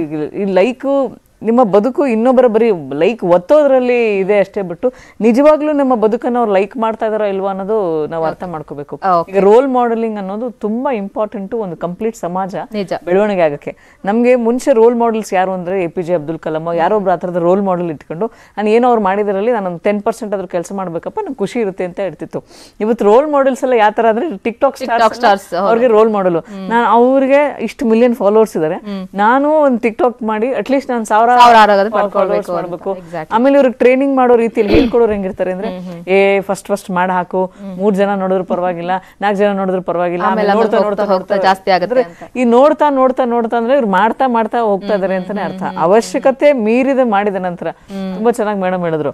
ಈ ಲೈಕು ನಿಮ್ಮ ಬದುಕು ಇನ್ನೊಬ್ಬರ ಬರೀ ಲೈಕ್ ಒತ್ತೋದ್ರಲ್ಲಿ ಇದೆ ಅಷ್ಟೇ ಬಿಟ್ಟು ನಿಜವಾಗ್ಲೂ ನಮ್ಮ ಬದುಕನ್ನು ಅವ್ರು ಲೈಕ್ ಮಾಡ್ತಾ ಇದಾರೋ ಇಲ್ವಾ ಅನ್ನೋದು ನಾವು ಅರ್ಥ ಮಾಡ್ಕೋಬೇಕು ಈಗ ರೋಲ್ ಮಾಡೆಲಿಂಗ್ ಅನ್ನೋದು ತುಂಬಾ ಇಂಪಾರ್ಟೆಂಟ್ ಒಂದು ಕಂಪ್ಲೀಟ್ ಸಮಾಜ ನಿಜ. ಬೆಳವಣಿಗೆ ಆಗಕ್ಕೆ ನಮಗೆ ಮುಂಚೆ ರೋಲ್ ಮಾಡೆಲ್ಸ್ ಯಾರು ಅಂದ್ರೆ A P J Abdul Kalam ಯಾರೋ ಒಬ್ರು ಆ ಥರದ ರೋಲ್ ಮಾಡೆಲ್ ಇಟ್ಕೊಂಡು ನಾನು ಏನೋ ಅವ್ರು ಮಾಡಿದ್ರಲ್ಲಿ ನಾನು ಟೆನ್ ಪರ್ಸೆಂಟ್ ಅದ್ರ ಕೆಲಸ ಮಾಡ್ಬೇಕಪ್ಪ ನಂಗೆ ಖುಷಿ ಇರುತ್ತೆ ಅಂತ ಇರ್ತಿತ್ತು ಇವತ್ತು ರೋಲ್ ಮಾಡೆಲ್ಸ್ ಎಲ್ಲ ಯಾವ ಥರ ಅಂದ್ರೆ ಟಿಕ್ ಟಾಕ್ stars, ಅವ್ರಿಗೆ ರೋಲ್ ಮಾಡಲು ನಾನು ಅವ್ರಿಗೆ ಇಷ್ಟು ಮಿಲಿಯನ್ ಫಾಲೋವರ್ಸ್ ಇದಾರೆ ನಾನು ಒಂದು ಟಿಕ್ ಟಾಕ್ ಮಾಡಿ ಅಟ್ಲೀಸ್ಟ್ ನಾನು ಸಾವಿರ ಸಾವಿರ ಆರಾಗದು followers ಪಡ್ಕೊಳ್ಬೇಕು ಅಂತ. ಮಾಡ್ಬೇಕು Exactly. ಆಮೇಲೆ ಇವ್ರಿಗೆ ಟ್ರೈನಿಂಗ್ ಮಾಡೋ ರೀತಿಯಲ್ಲಿ ಹೇಳ್ಕೊಡೋರು ಹೆಂಗಿರ್ತಾರೆ ಅಂದ್ರೆ ಏ ಫಸ್ಟ್ ಫಸ್ಟ್ ಮಾಡ್ ಹಾಕು ಮೂರ್ ಜನ ನೋಡಿದ್ರು ಪರವಾಗಿಲ್ಲ ನಾಲ್ಕು ಜನ ನೋಡಿದ್ರು ಪರವಾಗಿಲ್ಲ ಆಮೇಲೆ ಆಮೇಲೆ ನೋಡ್ತಾ ಹೋಗ್ತಾ ನೋಡ್ತಾ ಹೋಗ್ತಾ ನೋಡ್ತಾ ಜಾಸ್ತಿ ಆಗುತ್ತೆ ಅಂದ್ರೆ ಈ ನೋಡ್ತಾ ನೋಡ್ತಾ ನೋಡ್ತಾ ಅಂದ್ರೆ ಇವ್ರು ಮಾಡ್ತಾ ಮಾಡ್ತಾ ಹೋಗ್ತಾ ಇದಾರೆ ಅಂತಾನೆ ಅರ್ಥ ಅವಶ್ಯಕತೆ ಮೀರಿದ ಮಾಡಿದ ನಂತರ ತುಂಬಾ ಚೆನ್ನಾಗಿ ಮೇಡಮ್ ಹೇಳಿದ್ರು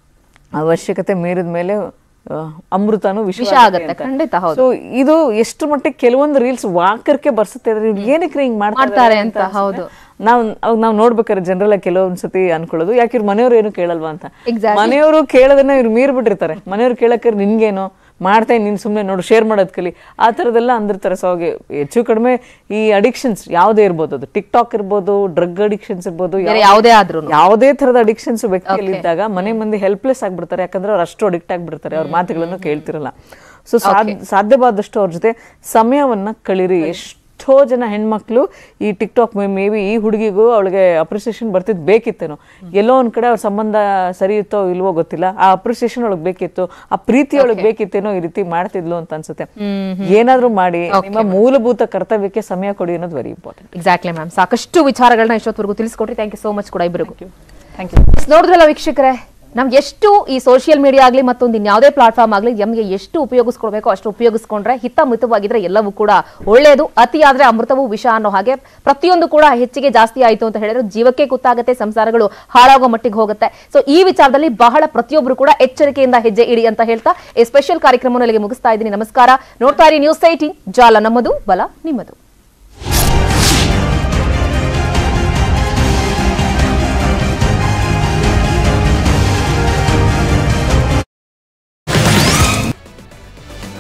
ಅವಶ್ಯಕತೆ ಮೀರಿದ ಮೇಲೆ ಆ, ಅಮೃತನು ವಿಷ ವಿಷ ಆಗುತ್ತೆ, ಖಂಡಿತ ಹೌದು. ಸೊ ಇದು ಎಷ್ಟು ಮಟ್ಟಿಗೆ ಕೆಲವೊಂದು ರೀಲ್ಸ್ ವಾಕರ್ಕೆ ಬರ್ಸುತ್ತೆ ಅಂದ್ರೆ ಇವ್ರು ಏನಕ್ಕೆ ಹಿಂಗ್ ಮಾಡ್ತಾರೆ ಅಂತ, ಹೌದು. ನಾವು ಅವಾಗ ನಾವು ನೋಡ್ಬೇಕಾದ್ರೆ ಜನರಲ್ ಕೆಲವೊಂದ್ಸತಿ ಅನ್ಕೊಳ್ಳೋದು ಯಾಕೆ ಇವ್ರ ಮನೆಯವ್ರು ಏನು ಕೇಳಲ್ವಾ ಅಂತ Exactly. ಮನೆಯವರು ಕೇಳೋದನ್ನ ಇವ್ರು ಮೀರ್ ಬಿಟ್ಟಿರ್ತಾರೆ ಮನೆಯವ್ರು ಕೇಳಕ್ಕೆ ನಿನ್ಗೇನು ಮಾಡ್ತಾ ನೀನ್ ಸುಮ್ನೆ ನೋಡು ಶೇರ್ ಮಾಡೋದ್ ಕಲಿ ಆ ಥರದ್ದೆಲ್ಲ ಅಂದಿರ್ತಾರೆ ಸೊ ಹಾಗೆ ಹೆಚ್ಚು ಕಡಿಮೆ ಈ ಅಡಿಕ್ಷನ್ಸ್ ಯಾವುದೇ ಇರ್ಬೋದು ಅದು ಟಿಕ್ ಟಾಕ್ ಇರ್ಬೋದು ಡ್ರಗ್ ಅಡಿಕ್ಷನ್ಸ್ ಇರ್ಬೋದು ಬೇರೆ ಯಾವುದೇ ಆದ್ರೂ ಯಾವುದೇ ತರದ ಅಡಿಕ್ಷನ್ಸ್ ವ್ಯಕ್ತಿಯಲ್ಲಿ ಇದ್ದಾಗ ಮನೆ ಮಂದಿ ಹೆಲ್ಪ್ಲೆಸ್ ಆಗ್ಬಿಡ್ತಾರೆ ಯಾಕಂದ್ರೆ ಅವ್ರು ಅಷ್ಟು ಅಡಿಕ್ಟ್ ಆಗ್ಬಿಡ್ತಾರೆ ಅವ್ರ ಮಾತುಗಳನ್ನು ಕೇಳ್ತಿರಲ್ಲ ಸೊ ಸಾಧ್ಯವಾದಷ್ಟು ಅವ್ರ ಜೊತೆ ಸಮಯವನ್ನ ಕಳೀರಿ ಎಷ್ಟೋ ಜನ ಹೆಣ್ಮಕ್ಳು ಈ ಟಿಕ್ ಟಾಕ್ ಮೇ ಬಿ ಈ ಹುಡುಗಿಗೂ ಅವಳಿಗೆ ಅಪ್ರಿಸಿಯೇಷನ್ ಬರ್ತಿದ್ ಬೇಕಿತ್ತೇನೋ ಎಲ್ಲೋ ಒಂದ್ ಕಡೆ ಅವ್ರ ಸಂಬಂಧ ಸರಿ ಇತ್ತೋ ಇಲ್ವೋ ಗೊತ್ತಿಲ್ಲ ಆ ಅಪ್ರಿಸಿಯೇಷನ್ ಒಳಗೆ ಬೇಕಿತ್ತು ಆ ಪ್ರೀತಿ ಒಳಗೆ ಬೇಕಿತ್ತೇನೋ ಈ ರೀತಿ ಮಾಡ್ತಿದ್ಲು ಅಂತ ಅನ್ಸುತ್ತೆ ಏನಾದ್ರೂ ಮಾಡಿ ನಿಮ್ಮ ಮೂಲಭೂತ ಕರ್ತವ್ಯಕ್ಕೆ ಸಮಯ ಕೊಡಿ ಅನ್ನೋದು ವೆರಿ ಇಂಪಾರ್ಟೆಂಟ್ ಎಕ್ಸಾಕ್ಟ್ಲಿ ಮ್ಯಾಮ್ ಸಾಕಷ್ಟು ವಿಚಾರಗಳನ್ನ ಇಷ್ಟೊತ್ತವರೆಗೂ ತಿಳಿಸ್ಕೊಟ್ರಿ ಥ್ಯಾಂಕ್ ಯು ಸೋ ಮಚ್ ಕೂಡ ಇಬ್ಬರಿಗೂ ಥ್ಯಾಂಕ್ ಯು ನೋಡಿದ್ರಲ್ಲ ವೀಕ್ಷಕರೇ ನಮ್ಗೆ ಎಷ್ಟು ಈ ಸೋಷಿಯಲ್ ಮೀಡಿಯಾ ಆಗಲಿ ಮತ್ತೊಂದು ಇನ್ಯಾವುದೇ ಪ್ಲಾಟ್ಫಾರ್ಮ್ ಆಗಲಿ ನಮಗೆ ಎಷ್ಟು ಉಪಯೋಗಿಸ್ಕೊಳ್ಬೇಕೋ ಅಷ್ಟು ಉಪಯೋಗಿಸ್ಕೊಂಡ್ರೆ ಹಿತಮಿತವಾಗಿದ್ರೆ ಎಲ್ಲವೂ ಕೂಡ ಒಳ್ಳೆಯದು ಅತಿ ಆದ್ರೆ ಅಮೃತವೂ ವಿಷ ಅನ್ನೋ ಹಾಗೆ ಪ್ರತಿಯೊಂದು ಕೂಡ ಹೆಚ್ಚಿಗೆ ಜಾಸ್ತಿ ಆಯಿತು ಅಂತ ಹೇಳಿದ್ರೆ ಜೀವಕ್ಕೆ ಗೊತ್ತಾಗುತ್ತೆ ಸಂಸಾರಗಳು ಹಾಳಾಗೋ ಮಟ್ಟಿಗೆ ಹೋಗುತ್ತೆ ಸೊ ಈ ವಿಚಾರದಲ್ಲಿ ಬಹಳ ಪ್ರತಿಯೊಬ್ಬರು ಕೂಡ ಎಚ್ಚರಿಕೆಯಿಂದ ಹೆಜ್ಜೆ ಇಡಿ ಅಂತ ಹೇಳ್ತಾ ಈ ಸ್ಪೆಷಲ್ ಕಾರ್ಯಕ್ರಮವನ್ನು ಇಲ್ಲಿಗೆ ಮುಗಿಸ್ತಾ ಇದ್ದೀನಿ ನಮಸ್ಕಾರ ನೋಡ್ತಾ ಇರಿ ನ್ಯೂಸ್ ಏಟೀನ್ ಜಾಲ ನಮ್ಮದು ಬಲ ನಿಮ್ಮದು